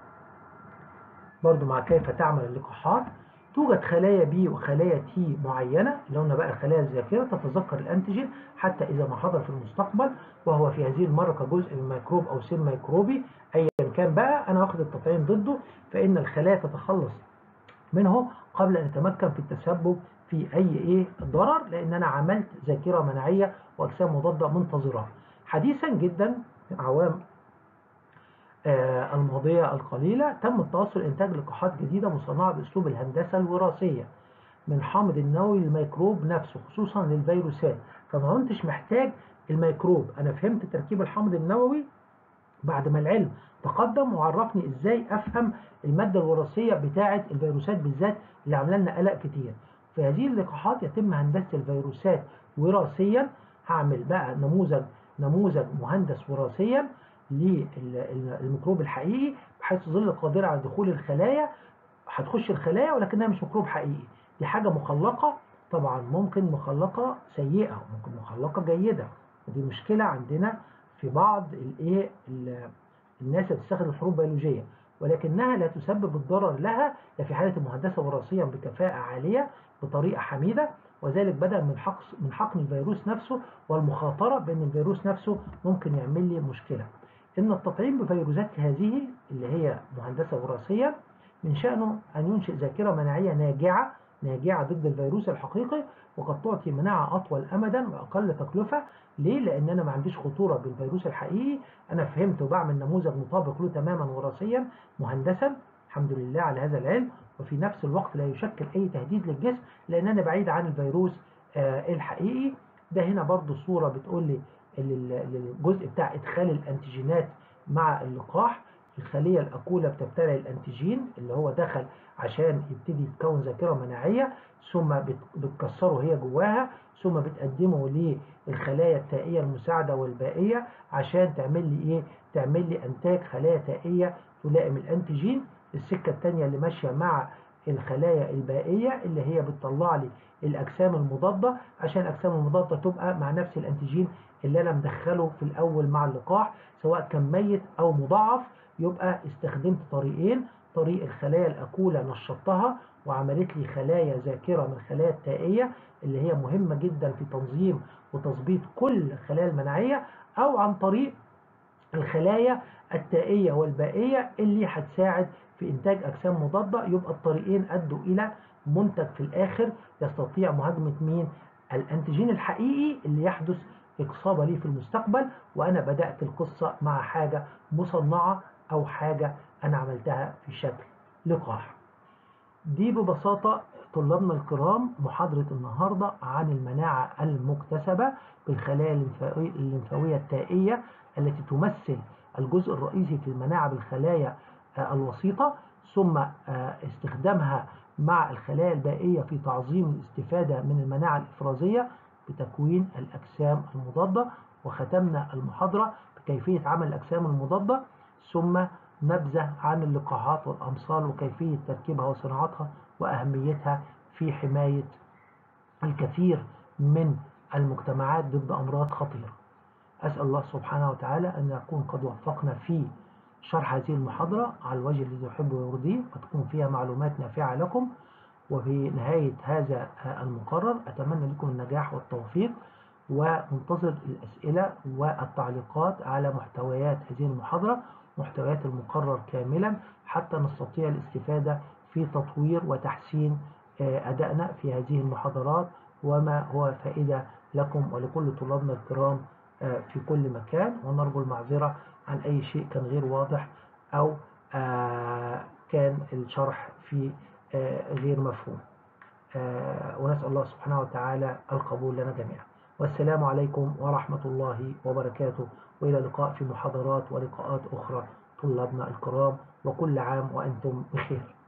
A: برضو مع كيف تعمل اللقاحات توجد خلايا بي وخلايا تي معينة اللي هنا بقى خلايا الذاكرة تتذكر الأنتيجين حتى إذا ما حضر في المستقبل وهو في هذه المرة كجزء من ميكروب أو سيل ميكروبي أيا كان بقى أنا واخد التطعيم ضده فإن الخلايا تتخلص منه قبل أن يتمكن في التسبب في أي إيه ضرر لأن أنا عملت ذاكرة مناعية وأجسام مضادة منتظرة حديثا جدا عوام آه، الماضية القليلة تم التوصل إنتاج لقاحات جديدة مصنعة بأسلوب الهندسة الوراثية من حامض النووي للميكروب نفسه خصوصا للفيروسات فما كنتش محتاج الميكروب أنا فهمت تركيب الحامض النووي بعد ما العلم تقدم وعرفني ازاي افهم المادة الوراثية بتاعة الفيروسات بالذات اللي عامله لنا قلق كتير في هذه اللقاحات يتم هندسة الفيروسات وراثيا هعمل بقى نموذج نموذج مهندس وراثيا للميكروب الحقيقي بحيث تظل قادرة على دخول الخلايا هتخش الخلايا ولكنها مش ميكروب حقيقي دي حاجة مخلقة طبعا ممكن مخلقة سيئة ممكن مخلقة جيدة ودي مشكلة عندنا في بعض الايه الناس اللي بتستخدم الحروب البيولوجية ولكنها لا تسبب الضرر لها في حالة المهندسة وراثيا بكفاءة عالية بطريقة حميدة وذلك بدأ من حقن من حقن الفيروس نفسه والمخاطرة بأن الفيروس نفسه ممكن يعمل لي مشكلة. إن التطعيم بفيروسات هذه اللي هي مهندسة وراثيا من شأنه أن ينشئ ذاكرة مناعية ناجعة ناجعة ضد الفيروس الحقيقي وقد تعطي مناعة أطول أمدا وأقل تكلفة ليه؟ لأن أنا ما عنديش خطورة بالفيروس الحقيقي أنا فهمت وبعمل نموذج مطابق له تماما وراثيا مهندسا الحمد لله على هذا العلم وفي نفس الوقت لا يشكل أي تهديد للجسم لأن أنا بعيد عن الفيروس آه الحقيقي ده هنا برضو صورة بتقول لي الجزء بتاع إدخال الأنتيجينات مع اللقاح الخلية الأكولة بتبتلع الأنتيجين اللي هو دخل عشان يبتدي يتكون ذاكرة مناعية ثم بتكسره هي جواها ثم بتقدمه للخلايا التائية المساعدة والبائية عشان تعمل لي إيه؟ تعمل لي إنتاج خلايا تائية تلائم الأنتيجين السكة الثانية اللي ماشية مع الخلايا البائية اللي هي بتطلع لي الأجسام المضادة عشان الأجسام المضادة تبقى مع نفس الأنتيجين اللي أنا مدخله في الأول مع اللقاح سواء كان ميت أو مضاعف يبقى استخدمت طريقين طريق الخلايا الأكولة نشطتها وعملت لي خلايا ذاكرة من الخلايا التائية اللي هي مهمة جدا في تنظيم وتظبيط كل الخلايا المناعية أو عن طريق الخلايا التائية والبائية اللي هتساعد في إنتاج أجسام مضادة يبقى الطريقين أدوا إلى منتج في الآخر يستطيع مهاجمة مين؟ الأنتيجين الحقيقي اللي يحدث إصابة ليه في المستقبل وأنا بدأت القصة مع حاجة مصنعة أو حاجة أنا عملتها في شكل لقاح دي ببساطة طلابنا الكرام محاضرة النهاردة عن المناعة المكتسبة بالخلايا الليمفاوية التائية التي تمثل الجزء الرئيسي في المناعة بالخلايا آه، الوسيطة ثم آه، استخدامها مع الخلايا البائية في تعظيم الاستفادة من المناعة الإفرازية بتكوين الأجسام المضادة وختمنا المحاضرة بكيفية عمل الأجسام المضادة ثم نبذة عن اللقاحات والأمصال وكيفية تركيبها وصناعتها وأهميتها في حماية الكثير من المجتمعات ضد أمراض خطيرة أسأل الله سبحانه وتعالى أن يكون قد وفقنا في شرح هذه المحاضرة على الوجه الذي يحب ويرضيه وتكون فيها معلومات نافعة لكم وفي نهاية هذا المقرر أتمنى لكم النجاح والتوفيق ومنتظر الأسئلة والتعليقات على محتويات هذه المحاضرة محتويات المقرر كاملا حتى نستطيع الاستفادة في تطوير وتحسين آه، أدائنا في هذه المحاضرات وما هو فائدة لكم ولكل طلابنا الكرام آه، في كل مكان ونرجو المعذرة عن أي شيء كان غير واضح أو آه، كان الشرح فيه غير مفهوم ونسأل الله سبحانه وتعالى القبول لنا جميعا والسلام عليكم ورحمة الله وبركاته وإلى اللقاء في محاضرات ولقاءات أخرى طلابنا الكرام وكل عام وأنتم بخير